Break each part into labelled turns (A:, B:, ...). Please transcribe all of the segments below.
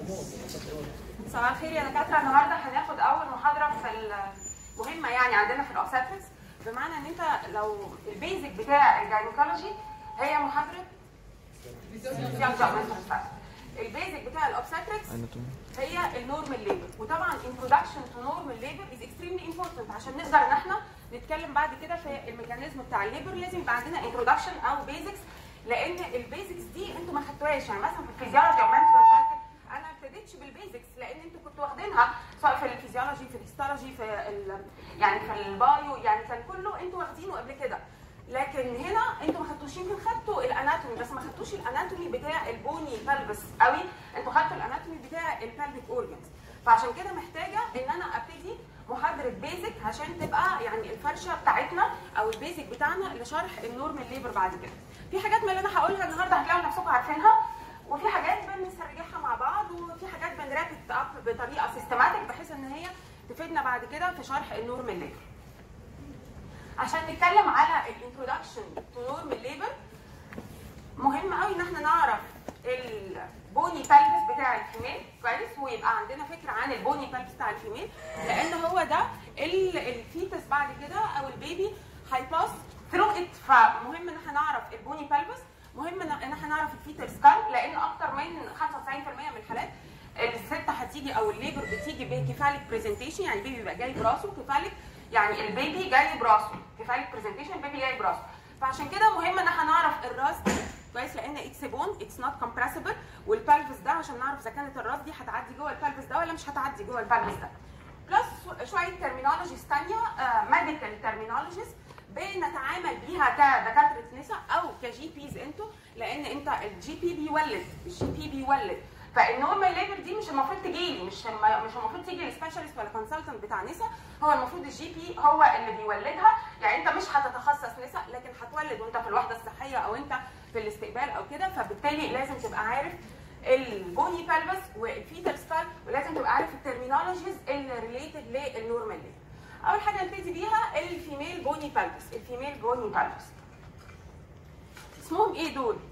A: صباح الخير يا دكاتره النهارده هناخد اول محاضره في المهمه يعني عندنا في الاوبستريكس بمعنى ان انت لو البيزك بتاع الجاينيكولوجي هي محاضره البيزك بتاع الاوبستريكس هي النورمال ليبر وطبعا introduction to normal labor is extremely important عشان نقدر ان احنا نتكلم بعد كده في الميكانيزم بتاع الليبر لازم يبقى عندنا introduction او بيزكس لان البيزكس دي انتوا ما خدتوهاش يعني مثلا في الفيزيولوجي او menstrual cycle انا ما ابتديتش بالبيزكس لان انتوا كنتوا واخدينها سواء في الفيزيولوجي في الهيستولوجي في ال يعني في البايو يعني كان كله انتوا واخدينه قبل كده لكن هنا انتوا ما خدتوش يمكن خدتوا الاناتومي بس ما خدتوش الاناتومي بتاع البوني بلبس قوي انتوا خدتوا الاناتومي بتاع البلفيك اورجنز فعشان كده محتاجه ان انا ابتدي محاضره بيزك عشان تبقى يعني الفرشه بتاعتنا او البيزك بتاعنا لشرح النورمال ليبر بعد كده في حاجات من اللي انا هقولها النهارده هتلاقوا نفسكم عارفينها وفي حاجات بنسترجعها مع بعض وفي حاجات بنرابط اب بطريقه سيستماتيك بحيث ان هي تفيدنا بعد كده في شرح النورمال ليبر عشان نتكلم على الانترودكشن تو نورمال ليبر مهم قوي ان احنا نعرف البوني بلبس بتاع الفيميل كويس ويبقى عندنا فكره عن البوني بلبس بتاع الفيميل لان هو ده الفيتس بعد كده او البيبي هيباس ثرو ات فمهم ان احنا نعرف البوني بلبس مهم ان احنا نعرف الفيتال سكال لان اكتر من 95% من الحالات الست هتيجي او الليبر بتيجي بكفالك برزنتيشن يعني البيبي بيبقى جاي براسه كفالك يعني البيبي جاي براسه كفايه برزنتيشن البيبي جاي براسه فعشان كده مهم ان احنا نعرف الراس دي كويس لان اتس بون اتس نوت كومبريسبل والبلفس ده عشان نعرف اذا كانت الراس دي هتعدي جوه البلفس ده ولا مش هتعدي جوه البلفس ده بلس شويه ترمينولوجيز ثانيه ميديكال ترمينولوجيز بنتعامل بيها كدكاتره نساء او كجي بيز انتوا لان انت الجي بي بيولد الجي بي بيولد فالنورمال ليبر دي مش المفروض تجي لي مش مش المفروض تيجي للسبيشالست ولا كونسلتنت بتاع نسا هو المفروض الجي بي هو اللي بيولدها يعني انت مش هتتخصص نسا لكن هتولد وانت في الوحده الصحيه او انت في الاستقبال او كده فبالتالي لازم تبقى عارف البوني بلبس والفيتال سكال ولازم تبقى عارف الترمينولوجيز اللي ريليتد للنورمال ليبر اول حاجه نبتدي بيها الفيميل بوني بلبس الفيميل بوني بلبس اسمهم ايه دول؟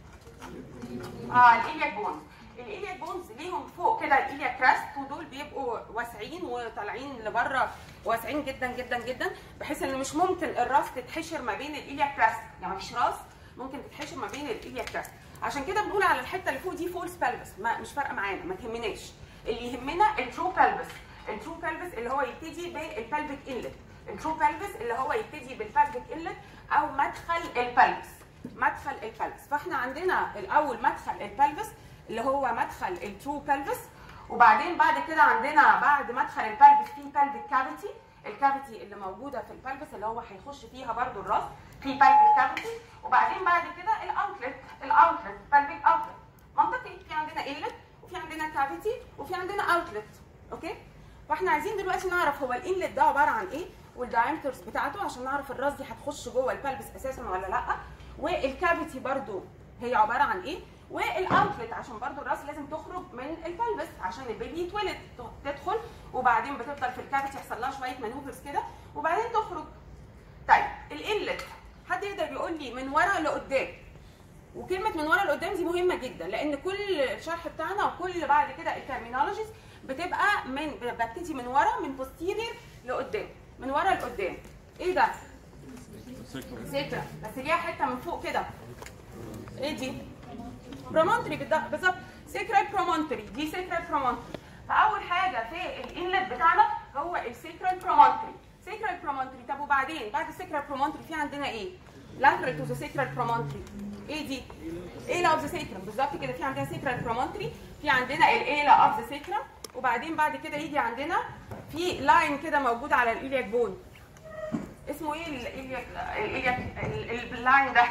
A: اه الإلياك بونز الإلياك بونز ليهم فوق كده الإلياك كراست ودول بيبقوا واسعين وطالعين لبره واسعين جدا جدا جدا بحيث ان مش ممكن الراس تتحشر ما بين الإلياك كراست يعني مفيش راس ممكن تتحشر ما بين الإلياك كراست عشان كده بنقول على الحته اللي فوق دي فولس بلبس ما مش فارقه معانا ما تهمناش اللي يهمنا الترو بلبس الترو بلبس اللي هو يبتدي بالبلفيك انلت الترو بلبس اللي هو يبتدي بالبلفيك انلت او مدخل البلبس مدخل البلبس فاحنا عندنا الاول مدخل البلبس اللي هو مدخل الترو بلبس وبعدين بعد كده عندنا بعد مدخل البلبس في بلفيك كافيتي الكافيتي اللي موجوده في البلبس اللي هو هيخش فيها برده الراس في بلفيك كافيتي وبعدين بعد كده الاوتلت الاوتلت بلفيك اوتلت منطقي في عندنا انلت وفي عندنا كافيتي وفي عندنا اوتلت اوكي فاحنا عايزين دلوقتي نعرف هو الانلت ده عباره عن ايه والدايمترز بتاعته عشان نعرف الراس دي هتخش جوه البلبس اساسا ولا لا والكافيتي برده هي عباره عن ايه والاوتلت عشان برضو الراس لازم تخرج من البلبس عشان البيبي يتولد تدخل وبعدين بتفضل في الكافيتي يحصل لها شويه مانوفرز كده وبعدين تخرج طيب الانلت حد يقدر يقول لي من ورا لقدام وكلمه من ورا لقدام دي مهمه جدا لان كل الشرح بتاعنا وكل بعد كده الترمينولوجيز بتبقى من ببتدي من ورا من بوستيرير لقدام من ورا لقدام ايه ده سيكرا بس ليها حته من فوق كده ايه دي برومونتري بالظبط سيكرال برومونتري دي سيكرال برومونتري فاول حاجه في الانلت بتاعنا هو السيكرال برومونتري سيكرال برومونتري طب وبعدين بعد السيكرال برومونتري في عندنا ايه lateral to the sacral promontory ايه دي ايلا اوف ذا سيكرم بالظبط كده في عندنا سيكرال برومونتري في عندنا الايلا اوف ذا سيكرم وبعدين بعد كده يجي عندنا في لاين كده موجود على الإلياك بون اسمه ايه الإلياك الإلياك اللاين ده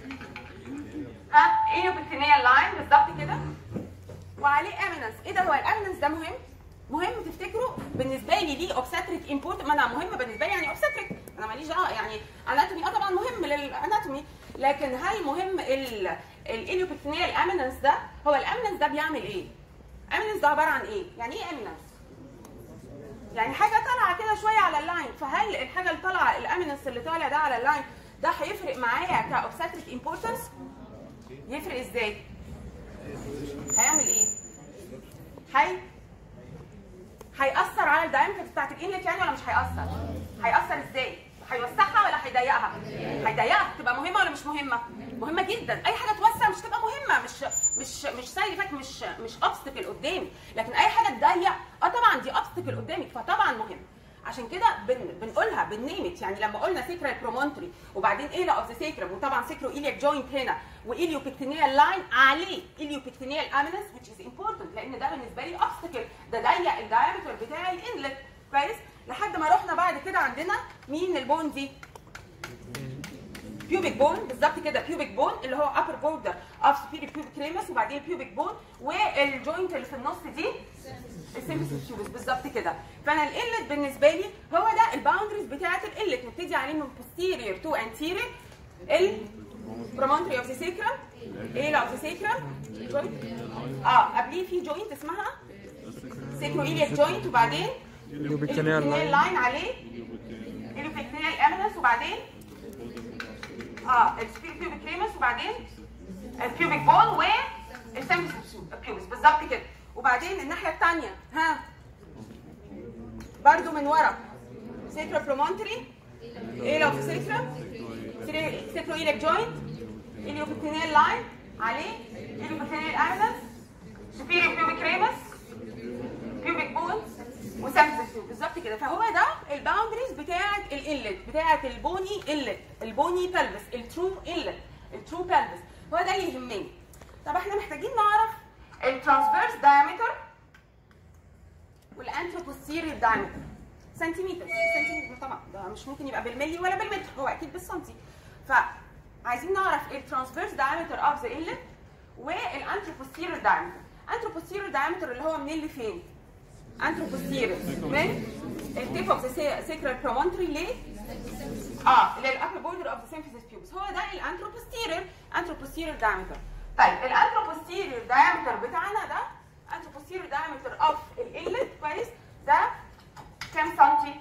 A: ها ايوبكتينيال لاين بالظبط كده وعليه اميننس ايه ده هو الاميننس ده مهم مهم تفتكروا بالنسبه لي ليه اوبستريك امبورت ما انا مهم بالنسبه لي يعني اوبستريك انا ماليش دعوه يعني اناتومي اه طبعا مهم للاناتومي لكن هل مهم الايليوبكتينيال اميننس ده هو الاميننس ده بيعمل ايه اميننس ده عباره عن ايه يعني ايه اميننس يعني حاجه طالعه كده شويه على اللاين فهل الحاجه اللي طالعه الاميننس اللي طالع ده على اللاين ده هيفرق معايا كاوبستريك امبورتنس يفرق ازاي هيعمل ايه هي هيأثر على الدايمتر بتاعت الانلت يعني ولا مش هيأثر؟ هيأثر ازاي؟ هيوسعها ولا هيضيقها؟ هيضيقها تبقى مهمه ولا مش مهمه؟ مهمه جدا اي حاجه توسع مش تبقى مهمه مش مش مش سايد افكت مش مش اوبستكل قدامي لكن اي حاجه تضيق اه طبعا دي اوبستكل قدامك فطبعا مهم عشان كده بن بنقولها بنيمت يعني لما قلنا سيكرال برومونتري وبعدين ايلا اوف ذا سيكرم وطبعا سيكرو ايليك جوينت هنا وايليو بيكتينيال لاين عليه ايليو بيكتينيال امينس which is important لان ده بالنسبه لي اوبستكل ده ضيق الدايمتر بتاع الانلت كويس لحد ما رحنا بعد كده عندنا مين البون دي بيوبيك بون بالظبط كده بيوبيك بون اللي هو upper border of superior pubic ramus وبعدين بيوبيك بون والجوينت اللي في النص دي السيمفيسيس بيوبس بالظبط كده فانا القلت بالنسبه لي هو ده الباوندريز بتاعه القلت نبتدي عليه من posterior to anterior ال promontory of the sacrum ايه of the sacrum joint اه قبليه في جوينت اسمها sacroiliac joint وبعدين
B: اليوبيكتينيال لاين
A: لاين عليه اليوبيكتينيال امينس وبعدين اه السبير بيوبيك ريمس وبعدين البيوبيك بون والسيمفيسيس بيوبس بالظبط كده وبعدين الناحيه الثانيه ها برضو من ورا سيكرا برومونتري ايه لو في سيكرا سيكرو ايلك جوينت اليوبيكتينيال لاين عليه اليوبيكتينيال امينس سبير بيوبيك ريمس بيوبيك بون وسامسس بالظبط كده فهو ده الباوندريز بتاعه الانلت بتاعه البوني انلت البوني بلبس الترو انلت الترو بلبس هو ده اللي يهمني طب احنا محتاجين نعرف الترانسفيرس دايمتر والانتروبوستيريور دايمتر سنتيمتر سنتيمتر طبعا ده مش ممكن يبقى بالملي ولا بالمتر هو اكيد بالسنتي فعايزين نعرف الترانسفيرس دايمتر اوف ذا انلت والانتروبوستيريور دايمتر انتروبوستيريور دايمتر اللي هو منين لفين انتروبوستيريور من التيب اوف ذا سيكرال برومونتري ليه اه للابر بوردر اوف ذا سيمفيسيس بيوبس هو ده الانتروبوستيريور انتروبوستيريور دايمتر طيب الانتروبوستيريور دايمتر بتاعنا ده انتروبوستيريور دايمتر اوف الانلت كويس ده كام سنتي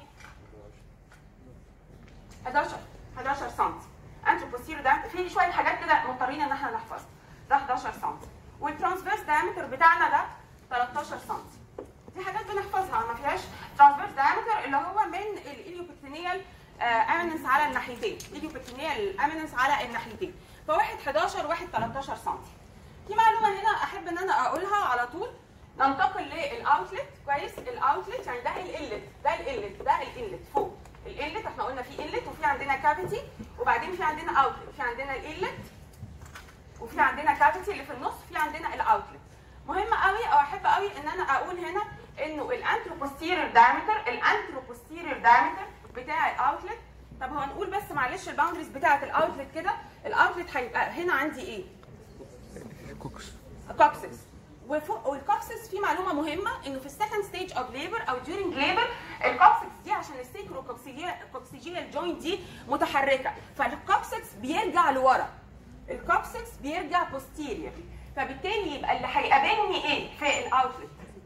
A: 11 11 سنتي انتروبوستيريور دايمتر في شويه حاجات كده مضطرين ان احنا نحفظها ده 11 سنتي والترانسفيرس دايمتر بتاعنا ده 13 سنتي دي حاجات بنحفظها ما فيهاش ترانسفيرس دايمتر اللي هو من الاليوبكتينيال اميننس على الناحيتين الاليوبكتينيال اميننس على الناحيتين فواحد 11 واحد 13 سم في معلومه هنا احب ان انا اقولها على طول ننتقل للاوتلت كويس الاوتلت يعني ده الانلت ده الانلت ده الانلت فوق الانلت احنا قلنا في انلت وفي عندنا كافيتي وبعدين في عندنا اوتلت في عندنا الانلت وفي عندنا كافيتي اللي في النص في عندنا الاوتلت مهم قوي او احب قوي ان انا اقول هنا انه الانتروبوستيريور دايمتر الانتروبوستيريور دايمتر بتاع الاوتلت طب هو هنقول بس معلش الباوندريز بتاعه الاوتلت كده الاوتلت هيبقى هنا عندي ايه؟
B: كوكس
A: كوكسس وفوق والكوكسس في معلومه مهمه انه في السكند ستيج اوف ليبر او during ليبر الكوكسس دي عشان السيكرو كوكسيجيال جوينت دي متحركه فالكوكسس بيرجع لورا الكوكسس بيرجع بوستيريور فبالتالي يبقى اللي هيقابلني ايه في الاوتلت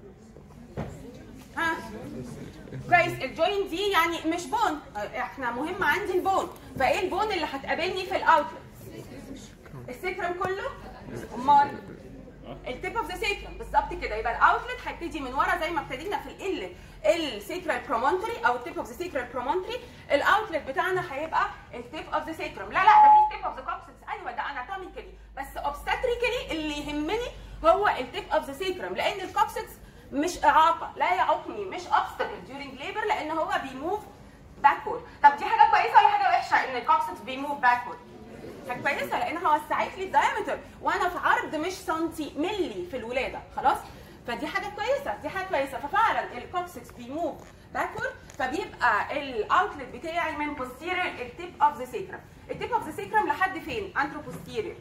A: ها كويس الجوينت دي يعني مش بون احنا مهم عندي البون فايه البون اللي هتقابلني في الاوتلت السكرم كله امال التيب اوف ذا سيكرم بالظبط كده يبقى الاوتلت هيبتدي من ورا زي ما ابتدينا في ال السيكرال برومونتري او التيب اوف ذا سيكرال برومونتري الاوتلت بتاعنا هيبقى التيب اوف ذا سيكرم لا لا ده في تيب اوف ذا كوكسس ايوه ده اناتوميكالي بس اوبستاتريكالي اللي يهمني هو التيب اوف ذا سيكرم لان الكوكسس مش اعاقه لا يعوقني مش obstacle during labor لان هو بيموف باكورد طب دي حاجه كويسه ولا حاجه وحشه ان الكوكسس بيموف باكورد حاجه كويسه لانها وسعت لي الدايمتر وانا في عرض مش سنتي ملي في الولاده خلاص فدي حاجه كويسه دي حاجه كويسه ففعلا الكوكسكس بيموف باكورد فبيبقى الاوتلت بتاعي من posterior التيب اوف ذا سيكرم التيب اوف ذا سيكرم لحد فين انترو posterior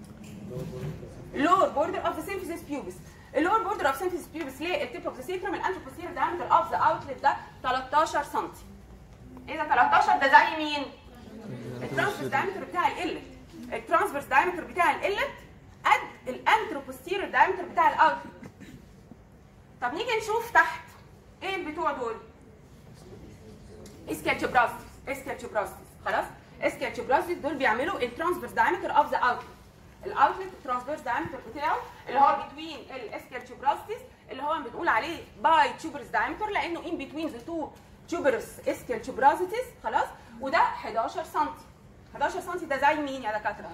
A: lower border of the symphysis pubis اللور بوردر اوف سيمفيس بيوبس ليه التيب اوف ذا سيكرم الانترو posterior diameter اوف ذا اوتلت ده 13 سم ايه ده 13 ده زي مين؟ الترانسفيرس دايمتر بتاع القلت الترانسفيرس دايمتر بتاع القلت قد الانترو posterior دايمتر بتاع الاوتلت طب نيجي نشوف تحت ايه البتوع دول؟ اسكاتشوبراستس اسكاتشوبراستس خلاص اسكاتشوبراستس دول بيعملوا الترانسفيرس دايمتر اوف ذا الاوتلت الترانسفيرس دايمتر بتاعه اللي هو بتوين الاسكالتشوبراستس اللي هو بنقول عليه باي تيوبرز دايمتر لانه ان بتوين ذا تو تيوبرس اسكال تيوبرازيتيز خلاص وده 11 سم 11 سم ده زي مين يا دكاتره؟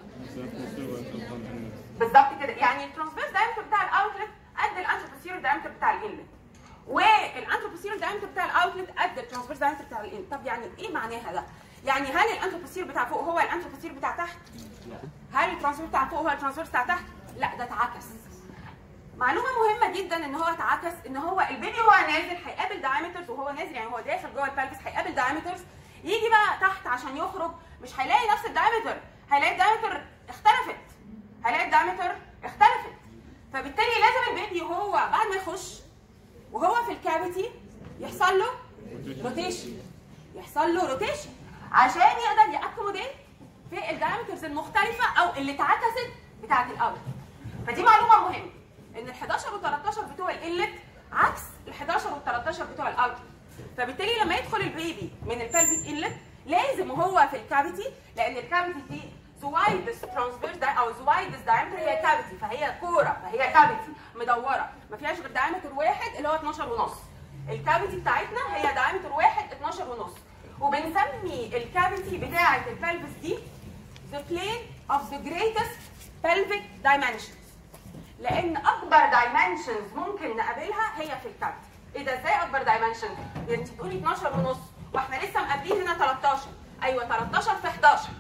A: بالظبط كده يعني الترانسفيرس دايمتر بتاع الاوتلت قد الانتروبوسيريور دايمتر بتاع الانلت والانتروبوسيريور دايمتر بتاع الاوتلت قد الترانسفيرس دايمتر بتاع الانلت طب يعني ايه معناها ده؟ يعني هل الانتروبوسيريور بتاع فوق هو الانتروبوسيريور بتاع تحت؟ هل الترانسفيرس بتاع فوق هو الترانسفيرس بتاع تحت؟ لا ده اتعكس معلومه مهمه جدا ان هو اتعكس ان هو البيبي وهو نازل هيقابل دايمترز وهو نازل يعني هو داخل جوه البلفس هيقابل دايمترز يجي بقى تحت عشان يخرج مش هيلاقي نفس الدايمتر هيلاقي الدايمتر اختلفت هيلاقي الدايمتر اختلفت فبالتالي لازم البيبي هو بعد ما يخش وهو في الكافيتي يحصل له روتيشن يحصل له روتيشن عشان يقدر ياكوموديت في الدايمترز المختلفه او اللي اتعكست بتاعت الاول فدي معلومه مهمه ان ال 11 وال 13 بتوع الانلت عكس ال 11 وال 13 بتوع الاوتلت فبالتالي لما يدخل البيبي من البلفيك انلت لازم وهو في الكافيتي لان الكافيتي دي زوايدس ترانسفيرس دا او زوايدس دايمتر هي كافيتي فهي كوره فهي كافيتي مدوره ما فيهاش غير دايمتر واحد اللي هو 12 ونص الكافيتي بتاعتنا هي دايمتر واحد 12 ونص وبنسمي الكافيتي بتاعه البلفس دي the plane of the greatest pelvic dimensions لان اكبر دايمنشنز ممكن نقابلها هي في الكافيتي ايه ده ازاي اكبر دايمنشن انت بتقولي 12 ونص واحنا لسه مقابلين هنا 13 ايوه 13 في 11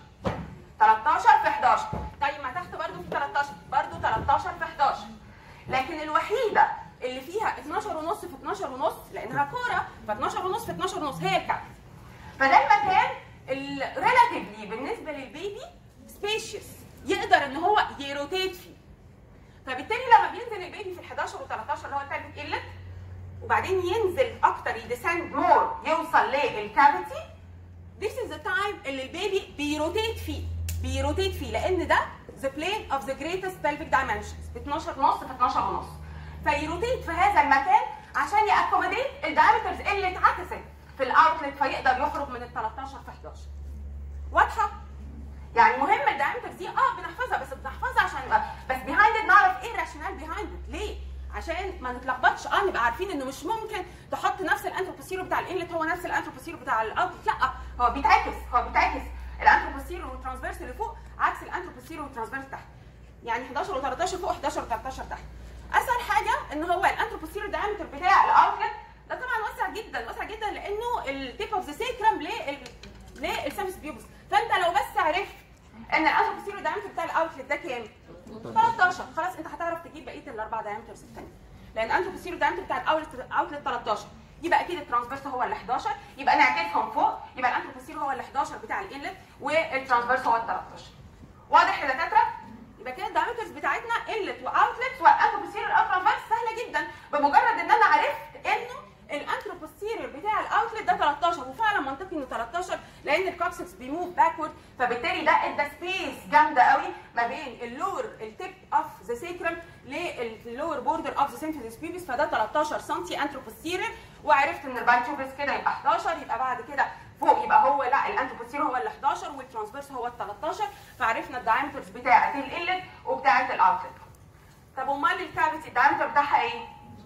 A: 13 في 11 طيب ما تحت برضو في 13 برضو 13 في 11 لكن الوحيده اللي فيها 12 ونص في 12 ونص لانها كوره ف 12 ونص في 12 ونص هي الكافيتي فده المكان الريلاتيفلي بالنسبه للبيبي سبيشيس يقدر ان هو يروتيت فيه فبالتالي لما بينزل البيبي في ال 11 و13 اللي هو البلفيك انلت وبعدين ينزل اكتر يديسند مور يوصل للكافيتي This is the time اللي البيبي بيروتيت فيه بيروتيت فيه لان ده the plane of the greatest pelvic dimensions 12 ونص في 12 ونص فيروتيت في هذا المكان عشان يأكوموديت الدايمترز اللي اتعكست في الاوتلت فيقدر يخرج من ال 13 في 11 واضحه؟ يعني مهم الدايمترز دي اه بنحفظها بس بنحفظها عشان بس بيهايند نعرف ايه الراشونال بيهايند ليه؟ عشان ما نتلخبطش اه نبقى عارفين انه مش ممكن تحط نفس الانتروبوسيرو بتاع الانلت هو نفس الانتروبوسيرو بتاع الاوتلت لا هو بيتعكس هو بيتعكس الانتروبوسيرو والترانسفيرس اللي فوق عكس الانتروبوسيرو والترانسفيرس تحت يعني 11 و13 فوق 11 و13 تحت اسهل حاجه ان هو الانتروبوسيرو دايمتر بتاع الاوتلت ده طبعا واسع جدا واسع جدا لانه التيب اوف ذا سيكرم للسيرفس بيوبس فانت لو بس عرفت ان الانتروبوسيرو دايمتر بتاع الاوتلت ده كام 13 خلاص انت هتعرف تجيب بقيه الاربع دايمترز الثانيه لان الانتروبوسيرو دايمتر بتاع الاوتلت 13 يبقى اكيد الترانسفيرس هو ال 11 يبقى نعكسهم فوق يبقى الانتروبوسيرو هو ال 11 بتاع الانلت والترانسفيرس هو ال 13 واضح يا دكاتره يبقى كده الدايمترز بتاعتنا انلت واوتلت والانتروبوسيرو او ترانسفيرس سهله جدا بمجرد ان انا عرفت انه الانتروبوستيريور بتاع الاوتلت ده 13 وفعلا منطقي انه 13 لان الكوكسكس بيموف باكورد فبالتالي ده ادى سبيس جامده قوي ما بين اللور التيب اوف ذا سيكرم للور بوردر اوف ذا سيمفيزيس بيبس فده 13 سم انتروبوستيريور وعرفت ان البايتوبس كده يبقى 11 يبقى بعد كده فوق يبقى هو لا الانتروبوستيريور هو ال 11 والترانسفيرس هو ال 13 فعرفنا الدايمترز بتاعه الانلت وبتاعه الاوتلت طب امال الكافيتي الدايمتر بتاعها ايه؟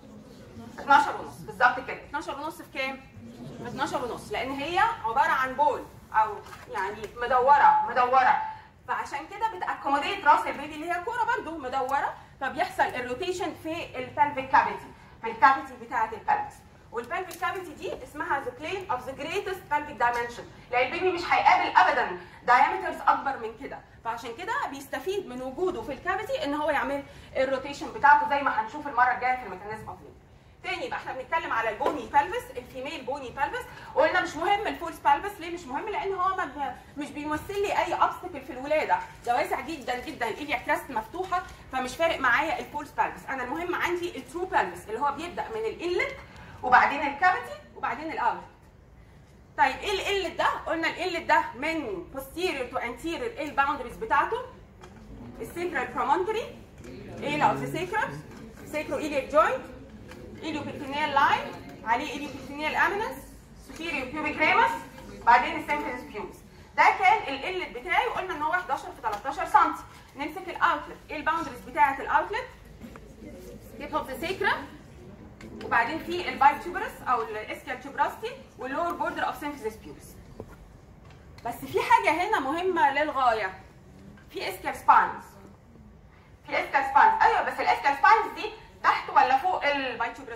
A: 12 ونص بالظبط كده 12 ونص في كام؟ 12 ونص لان هي عباره عن بول او يعني مدوره مدوره فعشان كده بتاكوموديت راس البيبي اللي هي كوره برده مدوره فبيحصل الروتيشن في البلفيك كافيتي في الكافيتي بتاعه البلفس والبلفيك كافيتي دي اسمها ذا بلين اوف ذا جريتست pelvic دايمنشن لان البيبي مش هيقابل ابدا دايمترز اكبر من كده فعشان كده بيستفيد من وجوده في الكافيتي ان هو يعمل الروتيشن بتاعته زي ما هنشوف المره الجايه في الميكانيزم اوف تاني يبقى احنا بنتكلم على البوني بالفس الفيميل بوني بالفس وقلنا مش مهم الفولس بالفس ليه مش مهم لان هو ما مش بيمثل لي اي obstacle في الولاده ده واسع جدا جدا الايليا كراست مفتوحه فمش فارق معايا الفولس بالفس انا المهم عندي الترو بالفس اللي هو بيبدا من الانلت وبعدين الكافيتي وبعدين الاوت طيب ايه الانلت ده قلنا الانلت ده من posterior to anterior ايه الباوندريز بتاعته السيكرال promontory ايه اوف ذا سيكرم سيكرو ايليك جوينت اليوبيكتينيال لاين عليه اليوبيكتينيال امينس سوبيريور بيوبيك ريمس بعدين السيمفينس بيوبس ده كان القلت بتاعي وقلنا ان هو 11 في 13 سم نمسك الاوتلت ايه الباوندريز بتاعه الاوتلت تيب اوف ذا سيكرم وبعدين في البايب تيوبرس او الاسكال تيوبراستي واللور بوردر اوف سيمفيزيس بيوبس بس في حاجه هنا مهمه للغايه في اسكال سباينز في اسكال سباينز ايوه بس الاسكال سباينز دي تحت ولا فوق البايب تيوبرس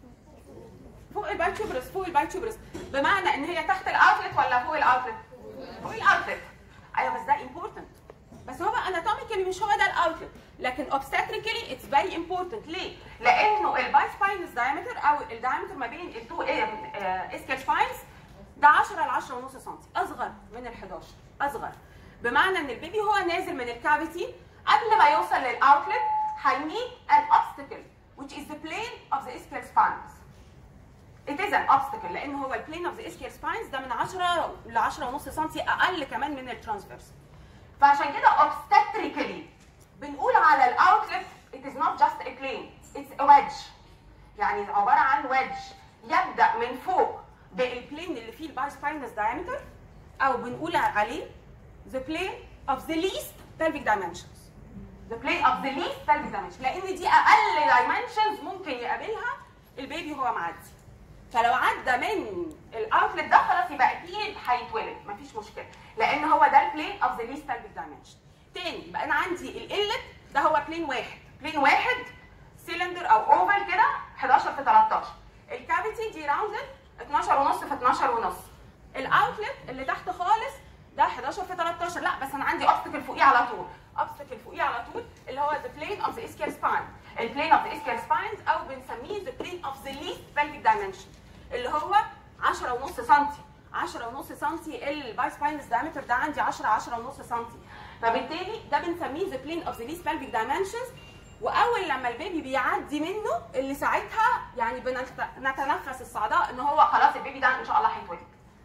A: فوق البايب تيوبرس فوق البايب تيوبرس بمعنى ان هي تحت الاوتلت ولا فوق الاوتلت فوق الاوتلت ايوه بس ده امبورتنت بس هو اناتوميكالي مش هو ده الاوتلت لكن obstetrically اتس فيري امبورتنت ليه؟ لانه الباي سباينس دايمتر او الدايمتر ما بين التو اسكال سباينز ده 10 ل 10 ونص سم اصغر من ال 11 اصغر بمعنى ان البيبي هو نازل من الكافيتي قبل ما يوصل للاوتلت هيميت an obstacle which is the plane of the ischial spines. It is an obstacle لان هو البلين of the ischial spines ده من 10 ل 10 ونص سم اقل كمان من الترانسفيرس. فعشان كده obstetrically بنقول على الاوتلت it is not just a plane it's a wedge يعني عباره عن wedge يبدا من فوق بالبلين اللي فيه الباي سباينس diameter او بنقول عليه the plane of the least pelvic dimensions the plane of the least pelvic dimensions لان دي اقل dimensions ممكن يقابلها البيبي وهو معدي فلو عدى من الاوتلت ده خلاص يبقى اكيد هيتولد مفيش مشكله لان هو ده البلين اوف ذا ليست pelvic dimension تاني يبقى انا عندي الانلت ده هو بلين واحد بلين واحد سيلندر او اوفل كده 11 في 13 الكافيتي دي راوندد 12 ونص في 12 ونص الاوتلت اللي تحت خالص ده 11 في 13 لا بس انا عندي اوبستكل فوقيه على طول اوبستكل فوقيه على طول اللي هو ذا بلين اوف ذا اسكيال سباين البلين اوف ذا اسكيال سباينز او بنسميه ذا بلين اوف ذا ليست pelvic dimension اللي هو 10 ونص سم 10 ونص سم الباي سباينس دايمتر ده عندي 10 10 ونص سم فبالتالي ده بنسميه ذا بلين اوف ذا ليست pelvic dimensions واول لما البيبي بيعدي منه اللي ساعتها يعني بنتنفس الصعداء ان هو خلاص البيبي ده ان شاء الله هيتولد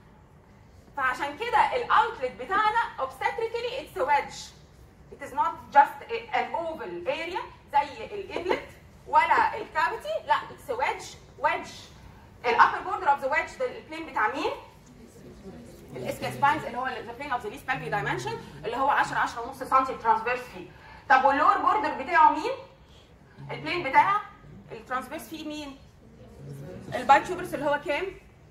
A: فعشان كده الاوتلت بتاعنا obstetrically it's a wedge it is not just a- an oval area زي الابلت ولا الكافيتي لا it's a wedge wedge الابر بوردر اوف ذا wedge ده البلين بتاع مين؟ الاسكال سباينز اللي هو ذا بلين اوف ذا ليست pelvic dimension اللي هو 10 10 ونص سم ترانسفيرس فيه طب واللور بوردر بتاعه مين؟ البلين بتاع الترانسفيرس فيه مين؟ الباي تيوبرس اللي هو كام؟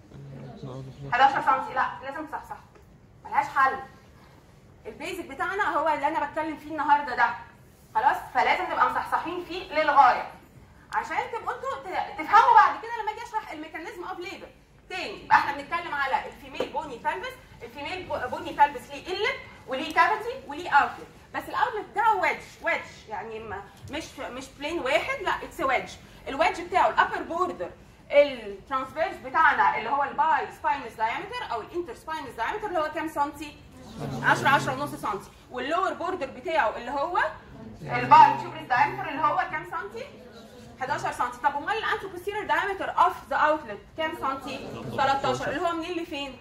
A: 11 سم لا لازم تصحصح ملهاش حل البيزك بتاعنا هو اللي انا بتكلم فيه النهارده ده خلاص فلازم نبقى مصحصحين فيه للغايه عشان تبقوا انتوا ت- تفهموا بعد كده لما اجي اشرح الميكانيزم اوف ليبر تاني يبقى احنا بنتكلم على الفيميل بوني تالبس الفيميل بو- بوني تالبس ليه قلت وليه كافيتي وليه اوتلت بس الاوتلت ده ويدج ويدج يعني ما- مش مش بلين واحد لا اتس ويدج الويدج بتاعه الابر بوردر الترانسفيرس بتاعنا اللي هو الباي سباينس دايمتر او الانتر سباينس دايمتر اللي هو كام سنتي 10 10 ونص سنتي واللور بوردر بتاعه اللي هو الباي تيوبرس دايمتر اللي هو كام سنتي 11 سم طب امال الانتروبوستيريور دايمتر اوف ذا اوتلت كام سنتي 13 اللي هو منين لفين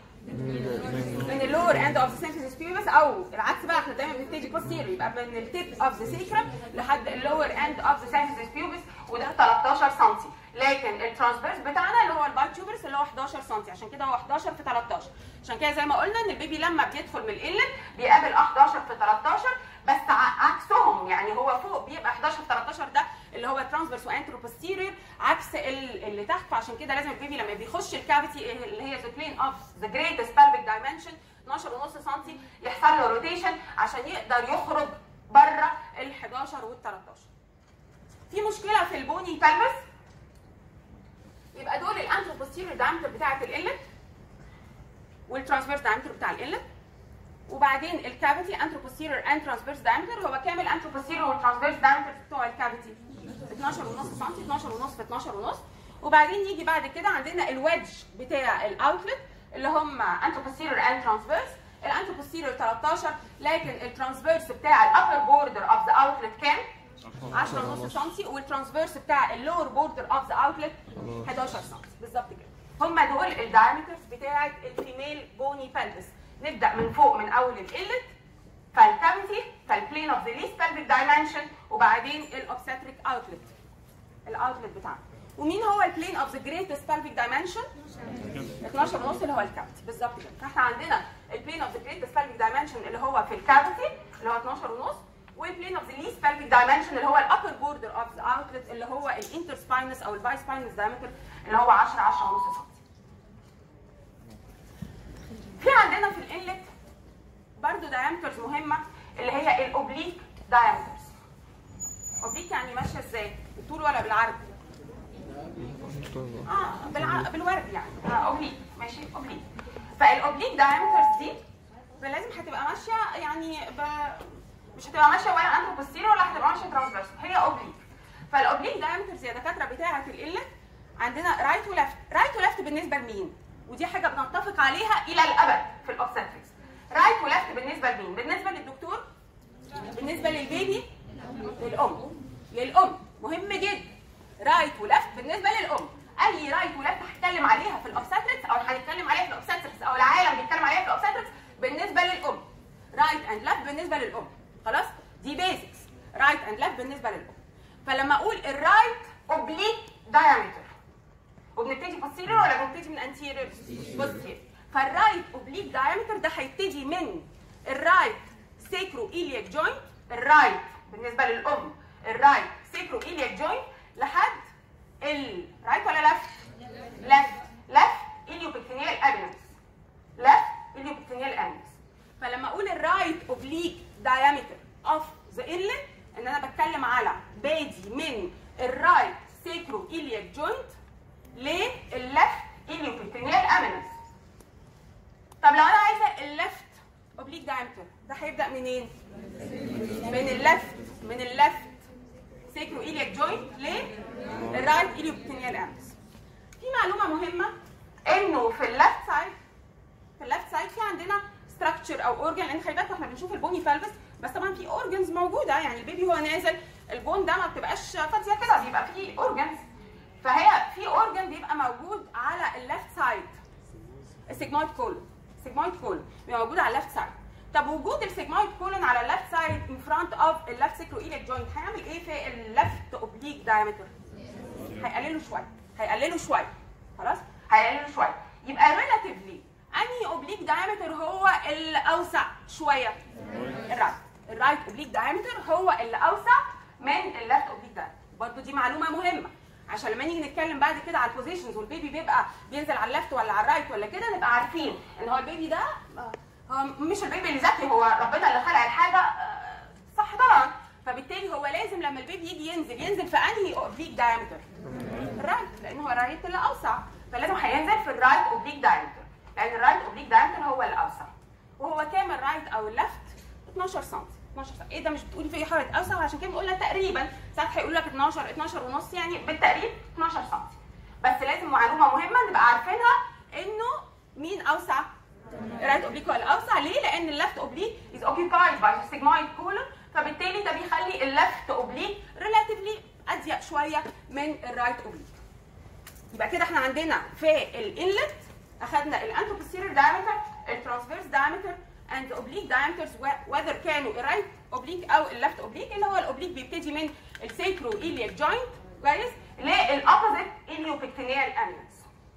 A: من اللور اند اوف ذا سيمفيسيس بيوبس او العكس بقى احنا دايما بنبتدي بوستيريور يبقى من التيب اوف ذا سيكرم لحد اللور اند اوف ذا سيمفيسيس بيوبس وده 13 سم لكن الترانسفيرس بتاعنا اللي هو الباي تيوبرس اللي هو 11 سم عشان كده هو 11 في 13 عشان كده زي ما قلنا ان البيبي لما بيدخل من القلت بيقابل 11 في 13 بس ع- عكسهم يعني هو فوق بيبقى 11 في 13 ده اللي هو ترانسفيرس وانترو بوستيريور عكس ال- اللي تحت فعشان كده لازم البيبي لما بيخش الكافيتي اللي هي ذا بلين اوف ذا جريتست pelvic دايمنشن 12 ونص سم يحصل له روتيشن عشان يقدر يخرج بره ال 11 وال 13 في مشكله في البوني بلبس يبقى دول الانترو بوستيريور دايمتر بتاعه القلت والترانسفيرس دايمتر بتاع القلت وبعدين الكافيتي انترو بوستيريور اند ترانسفيرس دايمتر هو كام الانترو بوستيريور والترانسفيرس دايمتر بتوع الكافيتي 12 ونص سم 12 ونص في 12 ونص وبعدين يجي بعد كده عندنا الويدج بتاع الاوتلت اللي هم انترو بوستيريور اند ترانسفيرس الانترو بوستيريور 13 لكن الترانسفيرس بتاع الابر بوردر اوف ذا اوتلت كام 10 ونص سم والترانسفيرس بتاع اللور بوردر اوف ذا اوتلت 11 سم بالظبط كده هم دول الدايمترز بتاعه الفيميل بوني بلبس نبدا من فوق من اول القلت فالكافيتي فالبلين اوف ذا ليست pelvic dimension وبعدين الاوبستريك اوتلت الاوتلت بتاعنا ومين هو البلين اوف ذا جريتست pelvic dimension 12 ونص اللي هو الكافيتي بالظبط كده فاحنا عندنا البلين اوف ذا جريتست pelvic dimension اللي هو في الكافيتي اللي هو 12 ونص والبلين اوف ذا ليست pelvic dimension اللي هو الابر بوردر اوف ذا اوتلت اللي هو الانتر سباينس او الباي سباينس diameter اللي هو 10 10 ونص سم. في عندنا في الانلت برضو diameters مهمه اللي هي الاوبليك diameters. اوبليك يعني ماشيه ازاي؟ بالطول ولا بالعرض؟ اه بالع... بالورد يعني آه اوبليك ماشي اوبليك فالاوبليك دايمترز دي لازم هتبقى ماشيه يعني ب... مش هتبقى ماشيه ولا انترو بوستيريور ولا هتبقى ماشيه ترانسفيرس هي اوبليك فالاوبليك دايمترز يا دكاتره بتاعه القله عندنا رايت وليفت رايت وليفت بالنسبه لمين ودي حاجه بنتفق عليها الى الابد في الاوبستريكس رايت وليفت بالنسبه لمين بالنسبه للدكتور بالنسبه للبيبي للام للام مهم جدا رايت وليفت بالنسبه للام اي رايت وليفت هتكلم عليها في الاوبستريكس او هنتكلم عليها في الاوبستريكس او العالم بيتكلم عليها في الاوبستريكس بالنسبه للام رايت اند ليفت بالنسبه للام خلاص دي بيزكس رايت اند ليفت بالنسبه للام فلما اقول الرايت اوبليك دايمتر وبنبتدي بوستيريور ولا بنبتدي من انتيريور بوستيريور فالرايت اوبليك دايمتر ده هيبتدي من الرايت سيكرو ايلياك جوينت الرايت بالنسبه للام الرايت سيكرو ايلياك جوينت لحد الرايت ولا لفت؟ لفت لفت اليوبكتينيال ابينس لفت اليوبكتينيال ابينس فلما اقول الرايت اوبليك دايمتر اوف ذا انلت ان انا بتكلم على بادي من الرايت سيكرو ايلياك جوينت لللفت اليوبكتينيال ابينس طب لو انا عايزه اللفت اوبليك دايمتر ده هيبدا منين؟ من اللفت من اللفت سيكرو ايلياك جوينت للرايت ايليوبتينيال امس في معلومه مهمه انه في اللفت سايد في اللفت سايد في عندنا ستراكشر او اورجن لان خلي بالك احنا بنشوف البوني فالفس بس طبعا في اورجنز موجوده يعني البيبي هو نازل البون ده ما بتبقاش فاضيه كده بيبقى فيه اورجنز فهي في اورجن بيبقى موجود على اللفت سايد السيجمويد كولون السيجمويد كولون بيبقى موجود على اللفت سايد طب وجود السيجمويد كولون على اللفت سايد ان فرونت اوف اللفت سيكرو ايليك جوينت هيعمل ايه في اللفت اوبليك دايمتر؟ هيقلله شويه هيقلله شويه خلاص؟ هيقلله شويه يبقى ريلاتيفلي انهي اوبليك دايمتر هو الاوسع شويه؟ الرايت الرايت اوبليك دايمتر هو اللي اوسع من اللفت اوبليك دايمتر برضه دي معلومه مهمه عشان لما نيجي نتكلم بعد كده على البوزيشنز والبيبي بيبقى بينزل على اللفت ولا على الرايت ولا كده نبقى عارفين ان هو البيبي ده هو مش البيبي اللي ذكي هو ربنا اللي خلق الحاجه صح طبعا فبالتالي هو لازم لما البيبي يجي ينزل ينزل في انهي اوبليك دايمتر الرايت لان هو الرايت اللي اوسع فلازم هينزل في الرايت اوبليك دايمتر لان الرايت اوبليك دايمتر هو الاوسع وهو كام الرايت او اللفت 12 سم 12 سم ايه ده مش بتقولي في حاجه اوسع عشان كده بنقول لها تقريبا ساعات هيقول لك 12 12 ونص يعني بالتقريب 12 سم بس لازم معلومه مهمه نبقى عارفينها انه مين اوسع الرايت اوبليك هو الاوسع ليه؟ لان اللفت اوبليك از اوكيبايد باي sigmoid كولون فبالتالي ده بيخلي اللفت اوبليك ريلاتيفلي اضيق شويه من الرايت اوبليك. يبقى كده احنا عندنا في الانلت اخذنا الانتروبوستيريور دايمتر الترانسفيرس دايمتر اند اوبليك دايمترز وذر كانوا الرايت اوبليك او اللفت اوبليك اللي هو الاوبليك بيبتدي من السيكرو ايلياك جوينت كويس للاوبوزيت اليوبكتينيال امينس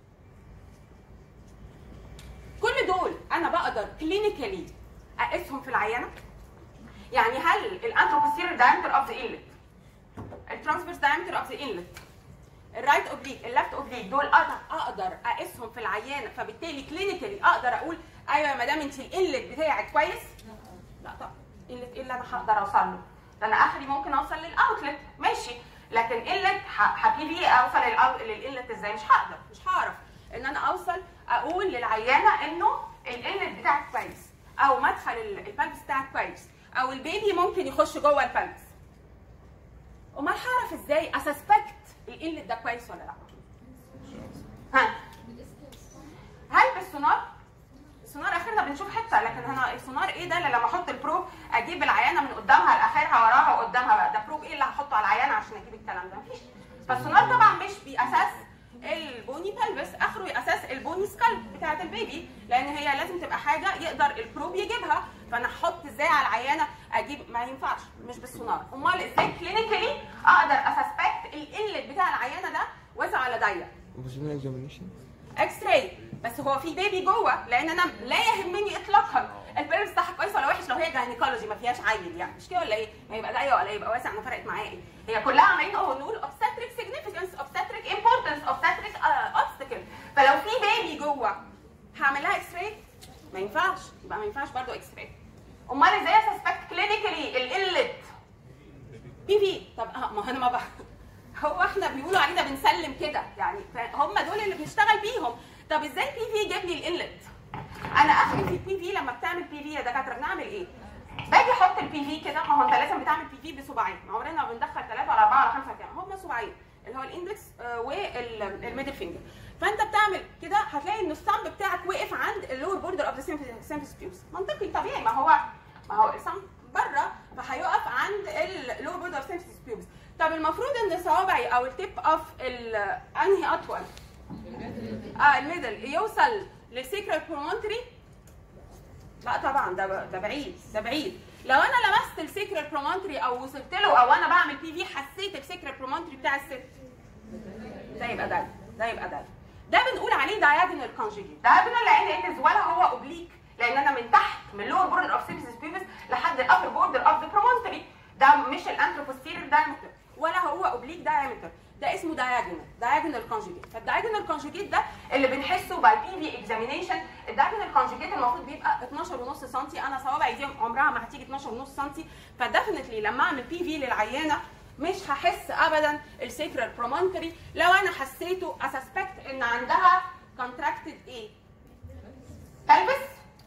A: كل دول انا بقدر كلينيكالي اقيسهم في العينه يعني هل الانتروبوستيريور دايمتر اوف ذا انلت الترانسفيرس دايمتر اوف ذا انلت الرايت اوبليك اللفت اوبليك دول اقدر اقدر اقيسهم في العيانه فبالتالي كلينيكالي اقدر اقول ايوه يا مدام انت الانلت بتاعك كويس لا طبعا انلت ايه اللي انا هقدر اوصل له ده انا اخري ممكن اوصل للاوتلت ماشي لكن انلت هبتدي اوصل للانلت ازاي مش هقدر مش هعرف ان انا اوصل اقول للعيانه انه الانلت بتاعك كويس او مدخل البلبس بتاعك كويس او البيبي ممكن يخش جوه البلبس امال هعرف ازاي اسسبكت الانلت ده كويس ولا لا ها هل بالسونار السونار اخرنا بنشوف حته لكن انا السونار ايه ده اللي لما احط البروب اجيب العيانه من قدامها لاخرها وراها وقدامها بقى ده بروب ايه اللي هحطه على العيانه عشان اجيب الكلام ده مفيش فالسونار طبعا مش باساس البوني بلبس اخره اساس البوني سكالب بتاعت البيبي لان هي لازم تبقى حاجه يقدر البروب يجيبها فانا احط ازاي على العيانه اجيب ما ينفعش مش بالسونار امال ازاي كلينيكالي اقدر اسسبكت الانلت بتاع العيانه ده واسع ولا ضيق
B: وبسمين examination
A: اكس راي بس هو في بيبي جوه لان انا لا يهمني اطلاقا البيرفس بتاعها كويس ولا وحش لو هي جاينيكولوجي ما فيهاش عيل يعني مش كده ولا ايه؟ ما يبقى ضيق ولا يبقى واسع انا فرقت معايا ايه؟ هي كلها عمالين اهو نقول obstetric significance obstetric importance obstetric uh, obstacle فلو في بيبي جوه هعمل لها اكس راي ما ينفعش يبقى ما ينفعش برضه اكس راي امال ازاي اسسبكت كلينيكالي القله بي في طب اه ما هو انا ما بقى هو احنا بيقولوا علينا بنسلم كده يعني هم دول اللي بنشتغل بيهم طب ازاي بي في جاب لي القلت انا اخري في البي في لما بتعمل بي في يا دكاتره بنعمل ايه باجي احط البي في كده ما هو انت لازم بتعمل بي في بصباعين عمرنا ما بندخل ثلاثه ولا اربعه ولا خمسه كده هم صباعين اللي هو الاندكس آه، والميدل فينجر فانت بتعمل كده هتلاقي ان الثumb بتاعك وقف عند اللور بوردر اوف ذا سيمفيس بيوس منطقي طبيعي ما هو ما هو الثumb بره فهيقف عند اللور بوردر اوف سيمفيس بيوس طب المفروض ان صوابعي او التيب اوف انهي اطول اه الميدل يوصل للسيكرال برومونتري لا طبعا ده ده بعيد ده بعيد لو انا لمست السيكرال برومونتري او وصلت له او انا بعمل بي في حسيت السيكرال برومونتري بتاع الست ده يبقى ده ده يبقى ده ده بنقول عليه diagonal conjugate diagonal لان it is ولا هو اوبليك لان انا من تحت من اللور بوردر اوف سيمفيس بيبس لحد الابر بوردر اوف ذا برومونتري ده مش الانتروبوستيريور دايمتر ولا هو اوبليك دايمتر ده اسمه diagonal diagonal conjugate فالdiagonal conjugate ده اللي بنحسه باي بي في اكزامينيشن الdiagonal conjugate المفروض بيبقى 12 ونص سم انا صوابعي دي عمرها ما هتيجي 12 ونص سم فديفنتلي لما اعمل بي في للعيانه مش هحس ابدا السيكرال برومونتري لو انا حسيته اسسبكت ان عندها كونتراكتد ايه؟ pelvis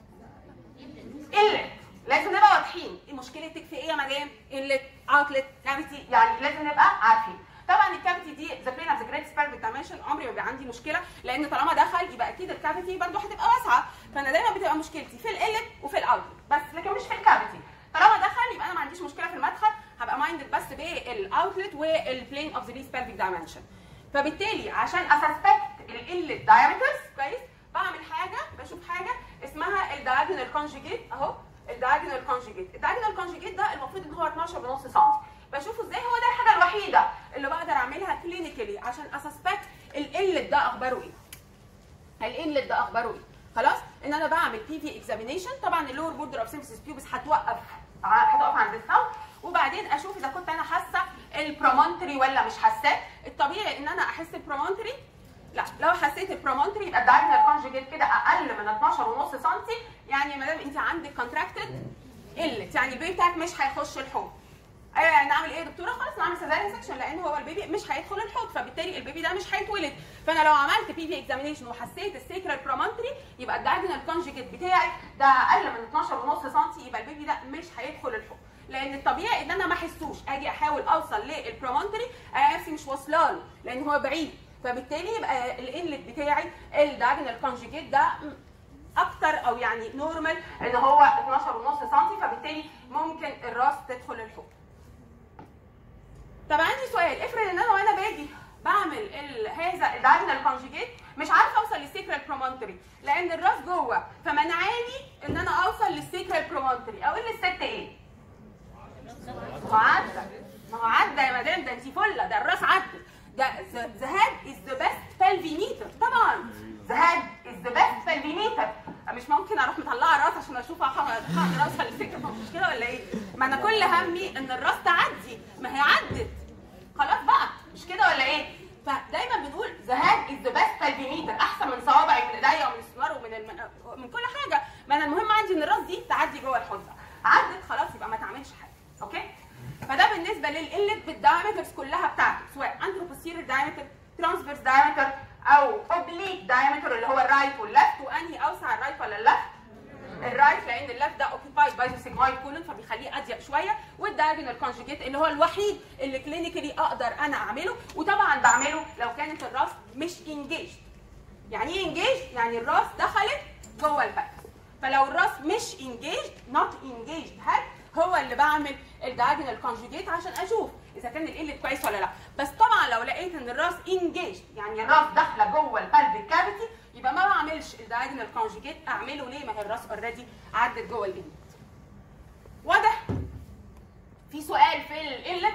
A: قلت لازم نبقى واضحين مشكلتك في ايه يا مدام؟ قلت اوتلت كافيتي يعني لازم نبقى عارفين طبعا الكافيتي دي ذا بلين اوف ذا جريت سبيرميك دايمنشن عمري ما بيبقى عندي مشكله لان طالما دخل يبقى اكيد الكافيتي برضه هتبقى واسعه فانا دايما بتبقى مشكلتي في القلت وفي الاوتلت بس لكن مش في الكافيتي طالما دخل يبقى انا ما عنديش مشكله في المدخل هبقى مايندد بس بالاوتلت والبلين اوف ذا ليست بيرفكت دايمنشن فبالتالي عشان اسسبكت القله دايمترز كويس بعمل حاجه بشوف حاجه اسمها الدايجونال كونجيجيت اهو الدايجونال كونجيجيت الدايجونال كونجيجيت ده المفروض ان هو 12 ونص سم بشوفه ازاي هو ده الحاجه الوحيده اللي بقدر اعملها كلينيكالي عشان اسسبكت القله ده اخباره ايه القله ده اخباره ايه خلاص ان انا بعمل بي في اكزامينيشن طبعا اللور بوردر اوف سيمفيس بيوبس هتوقف هتقف عند الثumb وبعدين اشوف اذا كنت انا حاسه البرومونتري ولا مش حاساه الطبيعي ان انا احس البرومونتري لا لو حسيت البرومونتري يبقى الدايجنال كونجيجيت كده اقل من 12 ونص سم يعني يا مدام انت عندك كونتراكتد قلت يعني البيبي بتاعك مش هيخش الحوض ايوه نعمل ايه يا دكتوره خلاص نعمل سيزاريان سكشن لان هو البيبي مش هيدخل الحوض فبالتالي البيبي ده مش هيتولد فانا لو عملت بي في اكزامينيشن وحسيت السيكرال برومونتري يبقى الدايجنال كونجيجيت بتاعي ده اقل من 12 ونص سم يبقى البيبي ده مش هيدخل الحوض لان الطبيعي ان انا ما احسوش اجي احاول اوصل للبرومونتري الاقي نفسي مش واصله له لان هو بعيد فبالتالي يبقى الانلت بتاعي الدايجنال كونجيجيت ده اكتر او يعني نورمال ان هو 12 ونص سم فبالتالي ممكن الراس تدخل الحوض طب عندي سؤال افرض ان انا وانا باجي بعمل ال- هذا الدايجنال كونجيجيت مش عارفه اوصل للسيكرال برومونتري لان الراس جوه فمنعاني ان انا اوصل للسيكرال برومونتري اقول للست ايه؟ ما هو عدى ما هو عدى يا مدام ده انت فله ده الراس عدى ده ذا هاد از ذا بيست بالفينيتر طبعا ذا هاد از ذا بيست بالفينيتر مش ممكن اروح مطلعه الراس عشان اشوف هقدر اوصل للسكه مش كده ولا ايه؟ ما انا كل همي ان الراس تعدي ما هي عدت خلاص بقى مش كده ولا ايه؟ فدايما بنقول ذا هاد از ذا بيست بالفينيتر احسن من صوابعي ومن ايديا ومن السنار ومن الم... من كل حاجه ما انا المهم عندي ان الراس دي تعدي جوه الحنطه عدت خلاص يبقى ما تعملش حاجه اوكي؟ فده بالنسبه للقله بالدايمترز كلها بتاعته سواء انتروبوسيرير دايمتر ترانسفيرس دايمتر او اوبليك دايمتر اللي هو الرايت والليفت وانهي اوسع الرايت ولا الليفت الرايت لان الليفت ده اوكيبايد باي ذا سيجمويد كولون فبيخليه اضيق شويه والدايجونال كونجيجيت اللي هو الوحيد اللي كلينيكالي اقدر انا اعمله وطبعا بعمله لو كانت الراس مش انجيج يعني ايه انجيج يعني الراس دخلت جوه البلد فلو الراس مش انجيج نوت انجيج هل هو اللي بعمل الدايجونال كونجيجيت عشان اشوف اذا كان القلة كويس ولا لا بس طبعا لو لقيت ان الراس انجيج يعني الراس داخله جوه البلب كافيتي يبقى ما بعملش الدايجونال كونجيجيت اعمله ليه ما هي الراس اوريدي عدت جوه القلة واضح في سؤال في القلة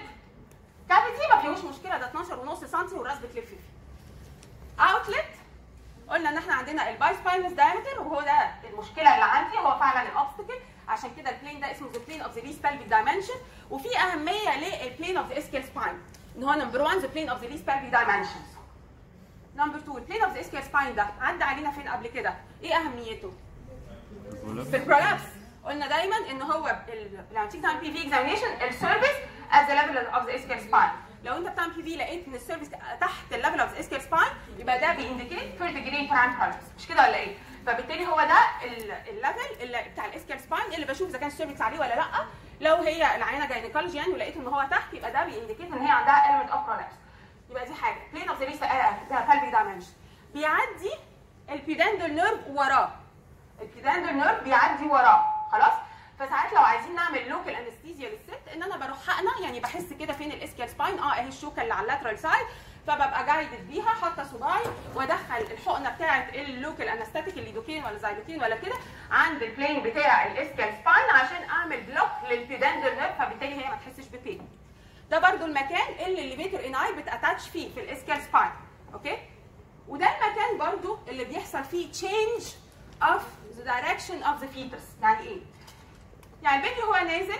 A: كافيتي ما فيهوش مشكله ده 12 ونص سم والراس بتلف فيه اوتلت قلنا عندنا الباي سباينس دايمتر وهو ده المشكله اللي عندي هو فعلا الاوبستكل عشان كده البلين ده اسمه ذا بلين اوف ذا ليست pelvic دايمنشن وفي اهميه للبلين اوف ذا اسكيال سباين ان هو نمبر 1 ذا بلين اوف ذا ليست pelvic دايمنشنز نمبر 2 البلين اوف ذا اسكيال سباين ده عدى علينا فين قبل كده ايه اهميته في البرولابس قلنا دايما ان هو ال- لما تيجي تعمل بي في اكزامينشن السيرفيس از ذا ليفل اوف ذا اسكيال سباين لو انت بتعمل بي في لقيت ان السيرفيس تحت الليفل اوف ذا اسكيال سباين يبقى ده بينديكيت ثيرد ديجري بران برولابس مش كده ولا ايه؟ فبالتالي هو ده ال- الليفل اللي بتاع الاسكيال سباين اللي بشوف اذا كان السيرفيس عليه ولا لا لو هي العينه جاينيكولوجي يعني ولقيت ان هو تحت يبقى ده بينديكيت ان هي عندها element اوف برولابس يبقى دي حاجه بلين اوف ذا ليست ده pelvic dimension بيعدي البيداندل نيرف وراه البيداندل نيرف بيعدي وراه خلاص فساعات لو عايزين نعمل لوكال انستيزيا للست ان انا بروح حقنه يعني بحس كده فين الاسكيال سباين اه اهي الشوكه اللي على اللاترال سايد فببقى جايدد بيها حاطه صباعي وادخل الحقنه بتاعه اللوكال انستاتيك الليدوكين ولا زايلوكين ولا كده عند البلين بتاع الاسكيال سباين عشان اعمل بلوك للبيداندل نيرف فبالتالي هي ما تحسش ببين ده برضو المكان اللي الليفيتر اناي بتاتاتش فيه في الاسكيال سباين اوكي وده المكان برضو اللي بيحصل فيه change of the direction of the fetus يعني ايه؟ يعني البيبي هو نازل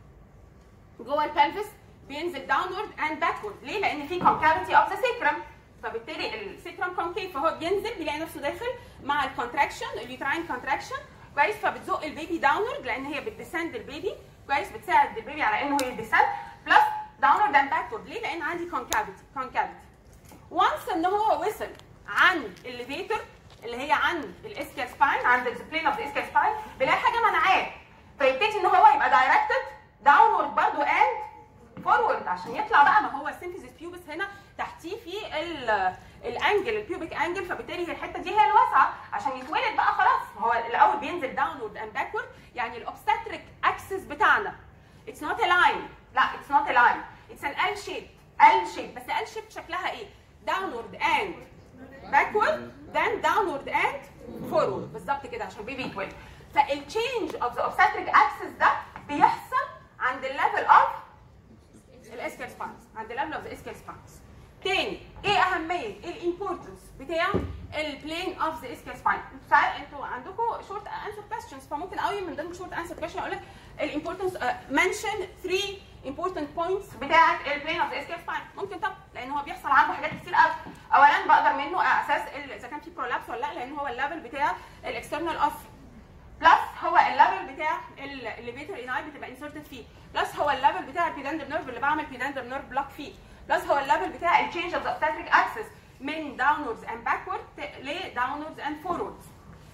A: جوه البلفس بينزل downward and backward ليه؟ لان في concavity of the sacrum فبالتالي السيكرم concave فهو بينزل بيلاقي نفسه داخل مع الكونتراكشن اليوتراين كونتراكشن كويس فبتزق البيبي downward لان هي بتديسند البيبي كويس بتساعد البيبي على انه يديسند بلس downward and backward ليه؟ لان عندي concavity concavity وانس ان هو وصل عن الليفيتر اللي هي عند الاسكيال سباين عند البلين اوف ذا اسكيال سباين بيلاقي حاجه منعاه فيبتدي ان هو يبقى دايركتد داونورد برضه اند فورورد عشان يطلع بقى ما هو السيمفيزيس بيوبس هنا تحتيه في ال- الانجل البيوبيك انجل فبالتالي هي الحته دي هي الواسعه عشان يتولد بقى خلاص ما هو الاول بينزل داونورد اند باكورد يعني الاوبستاتريك اكسس بتاعنا اتس نوت ا لاين لا اتس نوت ا لاين اتس ان ال شيب ال شيب بس ال شيب شكلها ايه downward and backward then downward and forward بالظبط كده عشان بيبي يتولد فالتشينج اوف ذا obstetric axis ده بيحصل عند الليفل اوف الاسكال سباينز عند الليفل اوف ذا اسكال سباينز تاني ايه اهميه ايه الامبورتنس بتاع البلين اوف ذا اسكال سباين انتوا ساعات انتوا عندكم شورت انسر كويستشنز فممكن قوي من ضمن شورت انسر كويستشن اقول لك الامبورتنس منشن 3 important points بتاعه البلين اوف ذا اسكال سباين ممكن طب لان هو بيحصل عنده حاجات كتير قوي اولا بقدر منه اساس ال- اذا كان في برولابس ولا لا لان هو الليفل بتاع الاكسترنال اوف بلس هو الليفل بتاع الليفيتر اناي بتبقى انسرتد فيه بلس هو الليفل بتاع البيداندر نيرف اللي بعمل بيداندر نيرف بلوك فيه بلس هو الليفل بتاع التشينج اوف ذا اوبستاتريك اكسس من داونوردز اند باكورد لداونوردز اند فوروردز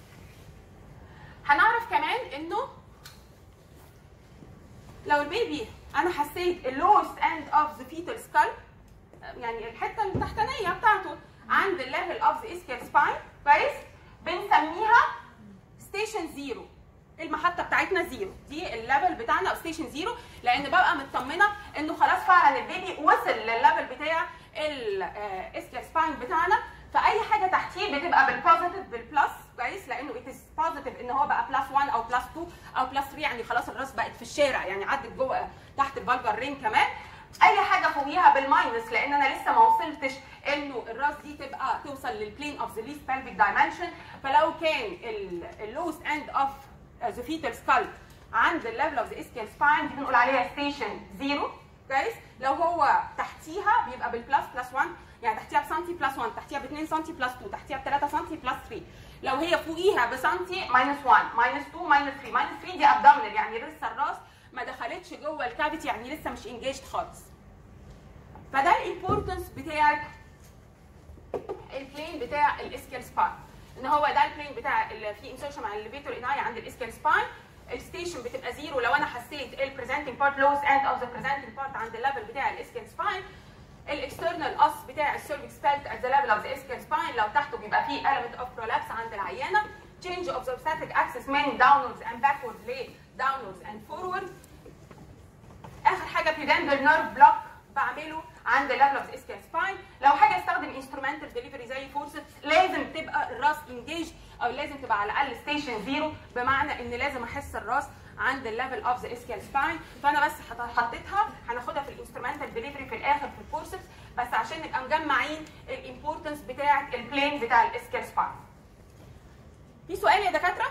A: هنعرف كمان انه لو البيبي انا حسيت اللوست اند اوف ذا فيتال سكال يعني الحته التحتانيه بتاعته عند الليفل اوف ذا اسكيال سباين كويس بنسميها ستيشن زيرو المحطه بتاعتنا زيرو دي الليفل بتاعنا او ستيشن زيرو لان ببقى مطمنه انه خلاص فعلا البيبي وصل للليفل بتاع الاسكيال سباين بتاعنا فاي حاجه تحتيه بتبقى بالبوزيتيف بالبلس كويس لانه ات بوزيتيف ان هو بقى بلس 1 او بلس 2 او بلس 3 يعني خلاص الراس بقت في الشارع يعني عدت جوه تحت الفالجر رين كمان اي حاجه فوقيها بالماينس لان انا لسه ما وصلتش انه الراس دي تبقى توصل للبلين اوف ذا ليست pelvic دايمنشن فلو كان اللوست اند اوف ذا فيتال سكال عند الليفل اوف ذا اسكيال سباين دي بنقول عليها ستيشن زيرو كويس لو هو تحتيها بيبقى بالبلس بلس 1 يعني تحتيها بسنتي بلس 1 تحتيها ب 2 سنتي بلس 2 تحتيها ب 3 سنتي بلس 3 لو هي فوقيها بسنتي ماينس 1 ماينس 2 ماينس 3 ماينس 3 دي ابدومينال يعني لسه الراس ما دخلتش جوه الكافيتي يعني لسه مش انجيجد خالص فده الامبورتنس بتاع البلين بتاع الاسكيال سباين ان هو ده البلين بتاع اللي فيه انسرشن مع الليفيتور اناي عند الاسكيال سباين الستيشن بتبقى زيرو لو انا حسيت البريزنتنج بارت لوز اند اوف ذا بريزنتنج بارت عند الليفل بتاع الاسكيال سباين الاكسترنال اس بتاع السيرفكس بيلت ات ذا ليفل اوف ذا اسكيال سباين لو تحته بيبقى فيه element اوف prolapse عند العيانه change of the obstetric axis من downwards and backwards ل downwards and forward اخر حاجه pudendal nerve block بعمله عند الليفل اوف اسكيال سباين لو حاجه استخدم انسترومنتال ديليفري زي فورسبس لازم تبقى الراس انجيج او لازم تبقى على الاقل ستيشن زيرو بمعنى ان لازم احس الراس عند الليفل اوف ذا اسكيال سباين فانا بس حط- حطيتها هناخدها في الانسترومنتال ديليفري في الاخر في الفورسبس بس عشان نبقى مجمعين الامبورتنس بتاعه البلين بتاع الاسكيال سباين في سؤال يا دكاتره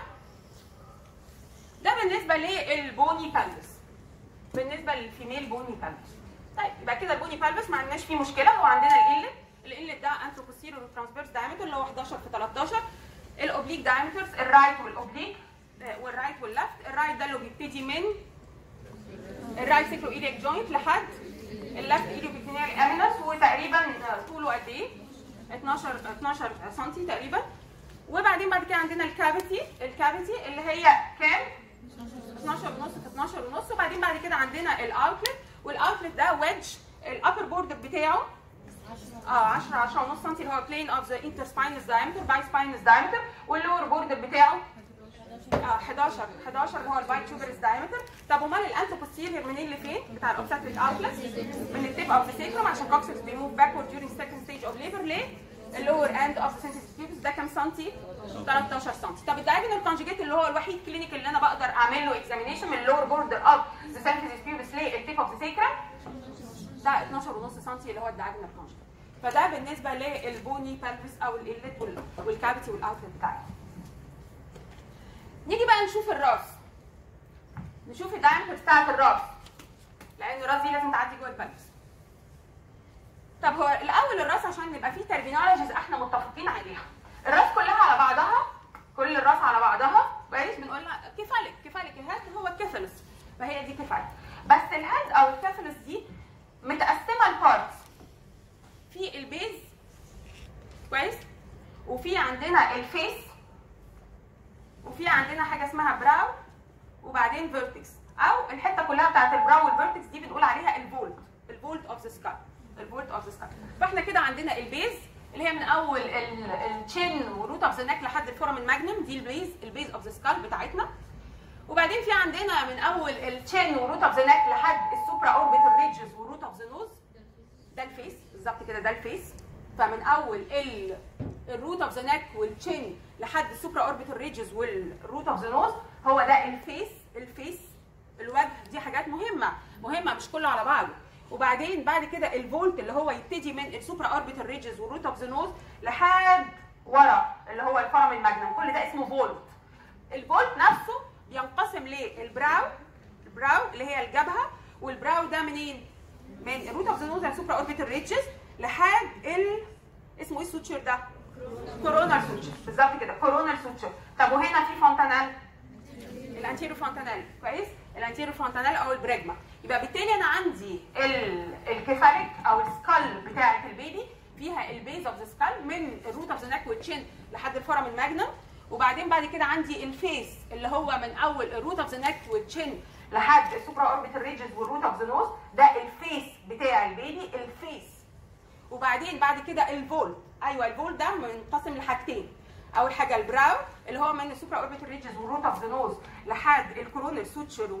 A: ده بالنسبه للبوني بالفس بالنسبه للفيميل بوني بالفس طيب يبقى كده البوني بالفس ما عندناش فيه مشكله هو عندنا الانلت الانلت ده انتروبوسيرور وترانسفيرس دايمتر اللي هو 11 في 13 الاوبليك دايمترز الرايت والاوبليك آه، والرايت واللفت الرايت ده اللي بيبتدي من الرايت سيكلو ايليك جوينت لحد اللفت ايليو بيكتينيال امينس وتقريبا طوله قد ايه 12 12 سم تقريبا وبعدين بعد كده عندنا الكافيتي الكافيتي اللي هي كام 12 ونص في 12 ونص وبعدين بعد كده عندنا الاوتلت والاوتلت ده ويدج الابر بوردر بتاعه اه 10 10 ونص سم اللي هو بلين اوف ذا انتر سباينس دايمتر باي سباينس دايمتر واللور بوردر بتاعه اه 11 11 اللي هو الباي تيوبرس دايمتر طب امال الانتو بوستيريور منين لفين بتاع الاوبستاتريك اوتلت من التيب اوف ذا سيكرم عشان كوكسكس بيموف باكورد during second stage of labor ليه؟ اللور اند اوف ذا سنتيس بيبس ده كام سنتي؟ 13 سنتي طب الدايجونال كونجيجيت اللي هو الوحيد كلينيك اللي انا بقدر اعمل له اكزامينيشن من اللور بوردر اوف ذا سنتيس بيبس للتيب اوف ذا سيكرم ده 12 ونص سنتي اللي هو الدايجونال كونجيجيت فده بالنسبه للبوني بالفس او الالت والكافيتي والاوتلت بتاعي نيجي بقى نشوف الراس نشوف الدايمتر بتاعت الراس لان الراس دي لازم تعدي جوه البلس طب هو الاول الراس عشان نبقى فيه ترمينولوجيز احنا متفقين عليها الراس كلها على بعضها كل الراس على بعضها كويس بنقولها كفالك كفالك الهيد هو الكفلس فهي دي كفالك بس الهيد او الكفلس دي متقسمه لبارتس في البيز كويس وفي عندنا الفيس وفي عندنا حاجه اسمها براو وبعدين فيرتكس او الحته كلها بتاعت البراو والفيرتكس دي بنقول عليها الفولت الفولت اوف ذا سكال الفولت اوف ذا سكال فاحنا كده عندنا البيز اللي هي من اول التشين وروت اوف ذا نك لحد الفورامين ماجنم دي البيز البيز اوف ذا سكال بتاعتنا وبعدين في عندنا من اول التشين وروت اوف ذا نك لحد السوبرا اوربيتال ريدجز وروت اوف ذا نوز ده الفيس بالظبط كده ده الفيس فمن اول ال الروت اوف ذا نك والتشين لحد السوبرا اوربيتال ريدجز والروت اوف ذا نوز هو ده الفيس الفيس الوجه دي حاجات مهمه مهمه مش كله على بعضه وبعدين بعد كده الفولت اللي هو يبتدي من السوبرا اوربيتال ريدجز والروت اوف ذا نوز لحد ورا اللي هو الفورامين ماجنم كل ده اسمه فولت الفولت نفسه بينقسم للبراو البراو اللي هي الجبهه والبراو ده منين؟ من الروت اوف ذا نوز السوبرا اوربيتال ريدجز لحد ال اسمه ايه السوتشر ده؟ كورونال سوتشر بالظبط كده كورونال سوتشر طب وهنا في فونتانيل الانتيرو فونتانيل كويس الانتيرو فونتانيل او البريجما يبقى بالتالي انا عندي ال- الكفالك او السكال بتاعه البيبي فيها البيز اوف ذا سكال من الروت اوف ذا نك والتشين لحد الفورامين ماجنم وبعدين بعد كده عندي الفيس اللي هو من اول الروت اوف ذا نك والتشين لحد السوبرا اوربيتال ريدجز والروت اوف ذا نوز ده الفيس بتاع البيبي الفيس وبعدين بعد كده الفول ايوه الفول ده منقسم لحاجتين اول حاجه البراو اللي هو من السوبرا اوربيتال ريدجز والروت اوف ذا نوز لحد الكورونال سوتشر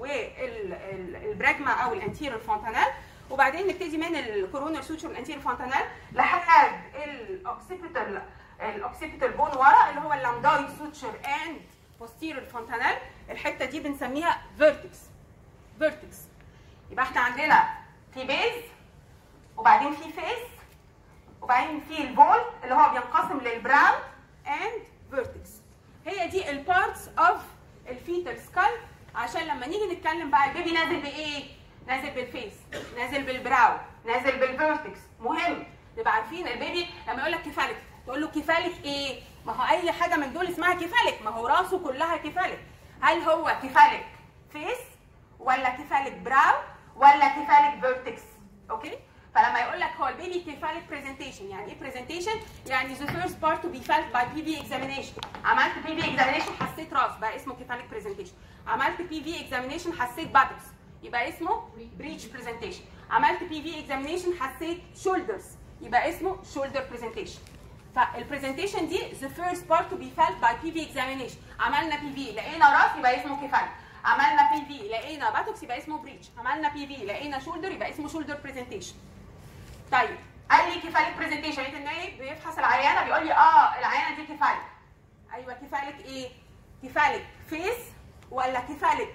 A: والبراجما او الانتيريور فونتانيل وبعدين نبتدي من الكورونال سوتشر والانتيريور فونتانيل لحد الاوكسيبيتال الاوكسيبيتال بون ورا اللي هو اللامداي سوتشر اند بوستيريور فونتانيل الحته دي بنسميها فيرتكس فيرتكس يبقى احنا عندنا في بيز وبعدين في فيس وبعدين في الفول اللي هو بينقسم للبراون اند فيرتكس هي دي البارتس اوف الفيتال سكال عشان لما نيجي نتكلم بقى البيبي نازل بايه؟ نازل بالفيس نازل بالبراو نازل بالفيرتكس مهم نبقى عارفين البيبي لما يقول لك كفالك تقول له كفالك ايه؟ ما هو اي حاجه من دول اسمها كفالك ما هو راسه كلها كفالك هل هو كفالك فيس ولا كفالك براو ولا كفالك فيرتكس اوكي؟ فلما يقول لك هو البيبي كيفاليك برزنتيشن يعني ايه برزنتيشن يعني the first part to be felt by PV examination عملت PV examination حسيت راس بقى اسمه كيفاليك برزنتيشن عملت PV examination حسيت بادكس يبقى اسمه بريتش برزنتيشن عملت PV examination حسيت shoulders يبقى اسمه shoulder presentation فالبرزنتيشن دي the first part to be felt by PV examination عملنا PV لقينا راس يبقى اسمه كيفاليك عملنا بي في لقينا باتوكس يبقى اسمه بريتش عملنا بي في لقينا شولدر يبقى اسمه شولدر برزنتيشن طيب قال لي كفالك برزنتيشن لقيت النايب بيفحص العيانه بيقول لي اه العيانه دي كفالك ايوه كفالك ايه كفالك فيس ولا كفالك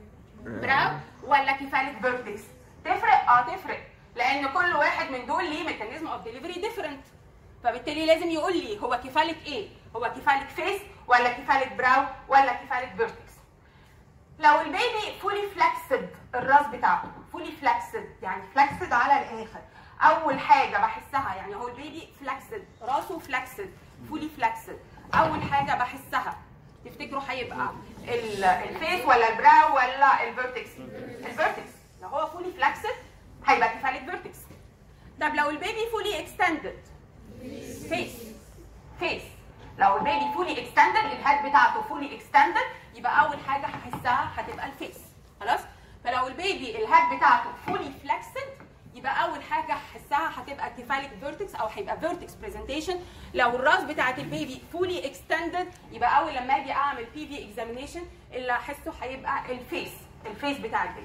A: براو ولا كفالك فيرتكس تفرق اه تفرق لان كل واحد من دول ليه ميكانيزم اوف ديليفري ديفرنت فبالتالي لازم يقول لي هو كفالك ايه هو كفالك فيس ولا كفالك براو ولا كفالك فيرتكس لو البيبي فولي فلكسد الراس بتاعته فولي فلكسد يعني فلكسد على الاخر اول حاجه بحسها يعني هو البيبي فلكسد راسه فلكسد فولي فلكسد اول حاجه بحسها تفتكروا هيبقى ال- الفيس ولا البراو ولا الفيرتكس الفيرتكس لو هو فولي فلكسد هيبقى كفالك فيرتكس طب لو البيبي فولي اكستندد فيس فيس لو البيبي فولي اكستندد الهيد بتاعته فولي اكستندد يبقى اول حاجه هحسها هتبقى الفيس خلاص فلو البيبي الهيد بتاعته فولي فلكسد يبقى اول حاجه هحسها هتبقى كيفاليك فيرتكس او هيبقى فيرتكس برزنتيشن لو الراس بتاعت البيبي فولي اكستندد يبقى اول لما اجي اعمل بي في اكزامينيشن اللي هحسه هيبقى الفيس الفيس بتاع البيبي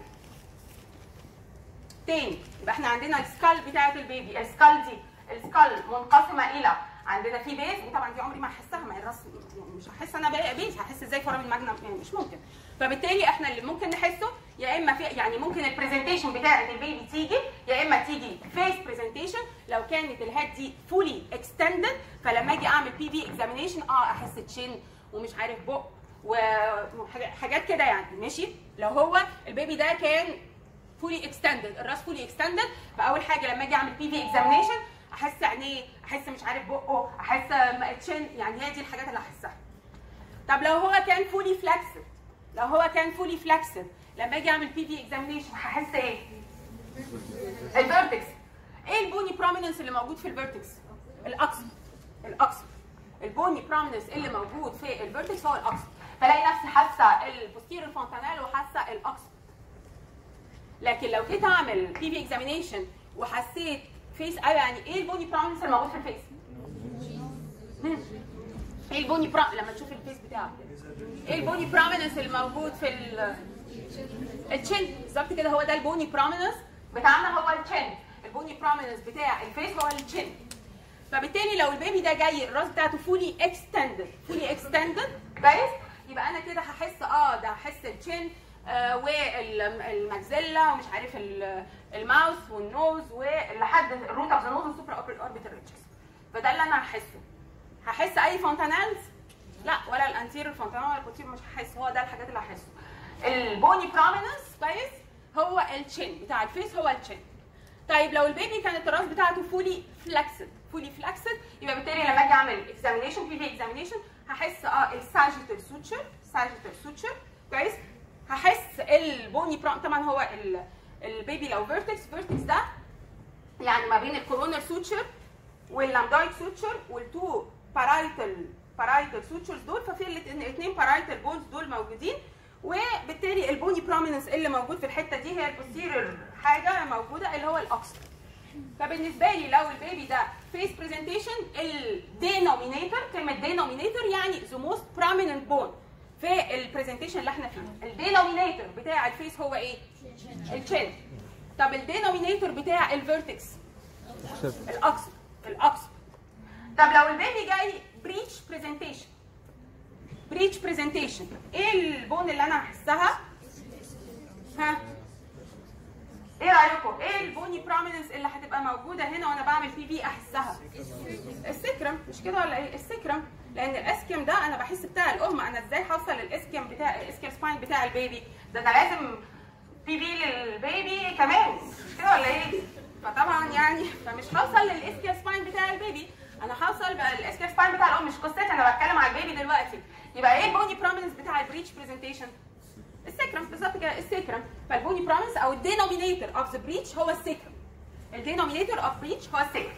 A: تاني يبقى احنا عندنا السكال بتاعت البيبي السكال دي السكال منقسمه الى عندنا في بيز وطبعا دي عمري ما هحسها ما هي الراس يعني مش هحس انا بقى بيز هحس ازاي فورم الماجنم يعني مش ممكن فبالتالي احنا اللي ممكن نحسه يا اما في يعني ممكن البرزنتيشن بتاعت البيبي تيجي يا اما تيجي فيس برزنتيشن لو كانت الهيد دي فولي اكستندد فلما اجي اعمل بي في اكزامينيشن اه احس تشين ومش عارف بق وحاجات كده يعني ماشي لو هو البيبي ده كان فولي اكستندد الراس فولي اكستندد فاول حاجه لما اجي اعمل بي في اكزامينيشن احس عينيه احس مش عارف بقه احس تشين يعني هي دي الحاجات اللي هحسها طب لو هو كان فولي فلكسد لو هو كان فولي فلكسد لما اجي اعمل بي في اكزامينيشن هحس ايه الفيرتكس ايه البوني بروميننس اللي موجود في الفيرتكس الاقصى الاقصى البوني بروميننس اللي موجود في الفيرتكس هو الاقصى فلاقي نفسي حاسه البوستيريور فونتانيل وحاسه الاقصى لكن لو جيت اعمل بي في اكزامينيشن وحسيت فيس ايوه يعني ايه البوني بروميننس اللي موجود في الفيس؟ مم. ايه البوني برا لما تشوف الفيس بتاعك ايه البوني بروميننس اللي موجود في ال التشين بالظبط كده هو ده البوني بروميننس بتاعنا هو التشين البوني بروميننس بتاع الفيس هو التشين فبالتالي لو البيبي ده جاي الراس بتاعته فولي اكستندد فولي اكستندد كويس يبقى انا كده هحس اه ده هحس التشين آه والماكسيلا ومش عارف ال- الماوث والنوز ولحد الروت اوف ذا نوز والسوبر اوربيتال ريتشز فده اللي انا هحسه هحس اي فونتانيلز لا ولا الانتيريور فونتانيل ولا البوتير مش هحس هو ده الحاجات اللي هحسه البوني بروميننس كويس هو التشين بتاع الفيس هو التشين طيب لو البيبي كانت الراس بتاعته فولي فلكسد فولي فلكسد يبقى بالتالي لما اجي اعمل اكزامينيشن بي في اكزامينيشن هحس اه الساجيتال سوتشر ساجيتال سوتشر كويس هحس البوني برام طبعا هو ال- البيبي لو فيرتكس فيرتكس ده يعني ما بين الكورونر سوتشر واللامدايك سوتشر والتو بارايتال بارايتال سوتشرز دول ففي الاثنين بارايتال بونز دول موجودين وبالتالي البوني بروميننس اللي موجود في الحته دي هي البوستيريور حاجه موجوده اللي هو الاكسر فبالنسبه لي لو البيبي ده فيس برزنتيشن الدينومينيتور كلمه دينومينيتور يعني ذا موست prominent بون في البرزنتيشن اللي احنا فيه الدينومينيتور بتاع الفيس هو ايه التشين طب الدينومينيتور بتاع الفيرتكس الاقصى الاقصى طب لو البيبي جاي بريتش برزنتيشن بريتش برزنتيشن ايه البون اللي انا هحسها ها ايه رايكم ايه البوني بروميننس اللي هتبقى موجوده هنا وانا بعمل بي في احسها السكرم مش كده ولا ايه السكرم لان الاسكيم ده انا بحس بتاع الام انا ازاي هوصل للاسكيم بتاع الاسكيم سباين بتاع البيبي ده انا لازم بي في للبيبي كمان مش كده ولا ايه فطبعا يعني فمش هوصل للاسكيم سباين بتاع البيبي انا هوصل بقى للاسكيم سباين بتاع الام مش قصتي انا بتكلم على البيبي دلوقتي يبقى ايه البوني بروميننس بتاع البريتش برزنتيشن السكرم بالظبط كده السكرم فالبوني بروميننس او الدينومينيتور اوف ذا بريتش هو السكرم الدينومينيتور اوف بريتش هو السكرم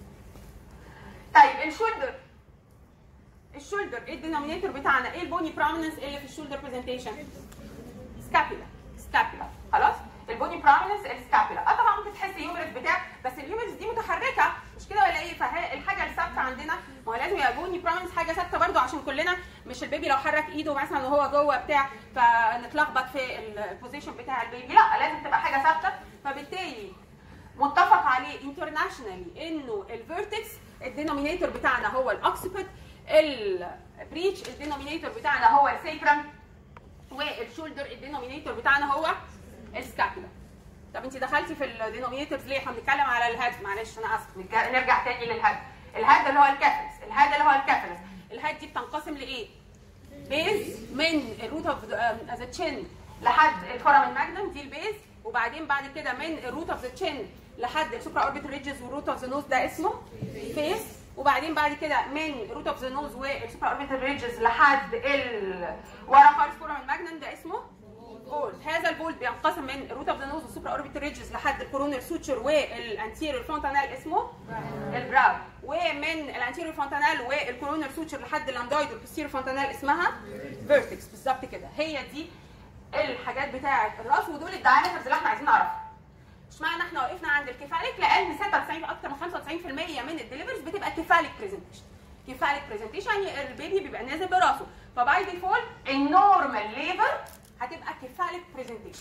A: طيب الشولدر الشولدر ايه الدينومينيتور بتاعنا ايه البوني بروميننس اللي في الشولدر برزنتيشن سكابيلا سكابيلا خلاص البوني بروميننس السكابيلا اه طبعا ممكن تحس يومرس بتاع بس اليومرس دي متحركه مش كده ولا ايه فهي الحاجه الثابته عندنا ما هو لازم يبقى بوني بروميننس حاجه ثابته برضو عشان كلنا مش البيبي لو حرك ايده مثلا وهو جوه بتاع فنتلخبط في البوزيشن بتاع البيبي لا لازم تبقى حاجه ثابته فبالتالي متفق عليه انترناشونالي انه الفيرتكس الدينومينيتور بتاعنا هو الاوكسيبت البريتش الدينومينيتور بتاعنا هو السيكرم والشولدر الدينومينيتور بتاعنا هو السكابولا طب انت دخلتي في الدينومينيتورز ليه؟ احنا بنتكلم على الهيد معلش انا اسف نرجع- نرجع تاني للهيد الهيد اللي هو الكافلس الهيد اللي هو الكافلس الهيد دي بتنقسم لايه بيز من الروت اوف ذا تشين لحد الفورامين ماجنم دي البيز وبعدين بعد كده من الروت اوف ذا تشين لحد السوبرا اوربيتال ريدجز والروت اوف ذا نوز ده اسمه فيس وبعدين بعد كده من الروت اوف ذا نوز والسوبرا اوربيتال ريدجز لحد ال ورا خالص فورامين ماجنم ده اسمه بولد هذا البولد بينقسم من الروت اوف ذا نوز والسوبرا اوربيتال ريدجز لحد الكورونال سوتشر والانتيريور فونتانال اسمه البراو ومن الانتيريور فونتانال والكورونال سوتشر لحد اللامدويد والبوستيريور فونتانال اسمها فيرتكس بالظبط كده هي دي الحاجات بتاعه الراس ودول الدايمترز اللي احنا عايزين نعرفها اشمعنى احنا وقفنا عند الكفالك لان 96 اكتر من 95% من الدليفرز بتبقى كفالك برزنتيشن كفالك برزنتيشن يعني البيبي بيبقى نازل براسه فباي ديفولت النورمال ليبر هتبقى كفالك برزنتيشن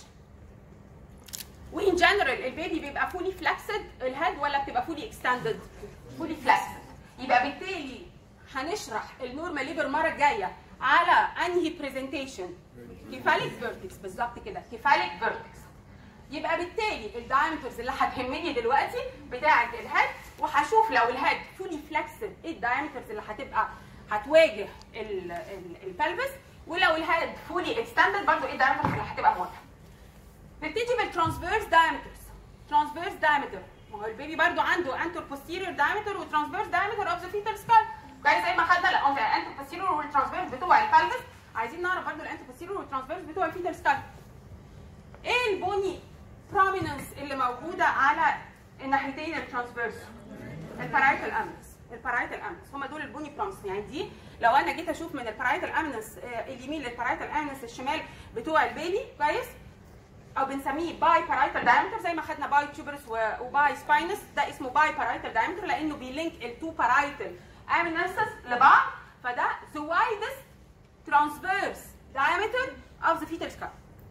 A: وان جنرال البيبي بيبقى فولي فلكسد الهيد ولا بتبقى فولي اكستندد فولي فلكسد يبقى بالتالي هنشرح النورمال ليبر المره الجايه على انهي برزنتيشن كفالك فيرتكس بالظبط كده كفالك فيرتكس يبقى بالتالي الدايمترز اللي هتهمني دلوقتي بتاعه الهيد وهشوف لو الهيد فولي فلكسد ايه الدايمترز اللي هتبقى هتواجه البلبس ولو الهيد فولي اكستندد برضه ايه الدايمترز اللي هتبقى موافقه نبتدي بالترانسفيرس دايمترز ترانسفيرس دايمتر ما هو البيبي برضه عنده انتر بوستيريور دايمتر وترانسفيرس دايمتر اوف ذا فيتال سكال كويس زي ما خدنا الانتر بوستيريور والترانسفيرس بتوع البلبس عايزين نعرف برضه الانتر بوستيريور والترانسفيرس بتوع الفيتال سكال ايه البوني بروميننس اللي موجوده على الناحيتين الترانسفيرس البارايتال امنس البارايتال امنس هم دول البوني بروميننس يعني دي لو انا جيت اشوف من البارايتال امنس اليمين للبارايتال امنس الشمال بتوع البيبي كويس او بنسميه باي بارايتال دايمتر زي ما خدنا باي تيوبرس وباي سباينس ده اسمه باي بارايتال دايمتر لانه بيلينك التو بارايتال امنسز لبعض فده the widest transverse diameter of the fetal skull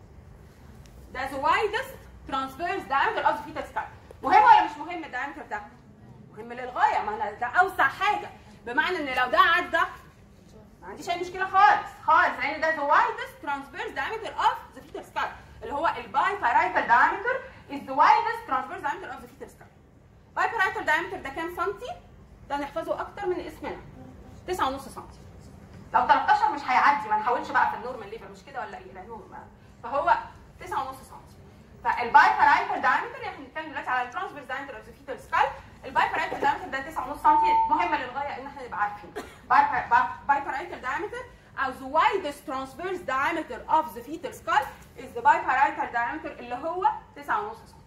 A: ده the widest transverse diameter of the fetal skull مهم ولا مش مهم الدايمتر ده؟ مهم للغايه ما أنا ده اوسع حاجه بمعنى ان لو ده عدى ما عنديش اي مشكله خالص خالص لان ده the widest transverse diameter of the fetal skull اللي هو الباي بارايتال diameter is the widest transverse diameter of the fetal skull باي بارايتال diameter ده كام سنتي؟ ده نحفظه اكتر من اسمنا 9.5 سنتي لو 13 مش هيعدي ما نحاولش بقى في النورمال ليفر مش كده ولا ايه لانه فهو 9.5 سم فالباي بارايتال دايمتر احنا بنتكلم دلوقتي على الترانسفيرس دايمتر اوف ذا فيتال سكال الباي بارايتال دايمتر ده 9.5 سم مهمه للغايه ان احنا نبقى عارفين باي بارايتال دايمتر او the widest transverse diameter of the fetal skull is the biparietal diameter اللي هو 9.5 سم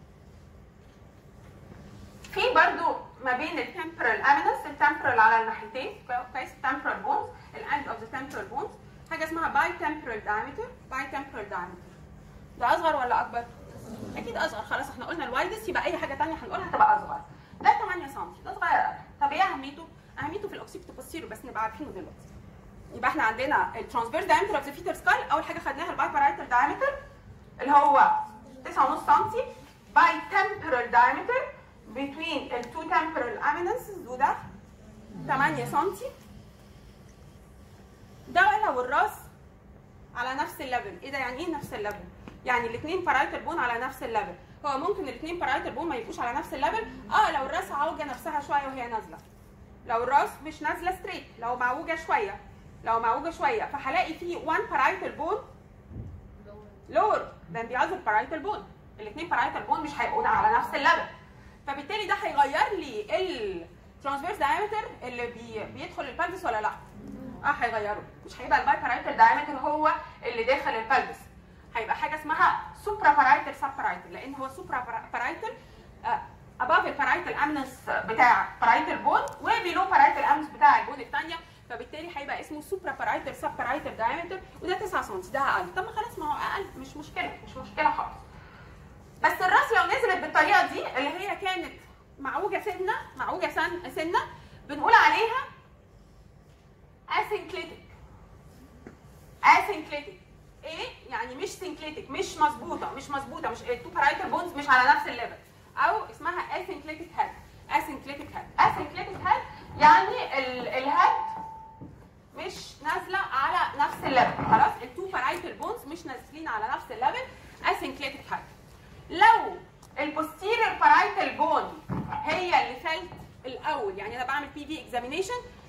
A: في برضو ما بين التمبرال امينس التمبرال على الناحيتين كويس التمبرال بونز الاند اوف ذا تمبرال بونز حاجه اسمها باي تمبرال دايمتر باي تمبرال دايمتر ده اصغر ولا اكبر؟ اكيد اصغر خلاص احنا قلنا الوايدست يبقى اي حاجه ثانيه هنقولها هتبقى اصغر ده 8 سم ده صغير قوي طب ايه اهميته؟ اهميته في الاوكسيبتو بوستيرو بس نبقى عارفينه دلوقتي يبقى احنا عندنا الترانسفيرس دايمتر اوف ذا فيتال سكال اول حاجه خدناها الباي بارايتال دايمتر اللي هو 9.5 سم باي تمبرال دايمتر between التو temporal eminences وده 8 سم ده لو الراس على نفس الليفل ايه ده يعني ايه نفس الليفل يعني الاثنين بارايتال بون على نفس الليفل هو ممكن الاثنين بارايتال بون ما يبقوش على نفس الليفل اه لو الراس عوجه نفسها شويه وهي نازله لو الراس مش نازله ستريت لو معوجه شويه لو معوجه شويه فهلاقي فيه 1 بارايتال بون لور than the other بارايتال بون الاثنين بارايتال بون مش هيبقوا على نفس الليفل فبالتالي ده هيغير لي الترانسفيرس دايمتر اللي بي بيدخل البلبس ولا لا؟ اه هيغيره مش هيبقى الباي بارايتال دايمتر هو اللي داخل البلبس هيبقى حاجه اسمها سوبرا بارايتال سب بارايتال لان هو سوبرا بارايتال اباف البارايتال امنس بتاع بارايتال بون وبيلو بارايتال امنس بتاع البون الثانيه فبالتالي هيبقى اسمه سوبرا بارايتال سب بارايتال دايمتر وده 9 سم ده اقل طب ما خلاص ما هو اقل مش مشكله مش مشكله خالص بس الراس لو نزلت بالطريقه دي اللي هي كانت معوجه سنه معوجه سن سنه بنقول عليها اسنكليتك اسنكليتك ايه يعني مش سنكليتك مش مظبوطه مش مظبوطه مش التو بارايتال بونز مش على نفس الليفل او اسمها اسنكليتك هيد اسنكليتك هيد اسنكليتك هيد يعني الهيد مش نازله على نفس الليفل خلاص التو بارايتال بونز مش نازلين على نفس الليفل اسنكليتك هيد لو البوستيريور بارايتال بون هي اللي فلت الاول يعني انا بعمل بي في اكزامينيشن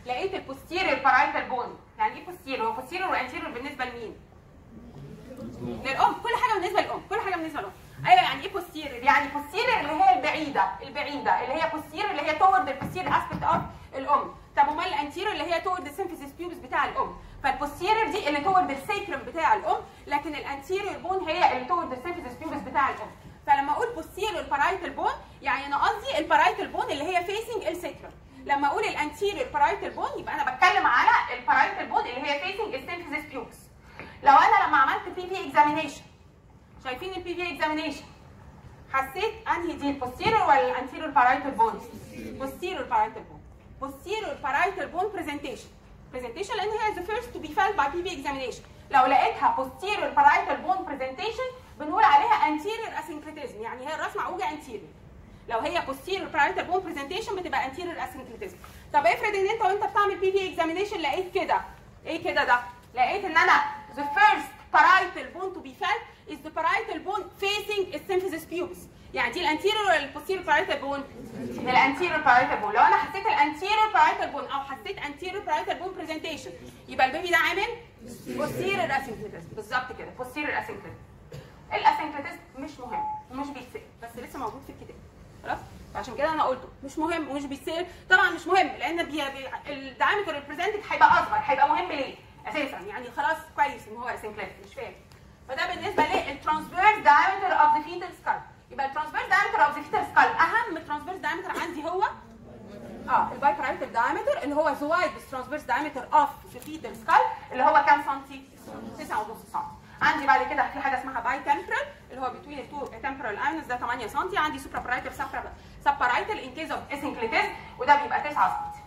A: لقيت البوستيريور بارايتال بون يعني ايه بوستيريور هو بوستيريور وانتيريور بالنسبه لمين للام كل حاجه بالنسبه للام كل حاجه بالنسبه للام ايوه يعني ايه بوستيريور يعني بوستيريور اللي هي البعيده البعيده اللي هي بوستيريور اللي هي تورد البوستيريور اسبكت اوف الام طب امال الانتيريور اللي هي تورد السيمفيسيس بيوبس بتاع الام فالبوستيريور دي اللي تورد السيكرم بتاع الام لكن الانتيريور بون هي اللي تورد السيمفيسيس بيوبس بتاع الام فلما اقول بوستيريور بارايتال بون يعني انا قصدي البارايتال بون اللي هي فيسنج السيكرم لما اقول الانتيريور بارايتال بون يبقى انا بتكلم على البارايتال بون اللي هي فيسنج السيمفيسيس بيوبس لو انا لما عملت بي في اكزامينيشن شايفين البي في اكزامينيشن حسيت انهي دي البوستيريور ولا الانتيريور بارايتال بون posterior parietal bone posterior parietal bone presentation presentation لان هي the first to be felt by PV examination لو لقيتها posterior parietal bone presentation بنقول عليها anterior asyncretism يعني هي الراس معوجه anterior لو هي posterior parietal bone presentation بتبقى anterior asyncretism طب افرض ان انت وانت بتعمل PV examination لقيت كده ايه كده ده لقيت ان انا the first parietal bone to be felt is the parietal bone facing the symphysis pubis يعني دي الانتيريور ولا البوستيريور بارايتال بون؟ الانتيريور بارايتال بون لو انا حسيت الانتيريور بارايتال بون او حسيت انتيريور بارايتال بون برزنتيشن يبقى البيبي ده عامل بوستيريور اسينكريتيزم بالظبط كده بوستيريور اسينكريتيزم الاسينكريتيزم مش مهم ومش بيتسال بس لسه موجود في الكتاب خلاص فعشان كده انا قلته مش مهم ومش بيتسال طبعا مش مهم لان بي بي الدايمتر ريبريزنتد هيبقى اصغر هيبقى مهم ليه؟ اساسا يعني خلاص كويس ان هو اسينكريتيك مش فاهم فده بالنسبه للترانسفيرس دايمتر اوف ذا فيتال سكال يبقى الترانسفيرس دايمتر اوف ذا فيتال سكال اهم ترانسفيرس دايمتر عندي هو اه الباي بارايتال دايمتر اللي هو ذا وايد ترانسفيرس دايمتر اوف ذا فيتال سكال اللي هو كام سنتي 9.5 سم عندي بعد كده في حاجه اسمها باي تمبرال اللي هو بتوين التو تمبرال اينس ده 8 سم عندي سوبرا بارايتال سب بارايتال ان كيس اوف اسنكليتيز وده بيبقى 9 سم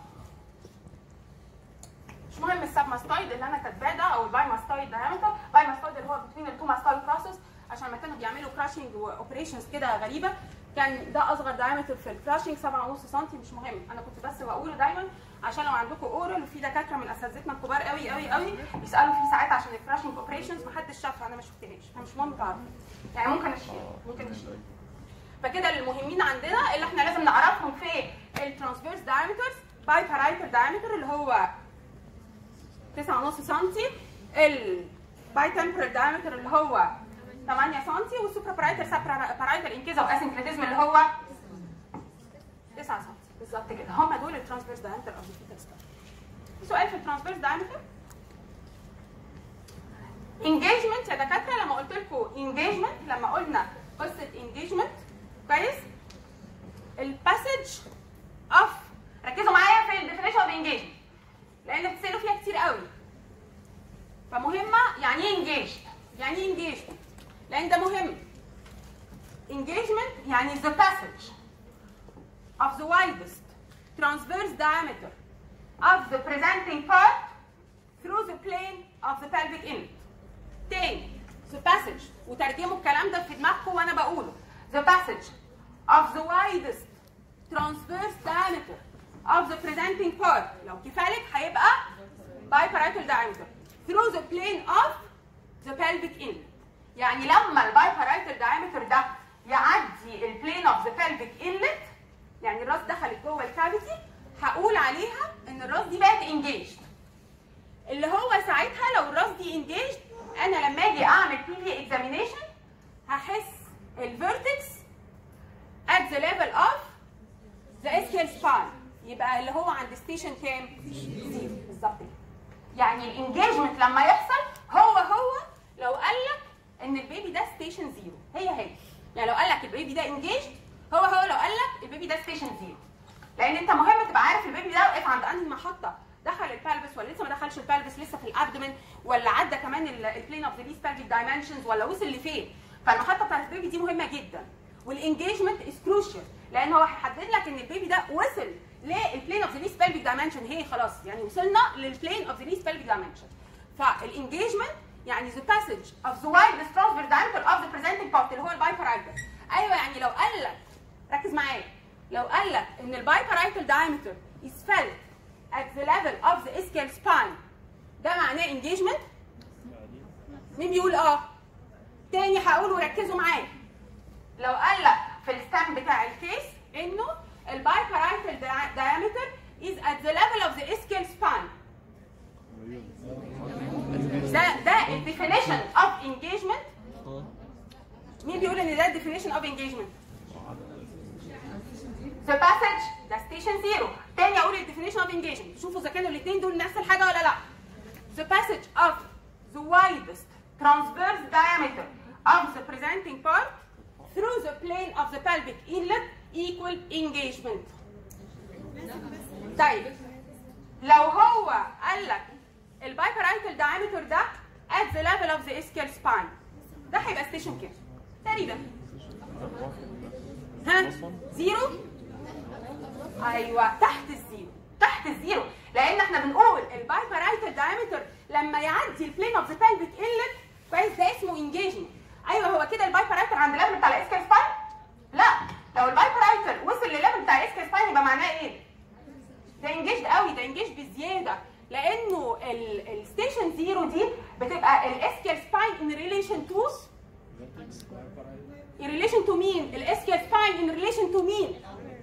A: مش مهم السب ماستويد اللي انا كاتباه ده او الباي ماستويد دايمتر باي ماستويد اللي هو بتوين التو ماستويد بروسس عشان لما كانوا بيعملوا كراشنج واوبريشنز كده غريبه كان ده اصغر دايمتر في الكراشنج 7.5 سم مش مهم انا كنت بس بقوله دايما عشان لو عندكم اورال وفي دكاتره من اساتذتنا الكبار قوي قوي قوي بيسالوا في ساعات عشان الكراشنج اوبريشنز محدش شافها انا ما شفتهاش فمش مهم تعرفوا يعني ممكن اشيل ممكن اشيل فكده المهمين عندنا اللي احنا لازم نعرفهم في الترانسفيرس دايمترز باي بارايتال دايمتر اللي هو 9.5 سم الباي تمبرال دايمتر اللي هو 8 سم والسوبرا بارايتال سابرا بارايتال انكيزا واسنكريتيزم اللي هو 9 سم بالظبط كده هم دول الترانسفيرس دايمتر اوف ذا سؤال في الترانسفيرس دايمتر انجيجمنت يا دكاتره لما قلت لكم انجيجمنت لما قلنا قصه انجيجمنت كويس الباسج اوف ركزوا معايا في الديفينيشن اوف انجيجمنت لان بتسالوا فيها كتير قوي فمهمه يعني ايه انجيج يعني ايه انجيجمنت لان ده مهم engagement يعني the passage of the widest transverse diameter of the presenting part through the plane of the pelvic inlet تاني the passage وترجموا الكلام ده في دماغكم وانا بقوله the passage of the widest transverse diameter of the presenting part لو كفالك هيبقى biparietal diameter through the plane of the pelvic inlet يعني لما البايبرايتال دايمتر ده يعدي البلين اوف ذا pelvic inlet يعني الراس دخلت جوه الكافيتي هقول عليها ان الراس دي بقت انجيجد اللي هو ساعتها لو الراس دي انجيجد انا لما اجي اعمل بي في اكزامينيشن هحس الفيرتكس at the level of the ischial spine يبقى اللي هو عند ستيشن كام؟ زيرو بالظبط كده يعني الانجيجمنت لما يحصل هو هو لو قال لك ان البيبي ده ستيشن زيرو هي هي يعني لو قال لك البيبي ده انجيجد هو هو لو قال لك البيبي ده ستيشن زيرو لان انت مهم تبقى عارف البيبي ده واقف عند انهي محطه دخل البالبس ولا لسه ما دخلش البالبس لسه في الابدومن ولا عدى كمان البلين اوف ذا ليست بالفيك دايمنشنز ولا وصل لفين فالمحطه بتاعت البيبي دي مهمه جدا والانجيجمنت از كروشال لان هو هيحدد لك ان البيبي ده وصل للبلين اوف ذا ليست بالفيك دايمنشن هي خلاص يعني وصلنا للبلين اوف ذا ليست بالفيك دايمنشن فالانجيجمنت يعني the passage of the widest transverse diameter of the presenting part اللي هو البايبرايتال ايوه يعني لو قال لك ركز معايا لو قال لك ان البايبرايتال diameter is felt at the level of the ischial spine ده معناه engagement مين بيقول اه تاني هقول وركزوا معايا لو قال لك في الستام بتاع الكيس انه البايبرايتال diameter is at the level of the ischial spine ده ده ال definition of engagement مين بيقول ان ده ال definition of engagement the passage ده station zero تاني اقول ال definition of engagement شوفوا اذا كانوا الاثنين دول نفس الحاجه ولا لا the passage of the widest transverse diameter of the presenting part through the plane of the pelvic inlet equal engagement طيب لو هو قال لك البايبرايتال diameter ده at the level of the ischial spine ده هيبقى ستيشن كام؟ تقريبا ها زيرو ايوه تحت الزيرو تحت الزيرو لان احنا بنقول البايبرايتال diameter لما يعدي البلين اوف ذا pelvic inlet كويس ده اسمه انجيجمنت ايوه هو كده البايبرايتال عند الليفل بتاع الاسكال سباين لا لو البايبرايتال وصل لليفل بتاع الاسكال سباين يبقى معناه ايه ده انجيجد قوي ده انجيج بزياده لانه الستيشن زيرو دي بتبقى الاسكال سباين ان ريليشن تو in relation to مين الاسكال سباين in relation to مين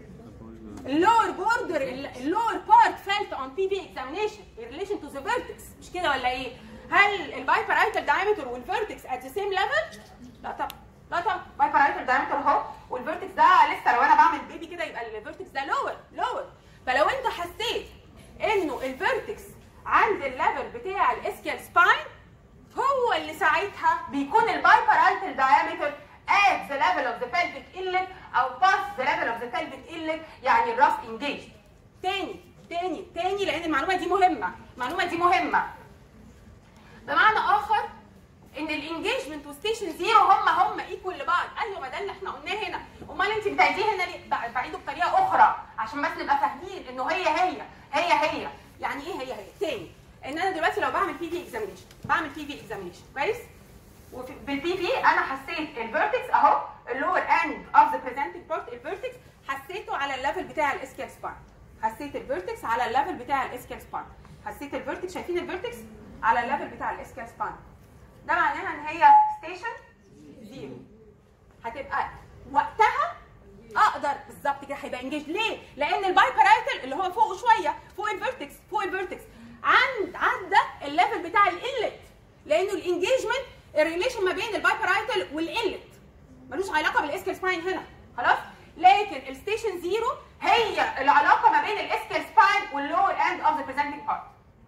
A: اللور بوردر اللور بارت felt on PV examination in relation to the vertex مش كده ولا ايه؟ هل البايبرايتال diameter والفيرتكس at the same level؟ لا طبعا لا طبعا بايبرايتال diameter اهو والفيرتكس ده لسه لو انا بعمل بيبي كده يبقى الفيرتكس ده لور لور فلو انت حسيت انه الفيرتكس عند الليفل بتاع الاسكال سباين هو اللي ساعتها بيكون البايبرايتال diameter at the level of the pelvic inlet او past the level of the pelvic inlet يعني الراس engaged تاني تاني تاني لان المعلومه دي مهمه المعلومه دي مهمه بمعنى اخر ان الانجيجمنت وستيشن زيرو هم هم ايكوال لبعض ايوه ما ده اللي احنا قلناه هنا امال انت بتعيديه هنا ليه بع- بعيده بطريقه اخرى عشان بس نبقى فاهمين انه هي هي هي هي يعني ايه هي هي تاني ان انا دلوقتي لو بعمل بي في اكزامينشن بعمل بي في اكزامينشن كويس وبالبي في انا حسيت الفيرتكس اهو اللور اند اوف ذا بريزنتنج بارت الفيرتكس حسيته على الليفل بتاع الاسكال سباين حسيت الفيرتكس على الليفل بتاع الاسكال سباين حسيت الفيرتكس شايفين الفيرتكس على الليفل بتاع الاسكال سباين ده معناها ان هي ستيشن زيرو هتبقى وقتها اقدر بالظبط كده هيبقى انجيج ليه؟ لان البايبرايتال اللي هو فوق شويه فوق الفيرتكس فوق الفيرتكس عند عدى الليفل بتاع الانلت لانه الانجيجمنت الريليشن ما بين البايبرايتال والانلت ملوش علاقه بالاسكال سباين هنا خلاص؟ لكن الستيشن زيرو هي العلاقه ما بين الاسكال سباين واللور اند اوف ذا بريزنتنج بارت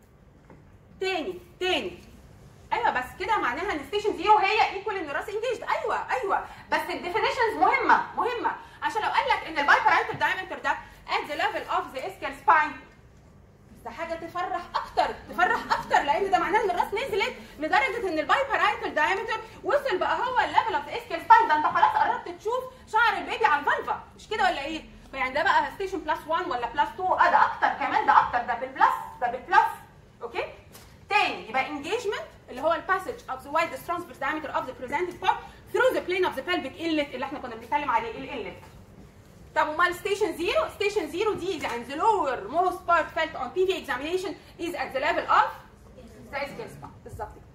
A: تاني تاني ايوه بس كده معناها ان ستيشن زيرو هي ايكوال ان الراس انجيجد ايوه ايوه بس الديفينيشنز مهمه مهمه عشان لو قال لك ان البايبرايتال دايمتر ده at the level of the ischial spine ده حاجه تفرح اكتر تفرح اكتر لان ده معناه ان الراس نزلت لدرجه ان البايبرايتال دايمتر وصل بقى هو الليفل اوف ذا اسكيال سباين ده انت خلاص قربت تشوف شعر البيبي على الفالفا مش كده ولا ايه؟ فيعني ده بقى ستيشن بلس 1 ولا بلس 2 اه ده اكتر كمان ده اكتر ده بالبلس ده بالبلس اوكي؟ تاني يبقى engagement اللي هو الباسج of the widest transverse diameter of the presented part through the plane of the pelvic inlet اللي احنا كنا بنتكلم عليه الانلت طب امال ستيشن زيرو ستيشن زيرو دي and the lower most part felt on PV examination is at the level of the ischial spine بالظبط كده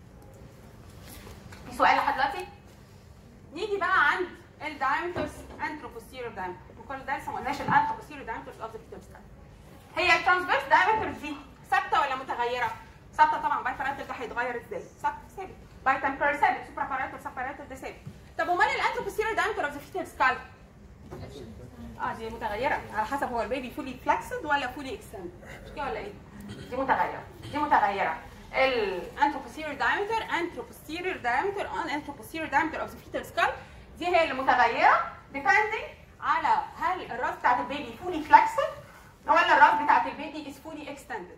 A: في سؤال لحد دلوقتي نيجي بقى عند الدايمترز انترو posterior diameter وكل ده لسه ما قلناش الانترو posterior diameters of the fetal skull هي الترانسفيرس دايمتر دي ثابته ولا متغيره؟ ثابته طبعا باي باراتر ده هيتغير ازاي؟ ثابت ثابت باي تمبر ثابت سوبرا باراتر سب باراتر ده ثابت طب امال الانترو posterior diameter of the fetal skull اه دي متغيره على حسب هو البيبي فولي فلكسد ولا فولي اكستند مش كده ولا ايه؟ دي متغيره دي متغيره الانتروبوستيريور diameter anteroposterior diameter on anteroposterior diameter of the fetal skull دي هي اللي متغيره depending على هل الراس بتاعت البيبي فولي فلكسد ولا الراس بتاعت البيبي is fully extended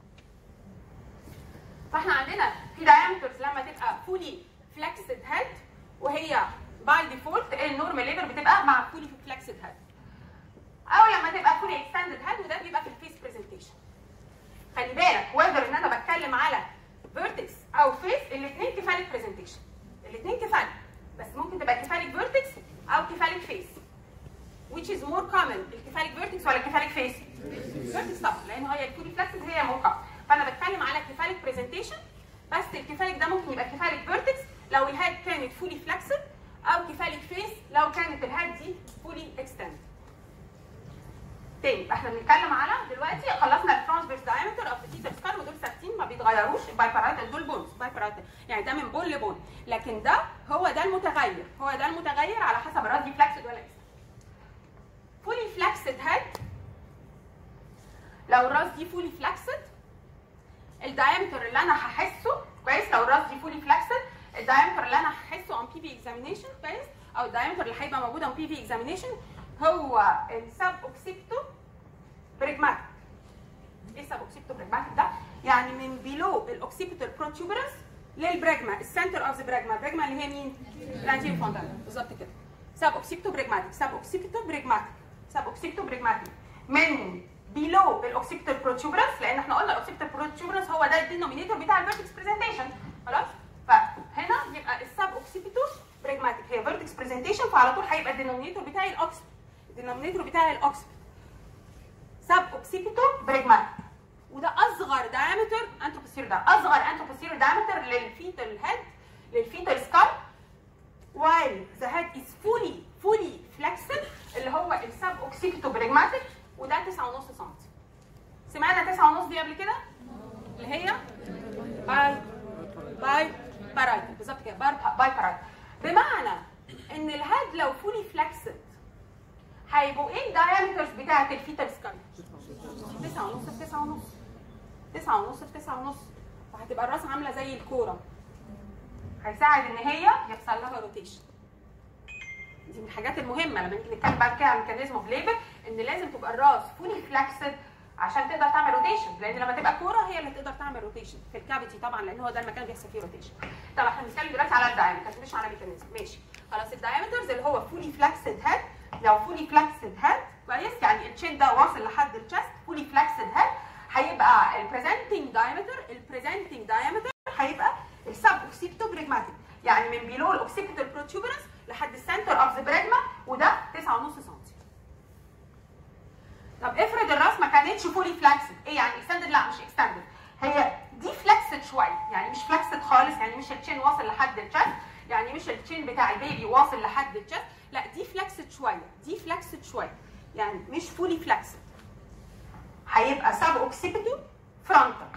A: فاحنا عندنا في diameters لما تبقى fully flexed head وهي باي ديفولت النورمال ليبر بتبقى مع فولي flexed head او لما تبقى فولي اكستندد هاد وده بيبقى في الفيس برزنتيشن خلي بالك وذر ان انا بتكلم على فيرتكس او فيس الاثنين كفالك برزنتيشن الاثنين كفالك بس ممكن تبقى كفالك فيرتكس او كفالك فيس which is more common الكفالك فيرتكس ولا الكفالك فيس فيرتكس طبعا لان هي الفولي فلكسد هي more common فانا بتكلم على كفالك برزنتيشن بس الكفالك ده ممكن يبقى كفالك فيرتكس لو الهاد كانت فولي فلكسد او كفالك فيس لو كانت الهاد دي فولي اكستند تاني احنا بنتكلم على دلوقتي خلاص بيتغيروش البايبرايتال دول بونز بايبرايتال يعني ده من بون لبون لكن ده هو ده المتغير هو ده المتغير على حسب الراس دي فلاكسد ولا اكستند فولي فلاكسد هيد لو الراس دي فولي فلاكسد الدايمتر اللي انا هحسه كويس لو الراس دي فولي فلاكسد الدايمتر اللي انا هحسه اون بي في اكزامينيشن كويس او الدايمتر اللي هيبقى موجود اون بي في اكزامينيشن هو السب اوكسيبتو بريجماتيك ايه السب اوكسيبتو بريجماتيك ده؟ يعني من بيلو الاوكسيبيتال بروتوبرنس للبراجما السنتر اوف ذا براجما البراجما اللي هي مين؟ الانتيريور فوندال بالظبط كده سب اوكسيبتو بريجماتيك سب اوكسيبتو بريجماتيك سب اوكسيبتو بريجماتيك من بيلو الاوكسيبيتال بروتوبرنس لان احنا قلنا الاوكسيبيتال بروتوبرنس هو ده الدينومينيتور بتاع الفيرتكس برزنتيشن خلاص فهنا يبقى السب اوكسيبيتو بريجماتيك هي فيرتكس برزنتيشن فعلى طول هيبقى الدينومينيتور بتاعي الاوكسيبيت الدينومينيتور بتاعي الاوكسيبيت سب اوكسيبيتو بريجماتيك وده اصغر دايمتر انتروبوسير ده اصغر انتروبوسير دايمتر للفيتال هيد للفيتال سكال while the head is fully fully flexed اللي هو السب اوكسيبيتو بريجماتيك وده 9.5 سم سمعنا 9.5 دي قبل كده اللي هي باي باي بارايت بالظبط كده باي باي بارايت بمعنى ان الهيد لو فولي فلكسد هيبقوا ايه الدايمترز بتاعت الفيتال سكال 9 ونص في 9 ونص 9 ونص في 9 ونص فهتبقى الراس عامله زي الكوره هيساعد ان هي يحصل لها روتيشن دي من الحاجات المهمه لما نيجي نتكلم بعد كده عن ميكانيزم اوف ليبر ان لازم تبقى الراس فولي فلكسد عشان تقدر تعمل روتيشن لان لما تبقى كوره هي اللي تقدر تعمل روتيشن في الكافيتي طبعا لان هو ده المكان اللي بيحصل فيه روتيشن طب احنا بنتكلم دلوقتي على الدايمتر مش على ميكانيزم ماشي خلاص الدايمترز اللي هو فولي فلكسد هيد لو فولي فلكسد هيد كويس يعني التشين ده واصل لحد الشست فولي فلكسد هيد هيبقى البريزنتنج دايمتر البريزنتنج دايمتر هيبقى السب اوكسيبتو بريجماتيك يعني من بيلو الاوكسيبيتال بروتوبرنس لحد السنتر اوف ذا بريجما وده 9.5 سم طب افرض الراس ما كانتش فولي فلاكسد ايه يعني اكستندد لا مش اكستندد هي دي فلكسد شويه يعني مش فلكسد خالص يعني مش التشين واصل لحد الشست يعني مش التشين بتاع البيبي واصل لحد الشست لا دي فلكسد شويه دي فلكسد شويه يعني مش فولي فلكسد هيبقى سب اوكسيبيتو فرونتال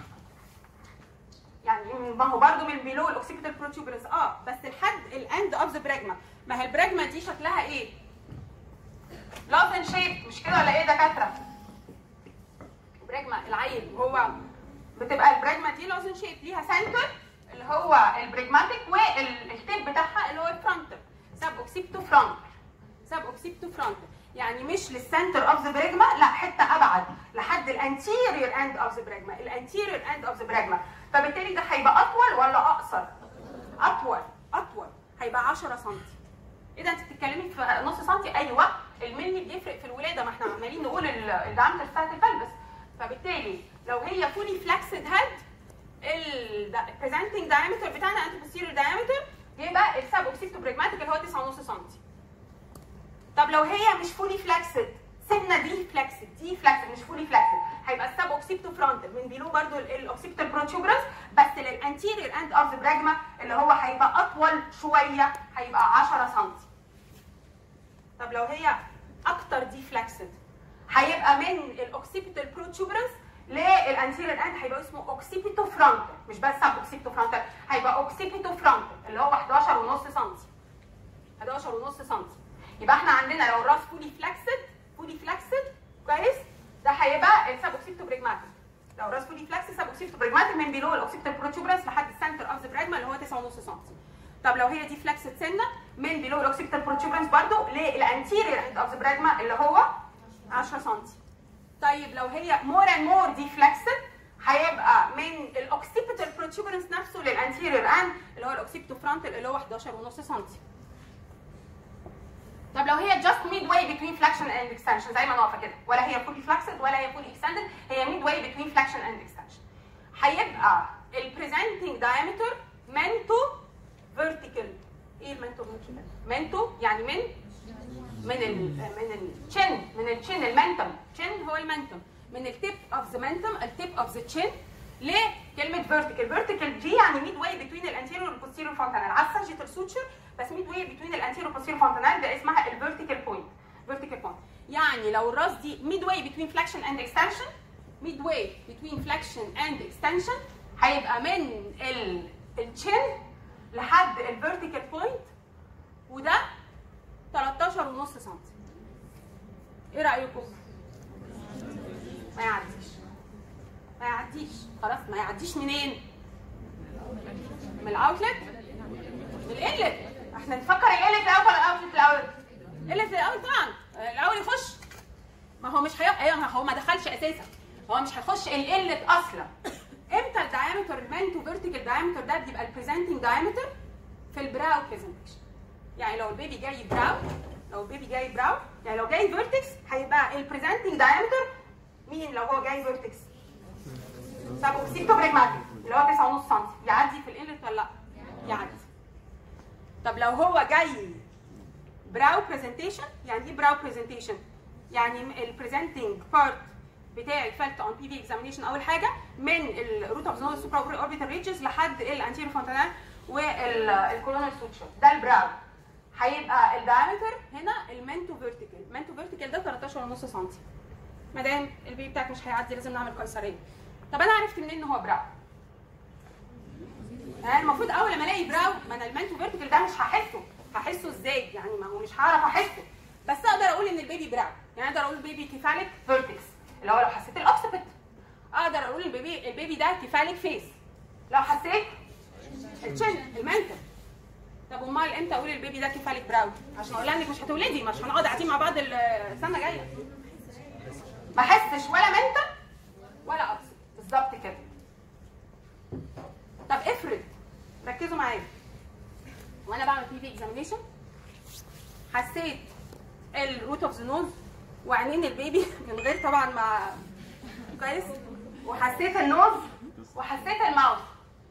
A: يعني ما هو برضه من بيلو الاوكسيبيتال بروتوبرنس اه بس لحد الاند اوف ذا براجما ما هي البراجما دي شكلها ايه؟ لازن شيب مش كده ولا ايه دكاتره؟ البراجما العيل هو بتبقى البراجما دي لازن شيب ليها سنتر اللي هو البريجماتيك والتيب بتاعها اللي هو الفرونتال سب اوكسيبتو فرونتال سب اوكسيبتو فرونتال يعني مش للسنتر اوف ذا بريجما لا حته ابعد لحد الانتيريور اند اوف ذا بريجما الانتيريور اند اوف ذا بريجما فبالتالي ده هيبقى اطول ولا اقصر؟ اطول اطول هيبقى 10 سم ايه ده انت بتتكلمي في نص سنتي ايوه الملي بيفرق في الولاده ما احنا عمالين نقول الدعامتر بتاعت البلبس فبالتالي لو هي فولي فلاكسد هيد البريزنتنج دايمتر بتاعنا انت بوستيريور دايمتر يبقى السب اوكسيبتو بريجماتيك اللي هو 9.5 سم طب لو هي مش فولي فلاكسد سنه دي فلاكسد دي فلاكسد مش فولي فلاكسد هيبقى السب اوكسيبتو فرونتال من بيلو برضو الاوكسيبتال بروتوبرنس بس للانتيريور اند اوف ذا براجما اللي هو هيبقى اطول شويه هيبقى 10 سم طب لو هي اكتر دي فلاكسد هيبقى من الاوكسيبيتال بروتوبرنس للانتيريور اند هيبقى اسمه اوكسيبيتو فرونتال مش بس سب اوكسيبيتو فرونتال هيبقى اوكسيبيتو فرونتال اللي هو 11 ونص سم 11 ونص سم يبقى احنا عندنا لو الراس فولي فلاكسد فولي فلاكسد كويس ده هيبقى السب اوكسيبتو بريجماتيك لو الراس فولي فلاكسد سب اوكسيبتو بريجماتيك من بيلو الاوكسيبتال بروتوبرنس لحد السنتر اوف ذا براجما اللي هو 9.5 سم طب لو هي دي فلاكسد سنه من بيلو الاوكسيبتال بروتوبرنس برضو للانتيريور اند اوف ذا براجما اللي هو 10 سم طيب لو هي مور اند مور دي فلاكسد هيبقى من الاوكسيبيتال بروتوبرنس نفسه للانتيريور اند اللي هو الاوكسيبتو فرونتال اللي هو 11.5 سم طب لو هي just midway between flexion and extension زي ما انا واقفه كده ولا هي fully flexed ولا هي fully extended هي midway between flexion and extension هيبقى ال presenting diameter mento vertical ايه المنتو vertical؟ منتو يعني من من ال من الشن من الشن المنتم شن هو المنتم من التيب اوف ذا منتم التيب اوف ذا تشين لكلمه فيرتيكال فيرتيكال دي يعني ميد واي بتوين الانتيريور والبوستيريور فونتانال على الساجيتال سوتشر بس ميد واي بتوين الانتيريور والبوستيريور فونتانال ده اسمها الفيرتيكال بوينت فيرتيكال بوينت يعني لو الراس دي ميد واي بتوين فلكشن اند اكستنشن ميد واي بتوين فلكشن اند اكستنشن هيبقى من ال الشين لحد الفيرتيكال بوينت وده 13 ونص سم ايه رايكم ما يعديش ما يعديش خلاص ما يعديش منين من الاوتلت من الانلت احنا نفكر الانلت الاول ولا الاوتلت الاول الانلت الاول طبعا الاول يخش ما هو مش هي... ايوه ما هو ما دخلش اساسا هو مش هيخش الانلت اصلا امتى الدايمتر المان تو فيرتيكال دايمتر ده بيبقى البريزنتنج دايمتر في البراو بريزنتيشن يعني لو البيبي جاي براو لو البيبي جاي براو يعني لو جاي فيرتكس هيبقى البريزنتنج دايمتر مين لو هو جاي فيرتكس سابوكسيتو بريجماتيك اللي هو 9.5 سم يعدي في الانلت ولا لا؟ يعدي طب لو هو جاي براو برزنتيشن يعني ايه براو برزنتيشن؟ يعني البريزنتنج بارت بتاعي فالت اون بي في اكزامينيشن اول حاجه من الروت اوف زون سوبرا اوربيتال ريجز لحد الانتيريور فونتانال والكولونال سوتشر ده البراو هيبقى الدايمتر هنا المنتو فيرتيكال المنتو فيرتيكال ده 13 ونص سم ما دام البيبي بتاعك مش هيعدي لازم نعمل قيصريه طب انا عرفت منين ان هو براو يعني المفروض اول لما الاقي براو ما انا المنتو فيرتيكال ده مش هحسه هحسه ازاي يعني ما هو مش هعرف احسه بس اقدر اقول ان البيبي براو يعني اقدر اقول البيبي كيفاليك فيرتكس اللي هو لو حسيت الاوكسبت اقدر اقول البيبي البيبي ده كيفاليك فيس لو حسيت الشن المنتل طب امال امتى اقول البيبي ده كيفاليك براو عشان اقول لها انك مش هتولدي مش هنقعد قاعدين مع بعض السنه الجايه ما احسش ولا منتل ولا اوكسبت بالظبط كده طب افرض ركزوا معايا وانا بعمل بي في اكزامينيشن حسيت الروت اوف ذا نوز وعينين البيبي من غير طبعا ما كويس وحسيت النوز وحسيت الماوث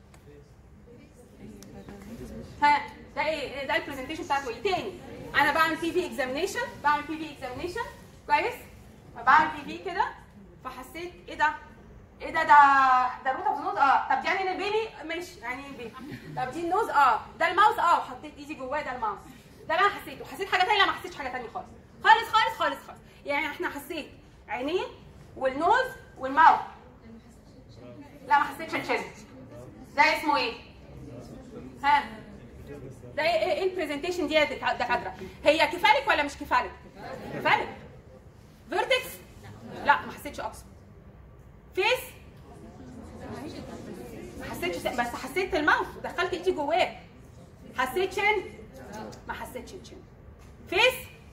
A: ها ده ايه ده البرزنتيشن بتاعته ايه تاني انا بعمل بي في اكزامينيشن بعمل بي في اكزامينيشن كويس فبعمل بي في كده فحسيت ايه ده ايه ده ده ده روت اوف نوز اه طب دي عينين البيبي ماشي عينين البيبي طب دي النوز اه ده الماوس اه وحطيت ايدي جواه ده الماوس ده اللي انا حسيته حسيت حاجه ثانيه لا ما حسيتش حاجه ثانيه خالص خالص خالص خالص خالص يعني احنا حسيت عينين والنوز والماوث لا ما حسيتش الشن ده اسمه ايه ها ده ايه ايه البرزنتيشن دي يا دكا- دكاتره هي كفالك ولا مش كفالك كفالك فيرتكس لا ما حسيتش اقصى فيس ما حسيتش بس حسيت الماوث دخلت ايدي جواه حسيت شن ما حسيتش الشن فيس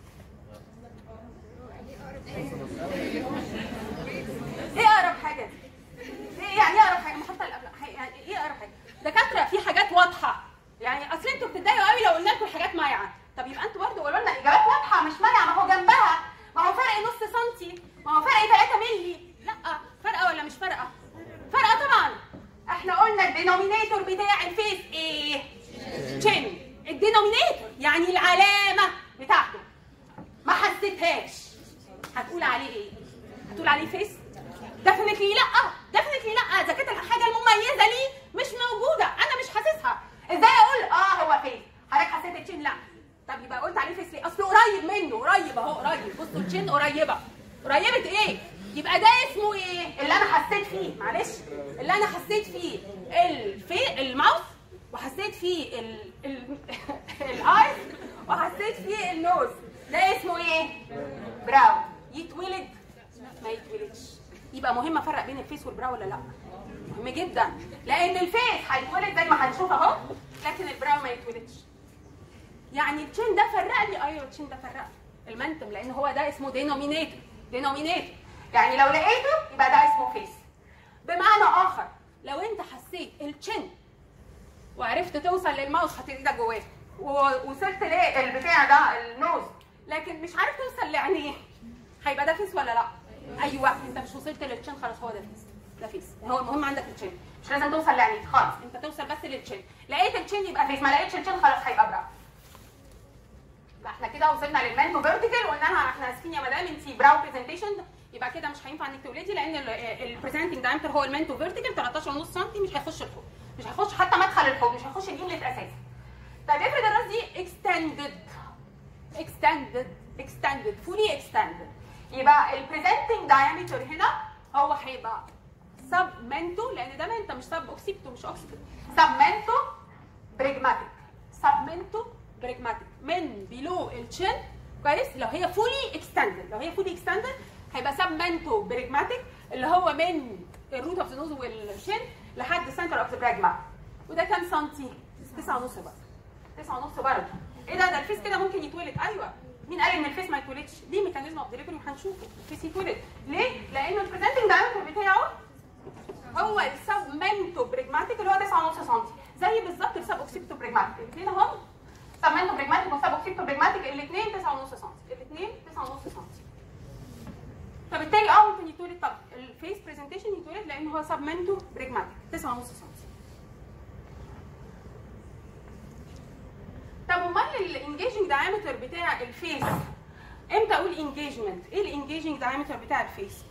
A: ايه اقرب حاجه دي؟ ايه يعني ايه اقرب حاجه؟ ما حتى الأبل- يعني ايه اقرب حاجه؟ دكاتره في حاجات واضحه يعني اصل انتوا بتتضايقوا قوي لو قلنا لكم حاجات مايعه طب يبقى انتوا برضه قولوا لنا اجابات واضحه مش مايعه ما هو جنبها ما هو فرق نص سنتي ما هو فرق 3 مللي لا فارقه ولا مش فارقه؟ فارقه طبعا احنا قلنا الدينومينيتور بتاع الفيس ايه؟ تشين الدينومينيتور يعني العلامه بتاعته ما حسيتهاش هتقول عليه ايه؟ هتقول عليه فيس؟ ديفنتلي لا ديفنتلي لا اذا كانت الحاجه المميزه ليه مش موجوده انا مش حاسسها ازاي اقول اه هو فيس حضرتك حسيت التشين لا طب يبقى قلت عليه فيس ليه اصله قريب منه قريب اهو قريب بصوا التشين قريبه قريبه ايه يبقى ده اسمه ايه اللي انا حسيت فيه معلش اللي انا حسيت فيه الفي الماوث وحسيت فيه ال ال الايز وحسيت فيه النوز ده اسمه ايه براو يتولد ما يتولدش يبقى مهم افرق بين الفيس والبراو ولا لا مهم جدا لان الفيس هيتولد زي ما هنشوف اهو لكن البراو ما يتولدش يعني التشين ده فرق لي ايوه التشين ده فرق لي المنتم لان هو ده اسمه دينومينيتور دينومينيتور يعني لو لقيته يبقى ده اسمه فيس بمعنى اخر لو انت حسيت التشين وعرفت توصل للماوس حطيت ايدك جواه ووصلت للبتاع ده النوز لكن مش عارف توصل لعينيه هيبقى ده فيس ولا لا؟ ايوه انت مش وصلت للتشين خلاص هو ده فيس ده فيس هو المهم عندك التشين مش لازم توصل لعينيه خالص انت توصل بس للتشين لقيت التشين يبقى فيس ما لقيتش التشين خلاص هيبقى براو يبقى احنا كده وصلنا للمانتو فيرتيكال وقلنا لها احنا اسفين يا مدام انت براو برزنتيشن يبقى كده مش هينفع انك تولدي لان البريزنتنج دايمتر هو المانتو فيرتيكال 13 ونص سم مش هيخش الحوض مش هيخش حتى مدخل الحوض مش هيخش الانلت اساسا طيب افرض الراس دي اكستندد اكستندد اكستندد فولي اكستندد يبقى البريزنتنج دايمتر هنا هو هيبقى سبمنتو لان ده منتا مش سب اوكسيبتو مش اوكسيبتو سبمنتو بريجماتيك سبمنتو بريجماتيك من بيلو الشن كويس لو هي فولي اكستندد لو هي فولي اكستندد هيبقى سبمنتو بريجماتيك اللي هو من الروت اوف ذا نوز والشن لحد سنتر اوف ذا براجما وده كام سنتي؟ 9 ونص برضه 9 ونص برضه ايه ده ده الفيس كده ممكن يتولد ايوه مين قال ان الفيس ما يتولدش؟ ليه ميكانيزم اوف ديليفري وهنشوفه الفيس يتولد ليه؟ لانه البريزنتنج دايمتر بتاعه هو السبمنتو بريجماتيك اللي هو 9 ونص سم زي بالظبط السب اوكسيبتو بريجماتيك الاثنين اهم سبمنتو بريجماتيك وسب اوكسيبتو بريجماتيك الاثنين 9 ونص سم الاثنين 9 ونص سم فبالتالي اه ممكن يتولد طب الفيس برزنتيشن يتولد لان هو سبمنتو بريجماتيك 9 ونص سم طب امال الانجيجنج دايمتر بتاع الفيس امتى اقول انجيجمنت ايه الانجيجنج دايمتر بتاع الفيس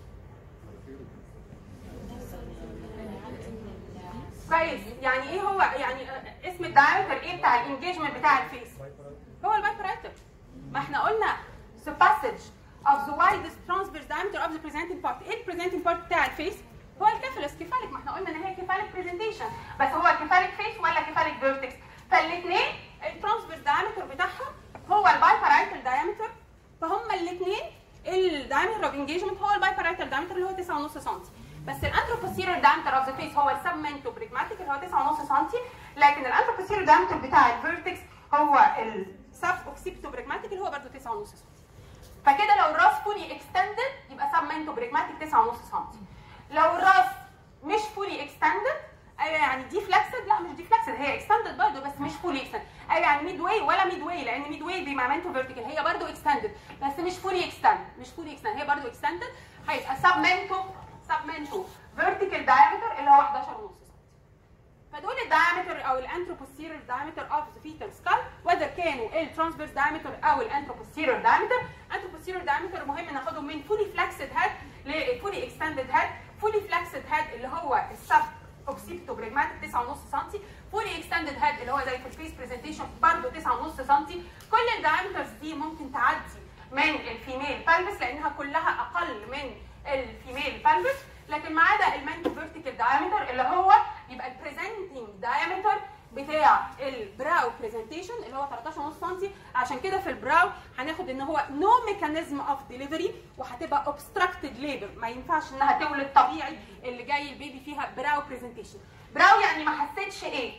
A: كويس يعني ايه هو يعني اسم الدايمتر ايه بتاع الانجيجمنت بتاع الفيس هو البايبرايتر ما احنا قلنا the passage of the widest transverse diameter of the presenting part ايه البريزنتنج بارت بتاع الفيس هو الكفلس كفالك ما احنا قلنا ان هي كفالك برزنتيشن بس هو كفالك فيس ولا كفالك فيرتكس فالاثنين الترانسفيرس دايمتر بتاعهم هو البايبرايتال دايمتر فهم الاثنين الدايمتر اوف انجيجمنت هو البايبرايتال دايمتر اللي هو 9.5 سم بس الانتروبوسيريور دايمتر اوف ذا فيس هو السبمنتو بريجماتيك اللي هو 9.5 سم لكن الانتروبوسيريور دايمتر بتاع الفيرتكس هو السب اوكسيبتو بريجماتيك اللي هو برضه 9.5 سم فكده لو الراس فولي اكستندد يبقى سبمنتو بريجماتيك 9.5 سم لو الراس مش فولي اكستندد ايوه يعني دي فلكسد لا مش دي فلكسد هي اكستندد برضه بس مش فولي اكستندد ايوه يعني ميد واي ولا ميد واي لان ميد واي دي مامنتو فيرتيكال هي برضه اكستندد بس مش فولي اكستندد مش فولي اكستندد هي برضه اكستندد هيبقى سبمنتو سبمنتو فيرتيكال دايمتر اللي هو 11 ونص سم فدول الدايمتر او الانتروبوستيريور دايمتر اوف ذا فيتال سكال وذر كانوا الترانسفيرس دايمتر او الانتروبوستيريور دايمتر انتروبوستيريور دايمتر مهم ناخدهم من فولي فلكسد هيد لفولي اكستندد هيد فولي فلكسد هيد اللي هو السب اوكسيبتو بريجماتيك 9.5 سم فولي اكستندد هيد اللي هو زي في الفيس برزنتيشن برضه 9.5 سم كل الدايمترز دي ممكن تعدي من الفيميل بالبس لانها كلها اقل من الفيميل بالبس لكن ما عدا المانتو فيرتيكال دايمتر اللي هو يبقى البريزنتنج دايمتر بتاع البراو برزنتيشن اللي هو 13.5 سم عشان كده في البراو هناخد ان هو نو ميكانيزم اوف ديليفري وهتبقى اوبستراكتد ليبر ما ينفعش انها تولد طبيعي اللي جاي البيبي فيها براو برزنتيشن براو يعني ما حسيتش ايه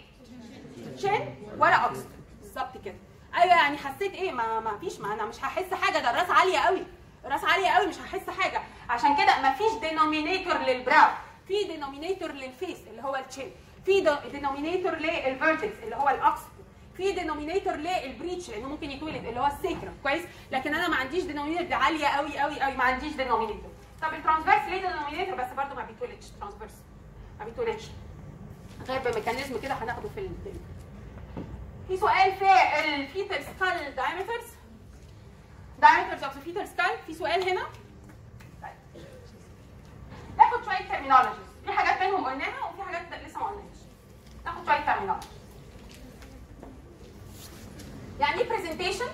A: شن ولا اوبست بالظبط كده ايوه يعني حسيت ايه ما ما فيش ما انا مش هحس حاجه ده الراس عاليه قوي الراس عاليه قوي مش هحس حاجه عشان كده ما فيش دينومينيتور للبراو في دينومينيتور للفيس اللي هو التشين في دينومينيتور للفيرتكس اللي هو الاكسد في دينومينيتور للبريتش لانه ممكن يتولد اللي هو السيكرم كويس لكن انا ما عنديش دينومينيتور دي عاليه قوي قوي قوي ما عنديش دينومينيتور طب الترانسفيرس ليه دينومينيتور بس برضه ما بيتولدش ترانسفيرس ما بيتولدش غير بميكانيزم كده هناخده في الدنيا في سؤال في الفيتال سكال دايمترز diameters of the fetal skull في سؤال هنا طيب. ناخد شويه terminologies في حاجات منهم قلناها وفي حاجات لسه ما قلناهاش ناخد شويه terminologies يعني ايه presentation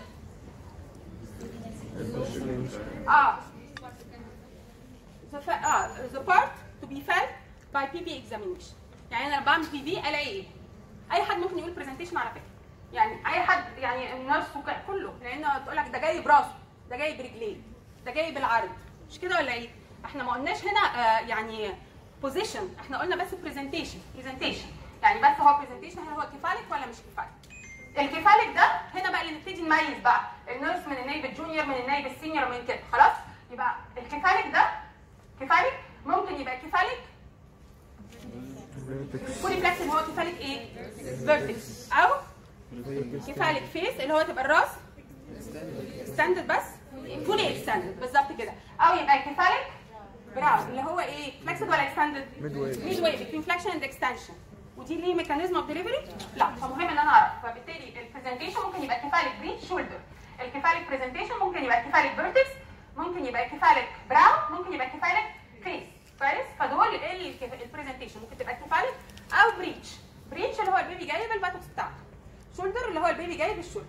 A: اه the, fa- اه the part to be felt by PV examination يعني انا لما بعمل بي في الاقي ايه اي حد ممكن يقول presentation على فكره يعني اي حد يعني الناس وك- كله لانه تقول لك ده جاي براسه ده جاي برجليه ده جاي بالعرض مش كده ولا ايه؟ احنا ما قلناش هنا آه يعني بوزيشن احنا قلنا بس برزنتيشن برزنتيشن يعني بس هو برزنتيشن هل هو كفالك ولا مش كفالك؟ الكفالك ده هنا بقى اللي نبتدي نميز بقى النيرس من النايب الجونيور من النايب السينيور من كده خلاص؟ يبقى الكفالك ده كفالك ممكن يبقى كفالك فولي فلكس اللي هو كفالك ايه؟ فيرتكس او كفالك فيس اللي هو تبقى الراس ستاندد بس فولي اكستندد بالظبط كده او يبقى كفالك براو اللي هو ايه فلكسد ولا اكستندد
B: Midway.
A: ميد واي بين فلكشن اند اكستنشن ودي ليه ميكانيزم اوف ديليفري لا فمهم ان انا اعرف فبالتالي البرزنتيشن ممكن يبقى كفالك بريد شولدر الكفالك برزنتيشن ممكن يبقى كفالك فيرتكس ممكن يبقى كفالك براو ممكن يبقى كفالك فيس كويس فدول البرزنتيشن ممكن تبقى كفالك او بريتش بريتش اللي هو البيبي جاي بالباتوكس بتاعته شولدر اللي هو البيبي جاي بالشولدر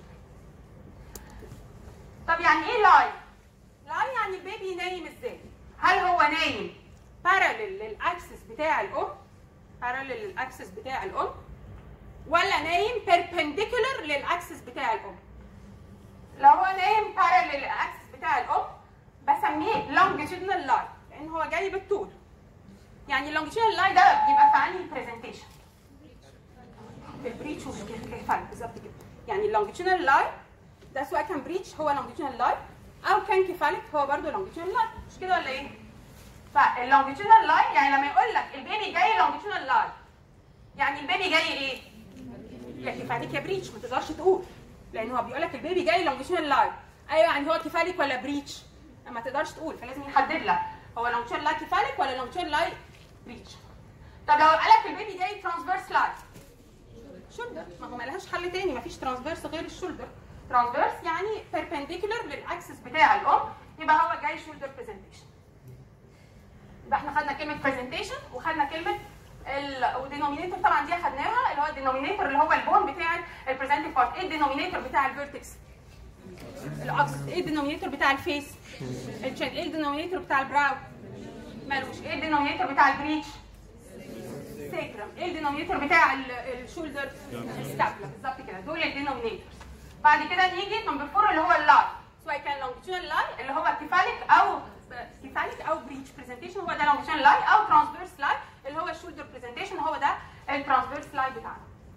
A: طب يعني ايه لاي؟ لاي يعني البيبي نايم ازاي؟ هل هو نايم بارالل للاكسس بتاع الام بارالل للاكسس بتاع الام ولا نايم بيربنديكولار للاكسس بتاع الام لو هو نايم بارالل للاكسس بتاع الام بسميه لونجيتودينال لاين لان هو جاي بالطول يعني اللونجيتودينال لاين ده بيبقى في انهي برزنتيشن في البريتش وفي الكيفال بالظبط كده يعني اللونجيتودينال لاين ده سواء كان بريتش هو لونجيتودينال لاين او كان كيفاليك هو برضه لونجيتودينال لاين مش كده ولا ايه؟ فاللونجيتودينال لاين يعني لما يقول لك البيبي جاي لونجيتودينال لاين يعني البيبي جاي ايه؟ يا كيفاليك يا بريتش ما تقدرش تقول لان هو بيقول لك البيبي جاي لونجيتودينال لاين ايوه يعني هو كيفاليك ولا بريتش ما تقدرش تقول فلازم يحدد لك هو لونجيتودينال لاين كيفاليك ولا لونجيتودينال لاين بريتش طب لو قال لك البيبي جاي ترانسفيرس لاين شولدر ما هو ملهاش حل تاني مفيش ترانسفيرس غير الشولدر ترانسفيرس يعني بيربنديكولار للاكسس بتاع الام يبقى هو جاي شولدر برزنتيشن يبقى احنا خدنا كلمه برزنتيشن وخدنا كلمه الدينومينيتور طبعا دي خدناها اللي هو الدينومينيتور اللي هو البون بتاع البريزنتنج بارت ايه الدينومينيتور بتاع الفيرتكس الاكس ايه الدينومينيتور بتاع الفيس الشين ايه الدينومينيتور بتاع البراو مالوش ايه الدينومينيتور بتاع البريتش سيكرم ايه الدينومينيتور بتاع ال- الشولدر سكابلا بالظبط كده دول الدينومينيتور بعد كده نيجي نمبر 4 اللي هو اللاين سواء كان لونجيتودينال لاين اللي هو كيفاليك او كيفاليك او بريتش برزنتيشن هو ده لونجيتودينال لاين او ترانسفيرس لاين اللي هو الشولدر برزنتيشن هو ده الترانسفيرس لاين بتاعنا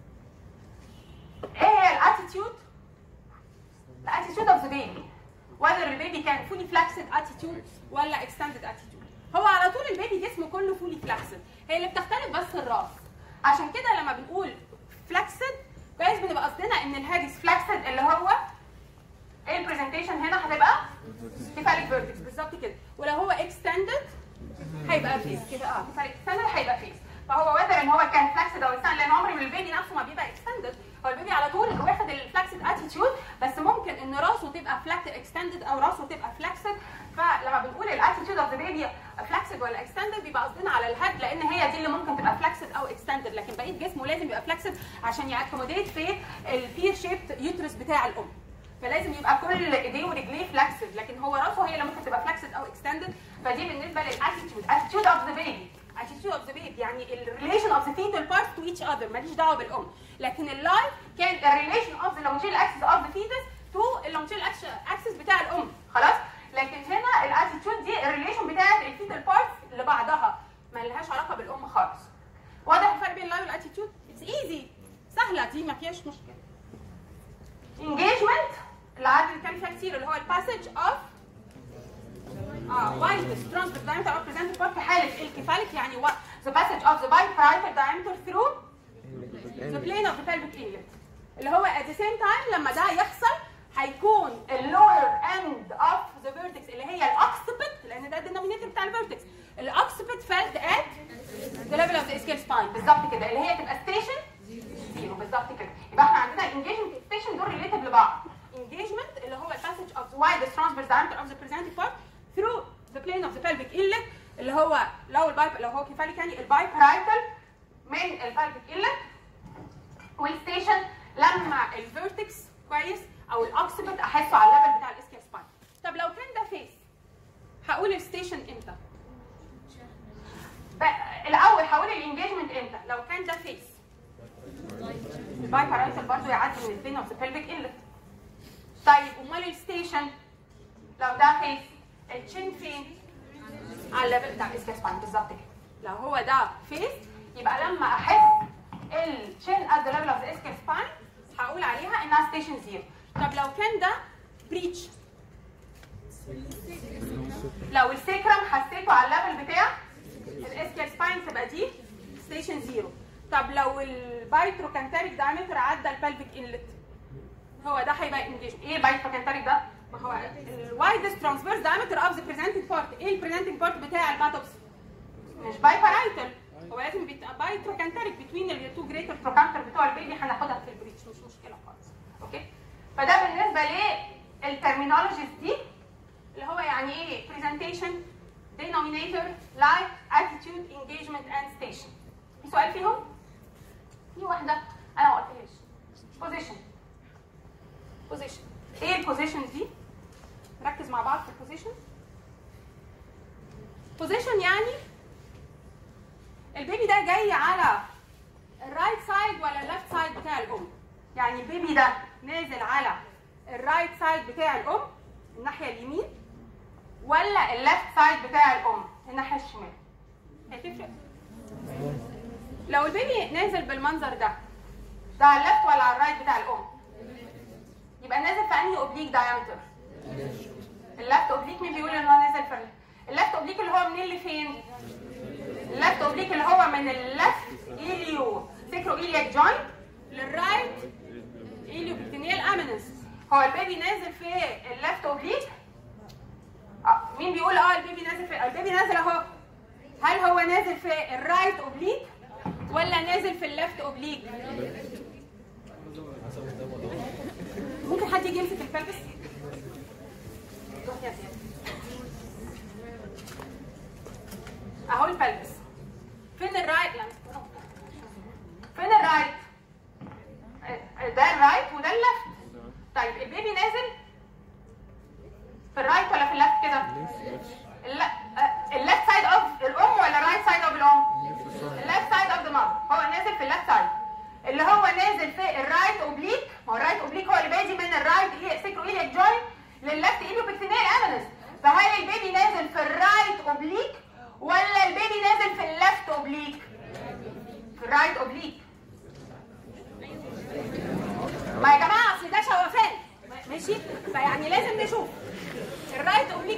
A: ايه هي الاتيتيود الاتيتيود اوف ذا بيبي whether البيبي كان فولي فلاكسد اتيتيود ولا اكستندد اتيتيود هو على طول البيبي جسمه كله فولي فلاكسد هي اللي بتختلف بس الراس عشان كده لما بنقول فلاكسد كويس بنبقى قصدنا ان الهاجس فلاكسد اللي هو ايه البرزنتيشن هنا هتبقى كيفاليك فيرتكس بالظبط كده ولو هو اكستندد هيبقى فيس كده اه كيفاليك اكستندد هيبقى فيس فهو وذر ان هو كان فلاكسد او اكستندد لان عمري من البيبي نفسه ما بيبقى اكستندد هو البيبي على طول واخد الفلاكسد اتيتيود بس ممكن ان راسه تبقى فلاكت اكستندد او راسه تبقى فلاكسد فلما بنقول الاتيتيود اوف ذا بيبي فلاكسد ولا اكستندد بيبقى قصدنا على الهيد لان هي دي اللي ممكن تبقى فلاكسد او اكستندد لكن بقيه جسمه لازم يبقى فلاكسد عشان ياكوموديت في البير شيبت يوترس بتاع الام فلازم يبقى كل ايديه ورجليه فلاكسد لكن هو راسه هي اللي ممكن تبقى فلاكسد او اكستندد فدي بالنسبه للاتيتيود اتيتيود اوف ذا بيبي attitude of the baby يعني ال relation of the fetal parts to each other ماليش دعوه بالام لكن اللاين كان ال relation of the longitudinal axis of the fetus to ال longitudinal axis بتاع الام خلاص لكن هنا الاتيتيود دي الريليشن بتاعت الفيتال بارتس لبعضها ما لهاش علاقه بالام خالص واضح الفرق بين اللاين والاتيتيود اتس ايزي سهله دي ما فيهاش مشكله engagement العدد اللي كان فيها كتير اللي هو الباسج اوف اه widest transverse diameter of presented part في حالة الكفالك يعني what the passage of the biparietal diameter through the plane of the pelvic inlet اللي هو at the same time لما ده يحصل هيكون ال lower end of the vertex اللي هي الاوكسبت لان ده الدينومينيتور بتاع الفيرتكس الاوكسبت felt at the level of the ischial spine بالظبط كده اللي هي تبقى station زيرو بالظبط كده يبقى احنا عندنا engagement station دول ريليتد لبعض engagement اللي هو passage of the widest transverse diameter of the presented part through the plane of the pelvic inlet اللي هو لو البايب لو هو كفالي يعني البايبرايتال من البلفيك inlet والستيشن لما الفيرتكس كويس او الاوكسيبت احسه على الليفل بتاع الاسكيال سباين طب لو كان ده فيس هقول الستيشن امتى؟ ب- الاول هقول الانجيجمنت امتى؟ لو كان ده فيس البايبرايتال برضه يعدي من البين اوف ذا pelvic inlet طيب امال الستيشن لو ده فيس التشين فين؟ على الليفل بتاع الاسكيال سباين بالظبط كده لو هو ده فيس يبقى لما احس التشين at the level of the ischial spine هقول عليها انها ستيشن زيرو طب لو كان ده بريتش لو السيكرم حسيته على الليفل بتاع الاسكيال سباين تبقى دي ستيشن زيرو طب لو البايتروكانتاريك دايمتر عدى البلفيك انلت هو ده هيبقى انجيجن ايه البايتروكانتاريك ده؟ ما هو الوايدست ترانسفيرس دايمتر اوف ذا بريزنتنج بارت ايه البريزنتنج بارت بتاع الباتوكس مش بايبرايتال هو لازم يبقى بايتروكانتاريك بتوين التو جريتر تروكانتر بتوع البيبي هناخدها في البريتش مش مشكله خالص اوكي فده بالنسبه للترمينولوجيز دي اللي هو يعني ايه presentation denominator life attitude engagement and station في سؤال فيهم؟ في واحدة أنا ما قلتهاش position position ايه البوزيشن دي؟ نركز مع بعض في البوزيشن position يعني البيبي ده جاي على الرايت سايد ولا الليفت سايد بتاع الام يعني البيبي ده نازل على الرايت سايد بتاع الام الناحيه اليمين ولا الليفت سايد بتاع الام الناحيه الشمال هتفرق لو البيبي نازل بالمنظر ده ده على الليفت ولا على الرايت بتاع الام يبقى نازل في انهي اوبليك دايمتر الليفت اوبليك مين بيقول ان هو نازل في الليفت اوبليك اللي هو منين لفين الليفت اوبليك اللي هو من الليفت ايليو سيكرو ايلياك جوينت للرايت ايليو بكتينيال امينس هو البيبي نازل في الليفت اوبليك آه، مين بيقول اه البيبي نازل في البيبي نازل اهو هل هو نازل في الرايت اوبليك ولا نازل في الليفت اوبليك ممكن حد يجي يمسك البلبس روح يا زياد. اهو البلبس فين الرايت لا فين الرايت ده الرايت وده الليفت طيب البيبي نازل في الرايت ولا في الليفت كده لا الليفت سايد اوف الام ولا الرايت سايد اوف الام الليفت سايد اوف ذا ماذر هو نازل في الليفت سايد اللي هو نازل في الرايت اوبليك ما هو الرايت اوبليك هو اللي بادي من الرايت سيكرو ايليك جوينت للليفت ايليو بكتينيال امينس فهل البيبي نازل في الرايت اوبليك ولا البيبي نازل في الليفت اوبليك في الرايت اوبليك ما يا جماعه اصل ده شوفان ماشي فيعني لازم نشوف الرايت اوبليك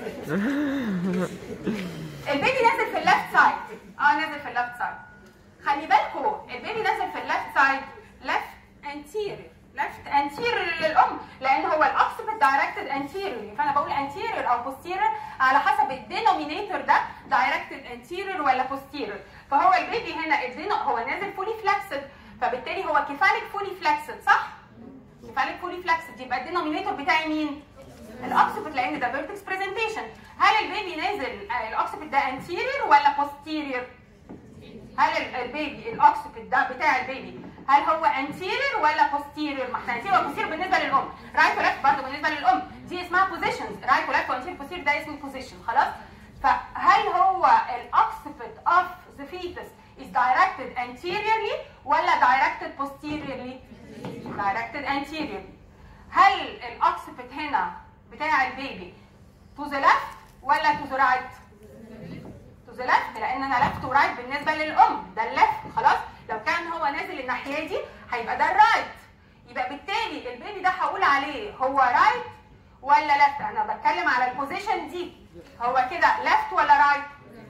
A: البيبي نازل في الليفت سايد اه نازل في الليفت سايد خلي بالكم البيبي نازل في الليفت سايد ليفت انتيريور ليفت انتيريور للام لان هو الاوكسبت دايركتد انتيريور فانا بقول انتيريور او بوستيريور على حسب الدينومينيتور ده دايركتد انتيريور ولا بوستيريور فهو البيبي هنا الدينو هو نازل فولي فلكسد فبالتالي هو كفالك فولي فلكسد صح؟ كفالك فولي فلكسد يبقى الدينومينيتور بتاعي مين؟ الاوكسبت لان ده فيرتكس برزنتيشن هل البيبي نازل آه، الاوكسبت ده انتيريور ولا بوستيريور؟ هل ال- البيبي الاوكسبت ده بتاع البيبي هل هو انتيريور ولا بوستيريور؟ ما احنا انتيريور وبوستيريور بالنسبه للام، رايت وليفت برضه بالنسبه للام، دي اسمها بوزيشنز، رايت وليفت وانتيريور بوستيريور ده اسمه بوزيشن خلاص؟ فهل هو الاوكسبت اوف ذا fetus is directed anteriorly ولا directed posteriorly؟ directed anteriorly. هل الاوكسبت هنا بتاع البيبي to the left ولا to the right؟ to the left لان انا left ورايت بالنسبه للام ده الليفت خلاص لو كان هو نازل الناحيه دي هيبقى ده الرايت يبقى بالتالي البيبي ده هقول عليه هو رايت ولا ليفت انا بتكلم على البوزيشن دي هو كده ليفت ولا رايت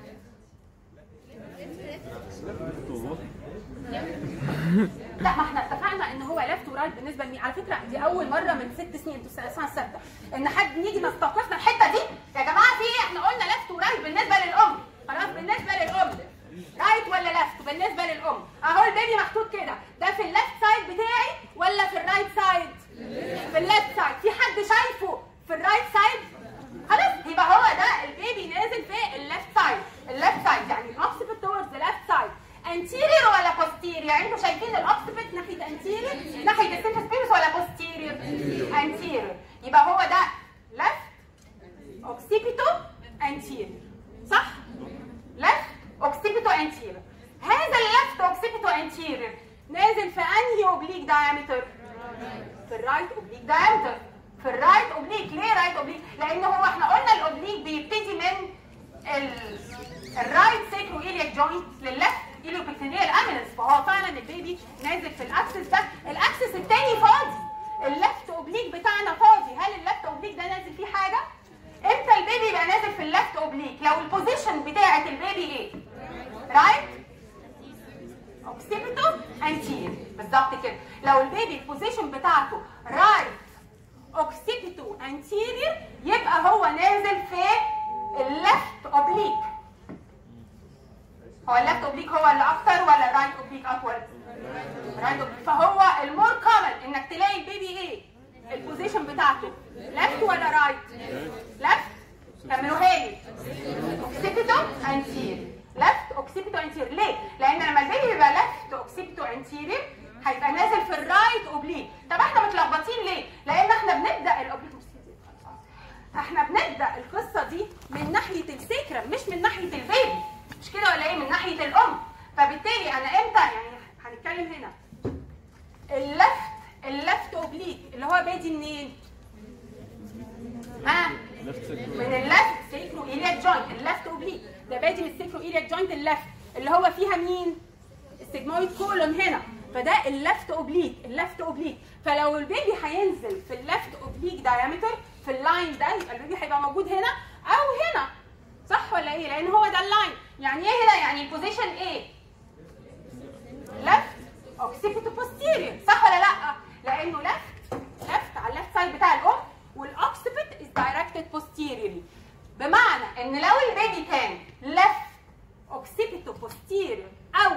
A: لا ما احنا اتفقنا ان هو ليفت ورايت بالنسبه لمين على فكره دي اول مره من ست سنين انتوا السنه السادسه ان حد نيجي نستوقفنا الحته دي يا جماعه في ايه احنا قلنا ليفت ورايت بالنسبه للام خلاص بالنسبه للام رايت ولا ليفت بالنسبه للام اهو البيبي محطوط كده ده في الليفت سايد بتاعي ولا في الرايت سايد في الليفت سايد في حد شايفه في الرايت سايد خلاص يبقى هو ده البيبي نازل في الليفت سايد الليفت سايد يعني الاوكسيبت towards the left side anterior ولا posterior يعني انتوا شايفين الاوكسيبت ناحيه anterior ناحيه السيرفس بيبس ولا posterior anterior يبقى هو ده left occipito anterior صح left occipito anterior هذا الليفت occipito anterior نازل في انهي اوبليك diameter في الرايت اوبليك diameter في الرايت اوبليك ليه رايت اوبليك لان هو احنا قلنا الاوبليك بيبتدي من ال... الرايت سيكرو ايلياك جوينت للليفت ايليوبكتينيال امينس فهو فعلا البيبي نازل في الاكسس ده الاكسس الثاني فاضي الليفت اوبليك بتاعنا فاضي هل الليفت اوبليك ده نازل فيه حاجه امتى البيبي يبقى نازل في الليفت اوبليك لو البوزيشن بتاعه البيبي ايه رايت اوكسيبيتو انتير بالظبط كده لو البيبي البوزيشن بتاعته رايت اوكسيبيتو انتيرير يبقى هو نازل في الليفت اوبليك هو الليفت اوبليك هو اللي اكتر ولا الرايت اوبليك اطول رايت اوبليك فهو المور كومن انك تلاقي البيبي ايه البوزيشن بتاعته ليفت ولا رايت ليفت كملوها لي اوكسيبيتو انتير ليفت اوكسيبيتو انتير ليه لان لما البيبي يبقى ليفت اوكسيبيتو انتيرير هيبقى نازل في الرايت اوبليك طب احنا متلخبطين ليه لان احنا بنبدا الاوبليك احنا بنبدا القصه دي من ناحيه السكرم مش من ناحيه البيبي مش كده ولا ايه من ناحيه الام كام هنا اللفت اللفت اوبليك اللي هو بادي منين ها من اللفت سيكرو ايلياك جوينت اللفت اوبليك ده بادي من السيكرو ايلياك جوينت اللفت اللي هو فيها مين السيجمويد كولوم هنا فده اللفت اوبليك اللفت اوبليك فلو البيبي هينزل في اللفت اوبليك دايمتر في اللاين ده يبقى البيبي هيبقى موجود هنا او هنا صح ولا ايه لان هو ده اللاين يعني ايه هنا يعني البوزيشن ايه لفت اوكسيبيتو بوستيريور صح ولا لا لانه لفت لفت على اللفت سايد بتاع الام والاوكسيبيت از دايركتد بوستيريوري بمعنى ان لو البيبي كان لفت اوكسيبيتو بوستيريور او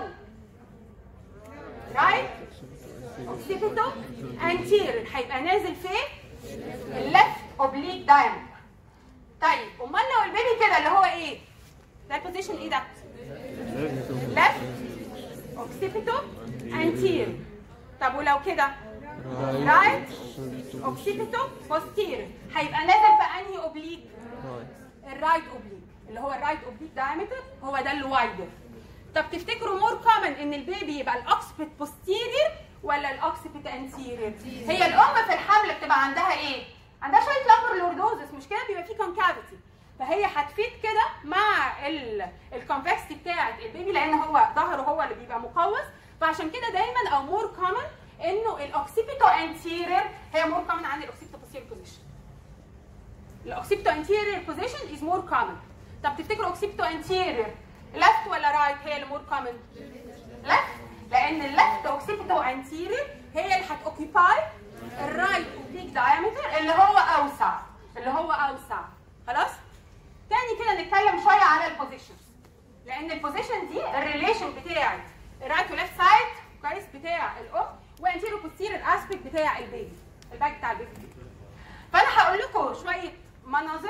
A: رايت اوكسيبيتو انتيريور هيبقى نازل فين اللفت اوبليك دايمتر طيب امال لو البيبي كده اللي هو ايه ده البوزيشن ايه ده لفت اوكسيبيتو انتيريور طب ولو كده رايت اوكسيبيتو بوستيريور هيبقى نازل في انهي اوبليك الرايت اوبليك اللي هو الرايت اوبليك دايمتر هو ده الوايدر طب تفتكروا مور كومن ان البيبي يبقى الاوكسبت بوستيريور ولا الاوكسبت انتيريور هي الام في الحمل بتبقى عندها ايه عندها شويه لامبر لوردوزس مش كده بيبقى فيه كونكافيتي فهي هتفيد كده مع الكونفكستي بتاعه البيبي لان هو ظهره هو اللي بيبقى مقوس فعشان كده دايما او مور كومن انه الاوكسيبيتو انتيريور هي مور كومن عن الاوكسيبيتو بوستيريور بوزيشن الاوكسيبتو انتيريور بوزيشن از مور كومن طب تفتكروا اوكسيبتو انتيريور ليفت ولا رايت هي اللي مور كومن ليفت لان الليفت اوكسيبتو انتيريور هي اللي هتوكيباي الرايت اوبليك دايمتر اللي هو اوسع اللي هو اوسع خلاص تاني كده نتكلم شويه على البوزيشنز لان البوزيشن دي الريليشن بتاعت الرايت وليفت سايد كويس بتاع الام وانتيرو بوستيريور اسبيكت بتاع البيبي الباك بتاع البيبي فانا هقول لكم شويه مناظر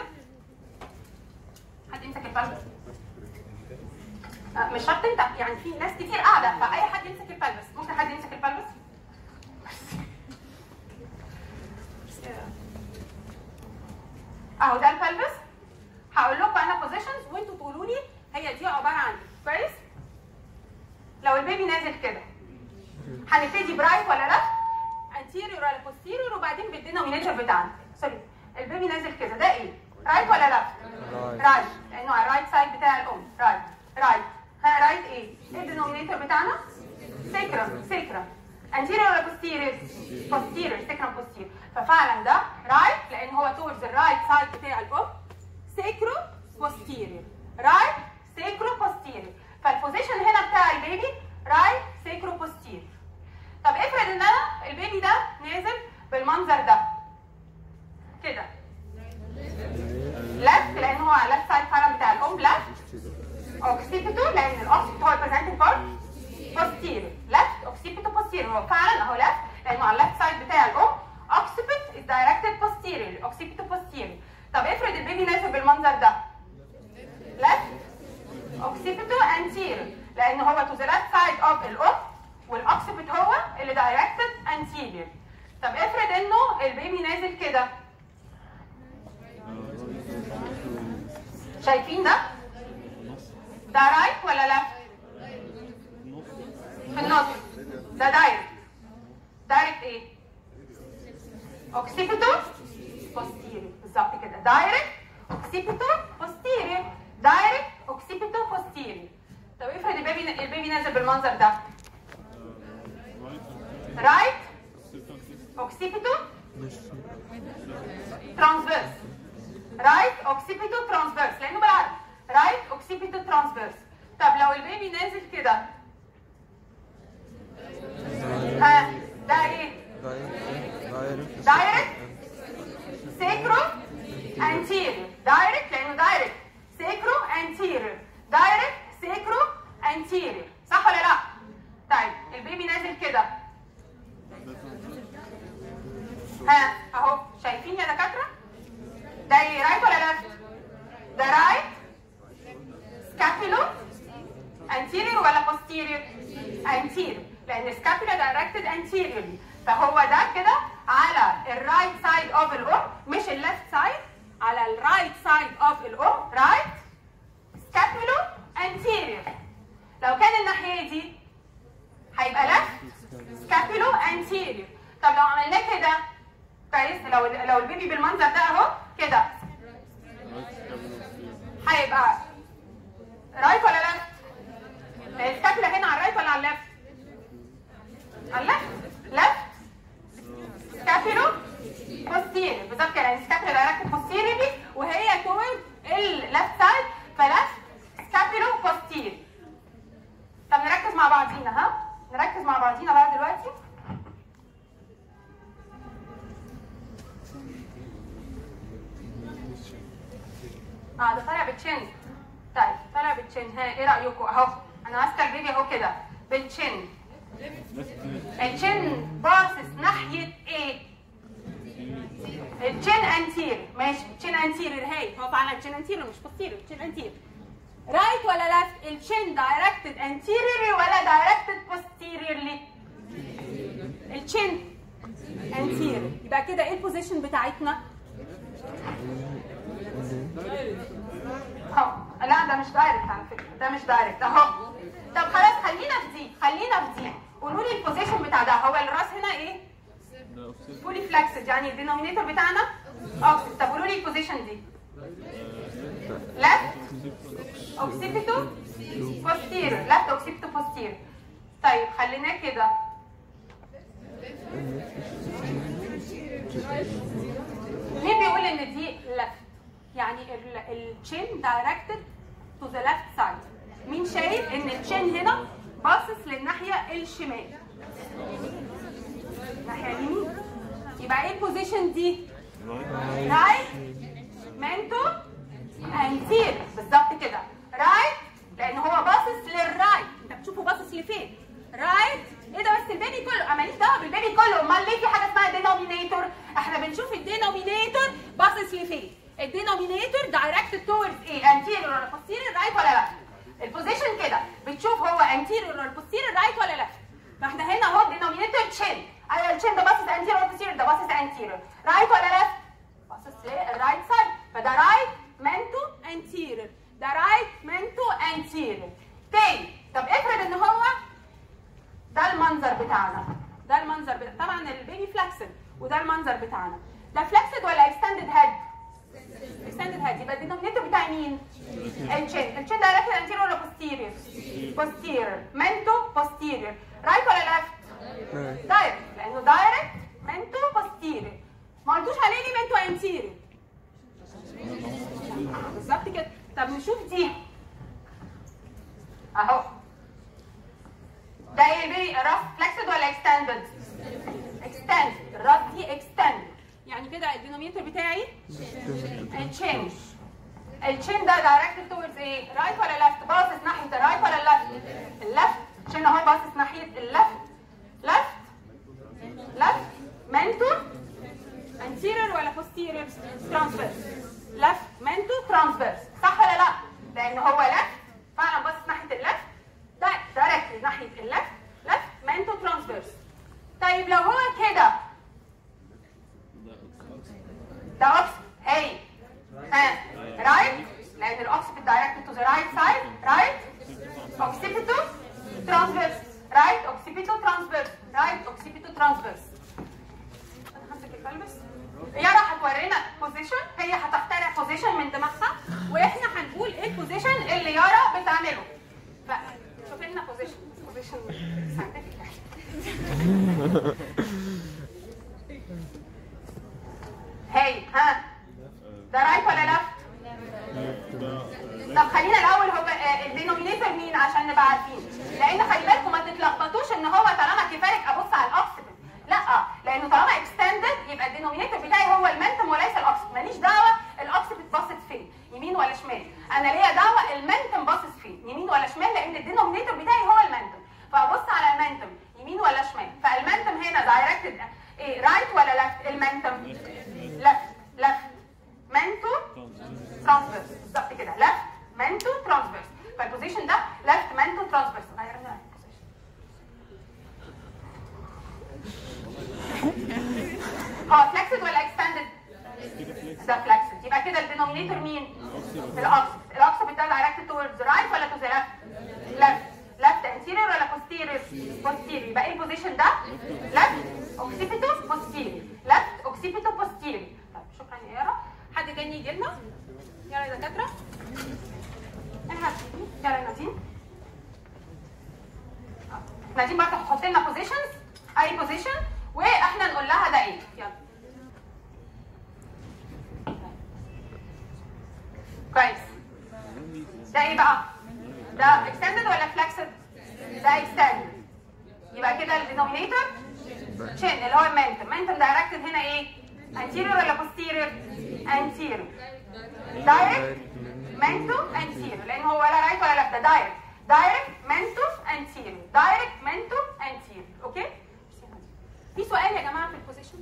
A: حد يمسك البلبس آه، مش شرط انت يعني في ناس كتير قاعده فاي حد يمسك البلبس ممكن حد يمسك البلبس اهو ده البلبس هقول لكم انا بوزيشنز وانتوا تقولوا لي هي دي عباره عن ايه كويس لو البيبي نازل كده هنبتدي برايت ولا لا انتيريور ولا بوستيريور وبعدين بالدينومينيتور بتاعنا سوري البيبي نازل كده ده ايه رايت ولا لا رايت لانه على الرايت سايد بتاع الام رايت رايت ها رايت ايه ايه الدينومينيتور بتاعنا سيكرم سيكرم انتيريور ولا بوستيريور بوستيريور سيكرم بوستيريور ففعلا ده رايت لان هو towards الرايت سايد بتاع الام سيكرو بوستيريور رايت سيكرو بوستيريور فالبوزيشن هنا بتاع البيبي رايت سيكرو بوستيريور طب افرض ان انا البيبي ده نازل بالمنظر ده كده لفت لان هو على لفت سايد كارم بتاع الام لفت اوكسيبيتو لان الاوكسيبيتو هو البريزنتنج بارت بوستيريور لفت اوكسيبيتو بوستيريور هو فعلا اهو لفت لانه على اللفت سايد بتاع الام اوكسيبيت از دايركتد بوستيريور اوكسيبيتو بوستيريور طب افرض البيبي نازل بالمنظر ده left occipital anterior لان هو to the left side of الام والاوكسيبت هو اللي directed anterior طب افرض انه البيبي نازل كده شايفين ده ده رايت ولا لا في النص ده دايركت دايركت ايه اوكسيبيتو posterior بالظبط كده دايركت اوكسيبيتو posterior دايركت اوكسيبيتو posterior طب افرض البيبي البيبي نازل بالمنظر ده رايت اوكسيبيتو ترانسفيرس رايت اوكسيبيتو ترانسفيرس لانه بالعربي رايت اوكسيبيتو ترانسفيرس طب لو البيبي نازل كده ها ده ايه دايركت سيكرو انتيريور دايركت لانه دايركت سيكرو انتيريور دايركت سيكرو انتيريور صح ولا لا طيب البيبي نازل كده ها اهو شايفين يا دكاتره ده ايه رايت ولا لفت ده رايت سكابيلو انتيريور ولا بوستيريور انتيريور لان سكابيلا دايركتد انتيريورلي فهو ده كده على الرايت سايد اوف الام مش الليفت سايد على الرايت سايد اوف الام رايت سكابيلو انتيريور لو كان الناحيه دي هيبقى ليفت سكابيلو انتيريور طب لو عملناه كده كويس لو لو البيبي بالمنظر ده اهو كده هيبقى رايت ولا لفت؟ السكابيلا هنا على الرايت ولا على اللفت؟ على اللفت لفت سكابيلو بوستيريور بالظبط كده يعني السكابيلا دايركت بوستيريوري وهي تورد اللفت سايد فلفت سكابيلو بوستيريور طب نركز مع بعضينا ها نركز مع بعضينا بقى دلوقتي اه ده طالع بالتشين طيب طالع بالتشين ها ايه رايكم اهو انا ماسكه البيبي اهو كده بالتشين التشين باصص ناحيه ايه التشين انتير ماشي التشين انتير هي هو فعلا التشين انتير مش بوستيريور التشين انتير رايت ولا لفت التشين دايركتد انتيريوري ولا دايركتد بوستيريورلي التشين انتير يبقى كده ايه البوزيشن بتاعتنا اهو لا ده مش دايركت على فكره ده مش دايركت اهو طب خلاص خلينا في دي خلينا في دي قولوا لي البوزيشن بتاع ده هو الراس هنا ايه فولي فلكسد يعني الدينومينيتور بتاعنا اوكسيد طب قولوا لي البوزيشن دي لفت اوكسيبيتو بوستيرور لفت اوكسيبيتو بوستيرور طيب خليناه كده مين بيقول ان دي لفت يعني التشين دايركتد تو ذا لفت سايد مين شايف ان التشين هنا باصص للناحيه الشمال الناحيه اليمين يبقى ايه البوزيشن دي رايت منتو انتير بالظبط كده رايت لان هو باصص للرايت انت بتشوفه باصص لفين رايت ايه ده بس البيبي كله ماليش دعوه بالبيبي كله امال ليه في حاجه اسمها دينومينيتور احنا بنشوف الدينومينيتور باصص لفين الدينومينيتور دايركتد توورز ايه انتيريور ولا بوستيريور رايت ولا لفت البوزيشن كده بتشوف هو انتيريور ولا بوستيريور رايت ولا لفت فاحنا هنا اهو الدينومينيتور تشين ايوه التشين ده باصص انتيريور ولا بوستيريور ده باصص انتيريور رايت ولا لفت باصص للرايت سايد فده رايت منتو انتيريور ده رايت منتو انتيريور تاني طب افرض ان هو ده المنظر بتاعنا ده المنظر بتاع طبعا البيبي فلكسد وده المنظر بتاعنا ده فلكسد ولا اكستندد هيد اكستندد هيد يبقى الدينومينيتور بتاع مين التشين التشين دايركت انتيريور ولا بوستيريور بوستيريور منتو بوستيريور رايت ولا لفت دايركت لانه دايركت منتو بوستيريور ما قلتوش عليه ليه منتو انتيريور بالظبط كده طب نشوف دي اهو ده ايه البيبي الراس فلكسد ولا اكستندد اكستند الراس دي اكستند يعني كده الدينومينيتور بتاعي التشين التشين ده دايركت توورز ايه رايت ولا لفت باصص ناحيه الرايت ولا اللفت اللفت عشان اهو باصص ناحيه اللفت لفت لفت منتو انتيريور ولا بوستيريور ترانسفيرس لفت منتو ترانسفيرس صح ولا لا لان هو لفت فعلا باصص ناحيه اللفت ده دايركت ناحيه اللفت لفت منتو ترانسفيرس طيب لو هو كده ده اوكس هي ها رايت لان الاوكسيبت دايركت تو ذا رايت سايد رايت اوكسيبيتو ترانسفيرس رايت اوكسيبيتو ترانسفيرس رايت اوكسيبيتو ترانسفيرس انا همسك الكلبس يارا هتورينا بوزيشن هي هتخترع بوزيشن من دماغها واحنا هنقول ايه البوزيشن اللي يارا بتعمله فشوف لنا بوزيشن بوزيشن ساينتفك هاي ها ده رايت ولا لفت طب خلينا الاول هو آه، الدينومينيتور مين عشان نبقى عارفين لان خلي بالكم ما تتلخبطوش ان هو طالما كفايه ابص على الاوكسيدنت لا لانه طالما اكستندد يبقى الدينومينيتور بتاعي هو المنتم وليس الاوكسيد ماليش دعوه الاوكسيد باصص فين يمين ولا شمال انا ليا دعوه المنتم باصص فين يمين ولا شمال لان الدينومينيتور بتاعي هو المنتم فابص على المنتم يمين ولا شمال فالمنتم هنا دايركتد ايه رايت ولا لفت المنتم لفت لفت منتو ترانسفيرس بالظبط كده لفت منتو ترانسفيرس فالبوزيشن ده لفت منتو ترانسفيرس غيرنا هو فلكسد ولا اكستندد؟ ده فلكسد يبقى كده الدينومينيتور مين؟ الاوكسيد الاوكسيد ده دايركتد توردز رايت ولا تو ذا لفت؟ لفت لفت انتيريور ولا بوستيريور؟ posterior posterior يبقى ايه البوزيشن ده left occipital posterior left occipital posterior طيب شكرا يا يارا حد تاني يجي لنا يلا يا دكاتره انا هبتدي يلا يا نادين آه. نادين بقى تحط لنا بوزيشنز اي بوزيشن واحنا نقول لها ده ايه يلا كويس ده ايه بقى ده اكستندد ولا فلكسد ده اكستندد يبقى كده الدينومينيتور شين اللي هو المنتم منتم دايركتد هنا ايه anterior ولا posterior anterior دايركت منتو anterior لان هو ولا رايت ولا لفت ده دايركت دايركت منتو anterior دايركت منتو anterior اوكي في سؤال يا جماعه في البوزيشن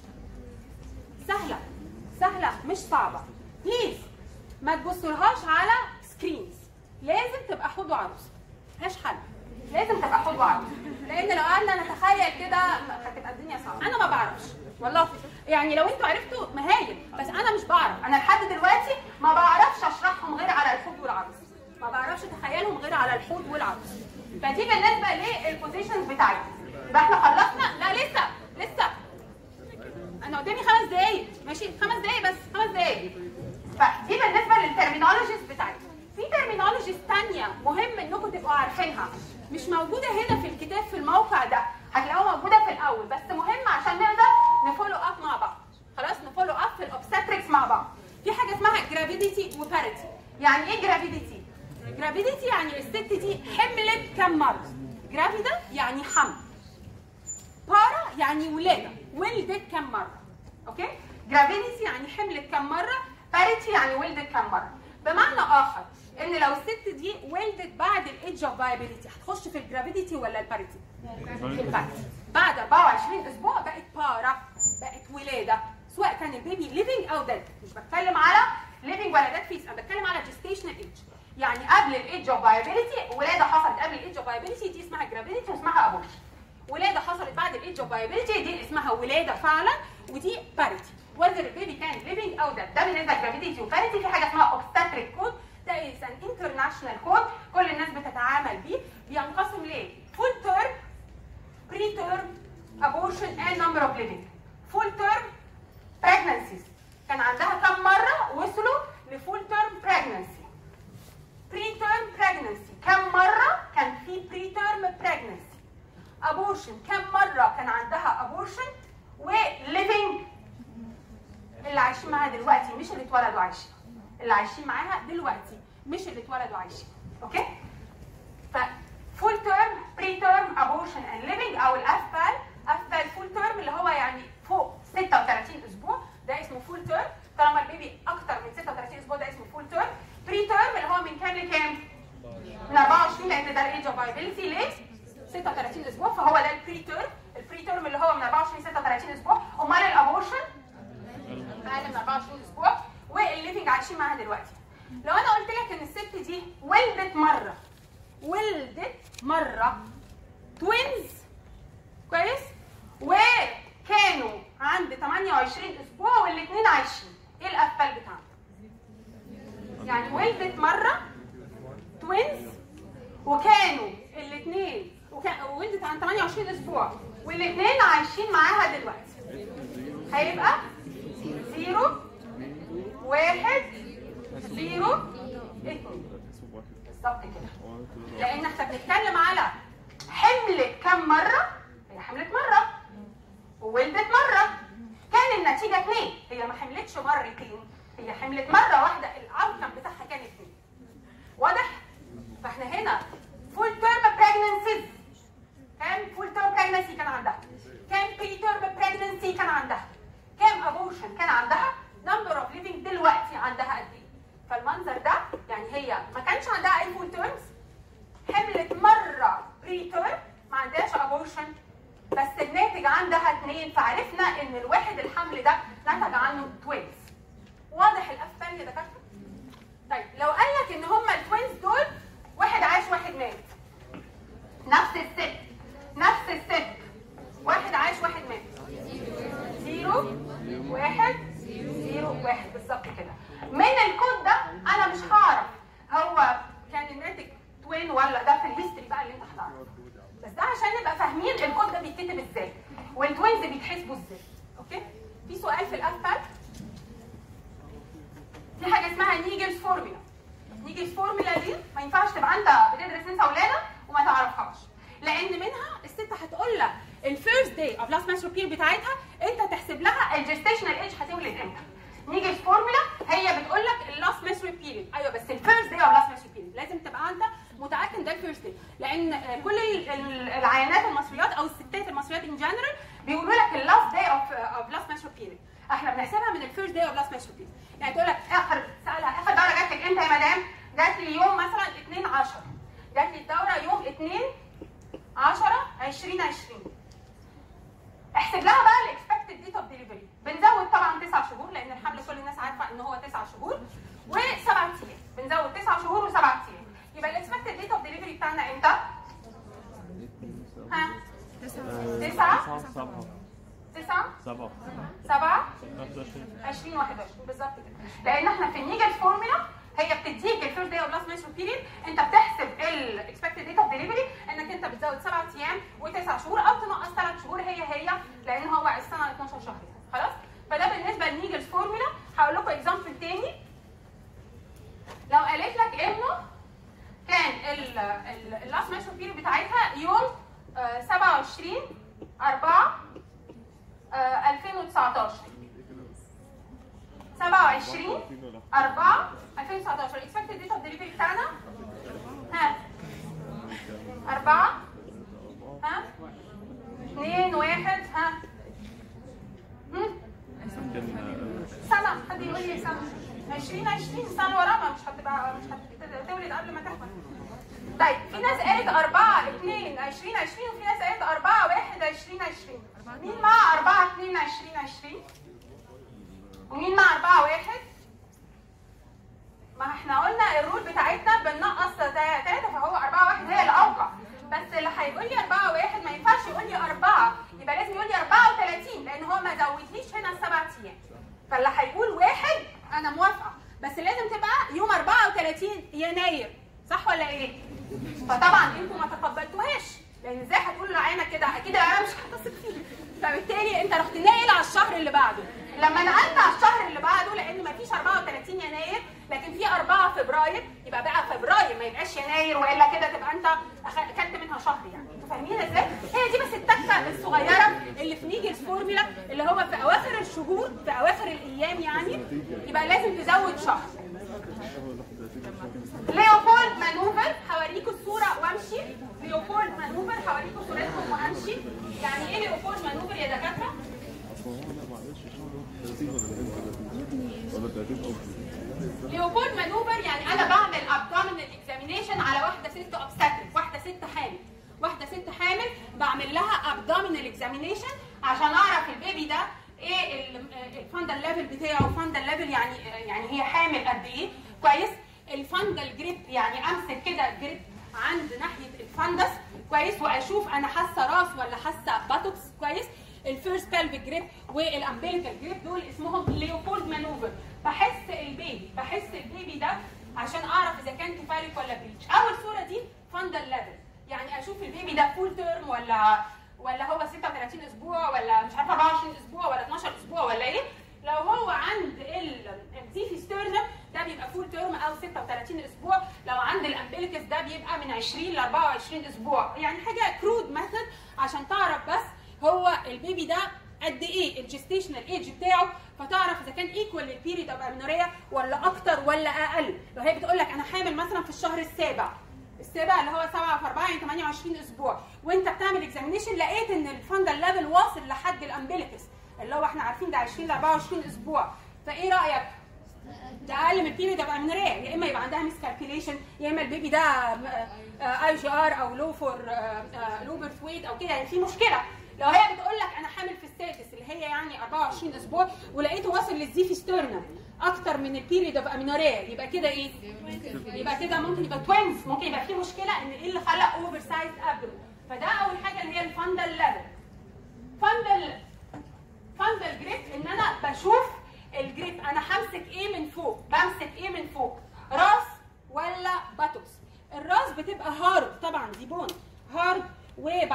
A: سهله سهله مش صعبه بليز ما تبصولهاش على سكرينز لازم تبقى حوض وعروسه ملهاش حل لازم تبقى حوض وعروسه لان لو قعدنا نتخيل كده هتبقى الدنيا صعبه انا ما بعرفش والله يعني لو انتوا عرفتوا مهايل بس انا مش بعرف انا لحد دلوقتي ما بعرفش اشرحهم غير على الحوض والعروسه ما بعرفش اتخيلهم غير على الحوض والعروسه فدي بالنسبه للبوزيشنز بتاعتي يبقى احنا خلصنا لا لسه لسه انا قدامي خمس دقايق ماشي خمس دقايق بس خمس دقايق فدي بالنسبه للترمينولوجيز بتاعتي في ترمينولوجيز تانية مهم انكم تبقوا عارفينها مش موجوده هنا في الكتاب في الموقع ده هتلاقوها موجوده في الاول بس مهم عشان نقدر نفولو اب مع بعض خلاص نفولو اب في الاوبستريكس مع بعض في حاجه اسمها جرافيديتي وباريتي يعني ايه جرافيديتي جرافيديتي يعني الست دي حملت كم مره جرافيدا يعني حمل بارا يعني ولاده ولدت كم مره اوكي جرافيديتي يعني حملت كم مره باريتي يعني ولدت كم مره بمعنى اخر ان لو الست دي ولدت بعد الايدج اوف فايبيليتي هتخش في الجرافيديتي ولا الباريتي الباريتي بعد 24 اسبوع بقت بارا بقت ولاده سواء كان البيبي ليفنج او ديد مش بتكلم على ليفنج ولا ديد فيس انا بتكلم على جيستيشنال ايدج يعني قبل الايدج اوف فايبيليتي ولاده حصلت قبل الايدج اوف فايبيليتي دي اسمها جرافيديتي واسمها ابورشن ولاده حصلت بعد الايدج اوف فايبيليتي دي اسمها ولاده فعلا ودي باريتي whether البيبي كان ليفنج او ديد ده بالنسبه لجرافيديتي وباريتي في حاجه اسمها اوبستاتريك كود ده از ان انترناشونال كود كل الناس بتتعامل بيه بينقسم ل فول تيرم بري تيرم ابورشن اند نمبر اوف ليفنج فول تيرم pregnancies كان عندها كم مره وصلوا لفول تيرم pregnancy بري تيرم pregnancy كم مره كان في بري تيرم pregnancy ابورشن كم مره كان عندها ابورشن وليفنج اللي عايشين معاها دلوقتي مش اللي اتولدوا عايشين اللي عايشين معاها دلوقتي مش اللي اتولدوا عايشين اوكي ف فول تيرم بري تيرم ابورشن اند ليفنج او الافبال افبال فول تيرم اللي هو يعني فوق 36 اسبوع ده اسمه فول تيرم طالما البيبي اكتر من 36 اسبوع ده اسمه فول تيرم بري تيرم اللي هو من كام لكام؟ من 24 لان ده الايدج اوف فايبيليتي ليه؟ 36 اسبوع فهو ده البري تيرم البري تيرم اللي هو من 24 ل 36 اسبوع امال الابورشن اقل من 24 اسبوع والليفنج عايشين معاها دلوقتي لو انا قلت لك ان الست دي ولدت مره ولدت مره توينز كويس وكانوا عند 28 اسبوع والاثنين عايشين ايه الافبال بتاعهم يعني ولدت مره توينز وكانوا الاثنين وكان ولدت عن 28 اسبوع والاثنين عايشين معاها دلوقتي هيبقى زيرو واحد زيرو اتنين بالظبط كده لان احنا بنتكلم على حملت كم مره هي حملت مره وولدت مره كان النتيجه اتنين هي ما حملتش مرتين هي حملت مره واحده الاوتكم بتاعها كان اتنين واضح فاحنا هنا فول تيرم بريجننسيز كام فول تيرم بريجننسي كان عندها كام بري تيرم بريجننسي كان عندها كام ابورشن كان عندها نمبر اوف ليفنج دلوقتي عندها قد ايه فالمنظر ده يعني هي ما كانش عندها اي فول تيرمز حملت مره بري تيرم ما عندهاش ابورشن بس الناتج عندها اثنين فعرفنا ان الواحد الحمل ده نتج عنه توينز واضح الافبال يا دكاتره طيب لو قال لك ان هما التوينز دول واحد عاش واحد مات نفس الست نفس الست واحد عاش واحد مات زيرو واحد زيرو واحد بالظبط كده من الكود ده انا مش هعرف هو كان الناتج توين ولا ده في الهيستوري بقى اللي انت هتعرفه بس التوينز بيتحسبوا ازاي اوكي في سؤال في الافال في حاجه اسمها نيجلز فورمولا نيجلز فورمولا دي ما ينفعش تبقى انت بتدرس انت ولاده وما تعرفهاش لان منها الست هتقول لك الفيرست داي اوف لاست menstrual period بتاعتها انت تحسب لها الجستيشنال ايج هتولد امتى نيجي فورمولا هي بتقول لك اللاست menstrual period ايوه بس الفيرست داي اوف لاست menstrual period لازم تبقى انت متاكد ده الفيرست داي لان آه، كل ال- ال- العيانات المصريات او الستات المصريات ان جنرال بيقولوا لك اللاست داي اوف اوف لاست menstrual period احنا بنحسبها من الفيرست داي اوف لاست menstrual period يعني تقول لك اخر سالها اخر دوره جات لك امتى يا مدام؟ جات لي يوم مثلا 2 10 جات لي الدوره يوم 2 10 2020 احسب لها بقى الاكسبكتد ديت اوف ديليفري بنزود طبعا 9 شهور لان الحمل كل الناس عارفه ان هو 9 شهور وسبع ايام بنزود 9 شهور وسبع ايام يبقى الاكسبكتد ديت اوف ديليفري بتاعنا امتى؟ ها؟ 9
B: سبعة
A: 9
B: سبعة
A: 7
B: 25
A: 20 21 بالظبط كده لان احنا في النيجل فورمولا هي بتديك الفيرست داي اوف لاست menstrual بيريد انت بتحسب الاكسبكتد ديت اوف ديليفري انك انت بتزود 7 ايام و9 شهور او تنقص 3 شهور هي هي لان هو السنه 12 شهر يعني. خلاص فده بالنسبه للنيجل فورمولا هقول لكم اكزامبل تاني لو قالت لك انه كان اللاست menstrual بيريد بتاعتها يوم آه، 27 4 آه، 2019 27 4 2019 الاكسبكتد ديت اوف ديليفري بتاعنا ها 4 ها 2 1 ها هم؟ سنة حد يقول لي سنة 20 20 سنة ورانا مش هتبقى مش هتولد قبل ما تحمل طيب في ناس قالت 4 2 20 20 وفي ناس قالت 4 1 20 20 مين مع 4 2 20 20 ومين مع 4 1 ما احنا قلنا الرول بتاعتنا بننقص 3 فهو 4 1 هي الاوقع بس اللي هيقول لي 4 1 ما ينفعش يقول لي 4 يبقى لازم يقول لي 34 لان هو ما زودليش هنا السبع ايام فاللي هيقول واحد انا موافقه بس لازم تبقى يوم 34 يناير صح ولا ايه؟ فطبعا انتوا ما تقبلتوهاش لان ازاي هتقول لعينه كده اكيد العينه مش هتثق فيه فبالتالي انت رحت ناقل على الشهر اللي بعده لما نقلت على الشهر اللي بعده لان ما فيش 34 يناير لكن في 4 فبراير يبقى بقى فبراير ما يبقاش يناير والا كده تبقى انت أخ- اكلت منها شهر يعني انتوا فاهمين ازاي؟ هي دي بس التكه الصغيره اللي في نيجي الفورمولا اللي هو في اواخر الشهور في اواخر الايام يعني يبقى لازم تزود شهر ليوبولد مانوفر هوريكم الصوره وامشي ليوبولد مانوفر هوريكم صورتهم وامشي يعني ايه ليوبولد مانوفر يا دكاتره؟ ليوبولد مانوفر يعني انا بعمل ابدومينال اكزامينيشن على واحده ست اوبستاتريك واحده ست حامل واحده ست حامل بعمل لها ابدومينال اكزامينيشن عشان اعرف البيبي ده ايه الفاندل ليفل بتاعه فاندل ليفل يعني يعني هي حامل قد ايه كويس الفاندل جريب يعني امسك كده جريب عند ناحيه الفندس كويس واشوف انا حاسه راس ولا حاسه باتوكس كويس الفيرست بلفيك جريب والامبيليكال جريب دول اسمهم ليوبولد مانوفر بحس البيبي بحس البيبي ده عشان اعرف اذا كان كفالك ولا بريتش اول صوره دي فاندل ليفل يعني اشوف البيبي ده فول تيرم ولا ولا هو 36 اسبوع ولا مش عارفه 24 اسبوع ولا 12 اسبوع ولا ايه لو هو عند التيفي ستيرنم ده بيبقى فول تيرم او 36 اسبوع لو عند الامبليكس ده بيبقى من 20 ل 24 اسبوع يعني حاجه كرود ميثود عشان تعرف بس هو البيبي ده قد ايه الجستيشنال ايج بتاعه فتعرف اذا كان ايكوال للبيريد اوف امينوريا ولا اكتر ولا اقل لو هي بتقول لك انا حامل مثلا في الشهر السابع السابع اللي هو 7 في 4 يعني 28 اسبوع وانت بتعمل اكزامينيشن لقيت ان الفندل ليفل واصل لحد الامبليكس اللي هو احنا عارفين ده 20 ل 24 اسبوع فايه رايك؟ ده اقل من البيريد اوف امينوريا يا اما يبقى عندها مسكالكيليشن يا اما البيبي ده اي جي ار او لو فور لو بيرث ويت او كده يعني في مشكله لو هي بتقول لك انا حامل في السادس اللي هي يعني 24 اسبوع ولقيته واصل للزيفي ستيرنم اكتر من البيريد اوف امينوريا يبقى كده ايه؟ يبقى كده ممكن يبقى توينز ممكن يبقى في مشكله ان ايه اللي خلق اوفر سايز ابدو فده اول حاجه اللي هي الفندل ليفل فندل فندل جريب ان انا بشوف الجريب انا همسك ايه من فوق بمسك ايه من فوق راس ولا باتوكس الراس بتبقى هارد طبعا دي بون هارد وبلاتبل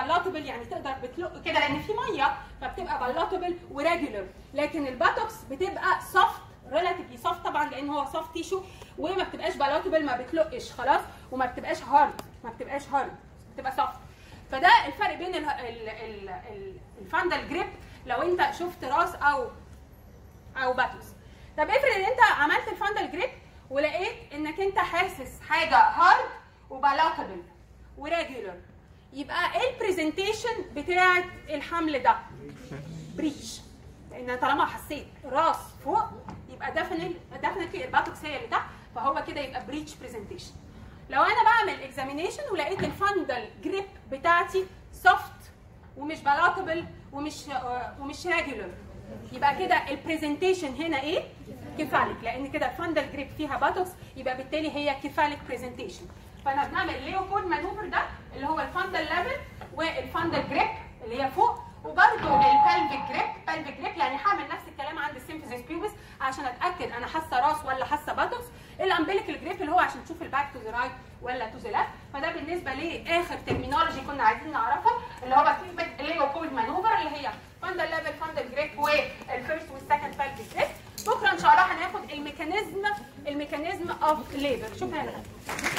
A: يعني تقدر بتلق كده لان في ميه فبتبقى بالاتبل وريجولر لكن الباتوكس بتبقى سوفت ريلاتيفلي سوفت طبعا لان هو سوفت تيشو وما بتبقاش بالاتبل ما بتلقش خلاص وما بتبقاش هارد ما بتبقاش هارد بتبقى سوفت فده الفرق بين ال ال ال ال الفاندل جريب لو انت شفت راس او او باتوس طب افرض ان انت عملت الفاندل جريب ولقيت انك انت حاسس حاجه هارد وبالاتبل وريجولر يبقى ايه البرزنتيشن بتاعه الحمل ده بريتش لان طالما حسيت راس فوق يبقى ديفنتلي ديفنتلي الباتوكس هي اللي تحت فهو كده يبقى بريتش برزنتيشن لو انا بعمل اكزامينيشن ولقيت الفاندل جريب بتاعتي سوفت ومش بالاتبل ومش آه، ومش ريجولر يبقى كده البرزنتيشن هنا ايه؟ كيفاليك لان كده الفاندل جريب فيها باتوكس يبقى بالتالي هي كيفاليك برزنتيشن فانا بنعمل ليوبولد مانوفر ده اللي هو الفاندل ليفل والفاندل جريب اللي هي فوق وبرده البلفيك جريب بلفيك جريب يعني هعمل نفس الكلام عند السيمفيزيس بيوبس عشان اتاكد انا حاسه راس ولا حاسه باتوكس الامبليكال جريب اللي هو عشان تشوف الباك تو ذا رايت ولا تو ذا ليفت فده بالنسبه لاخر ترمينولوجي كنا عايزين نعرفها اللي هو كلمه ليوبولد مانوفر اللي هي فاندل ليفل فاندل جريب والفيرست والسكند بلفيك جريب بكره ان شاء الله هناخد الميكانيزم الميكانيزم اوف ليبر شكرا لك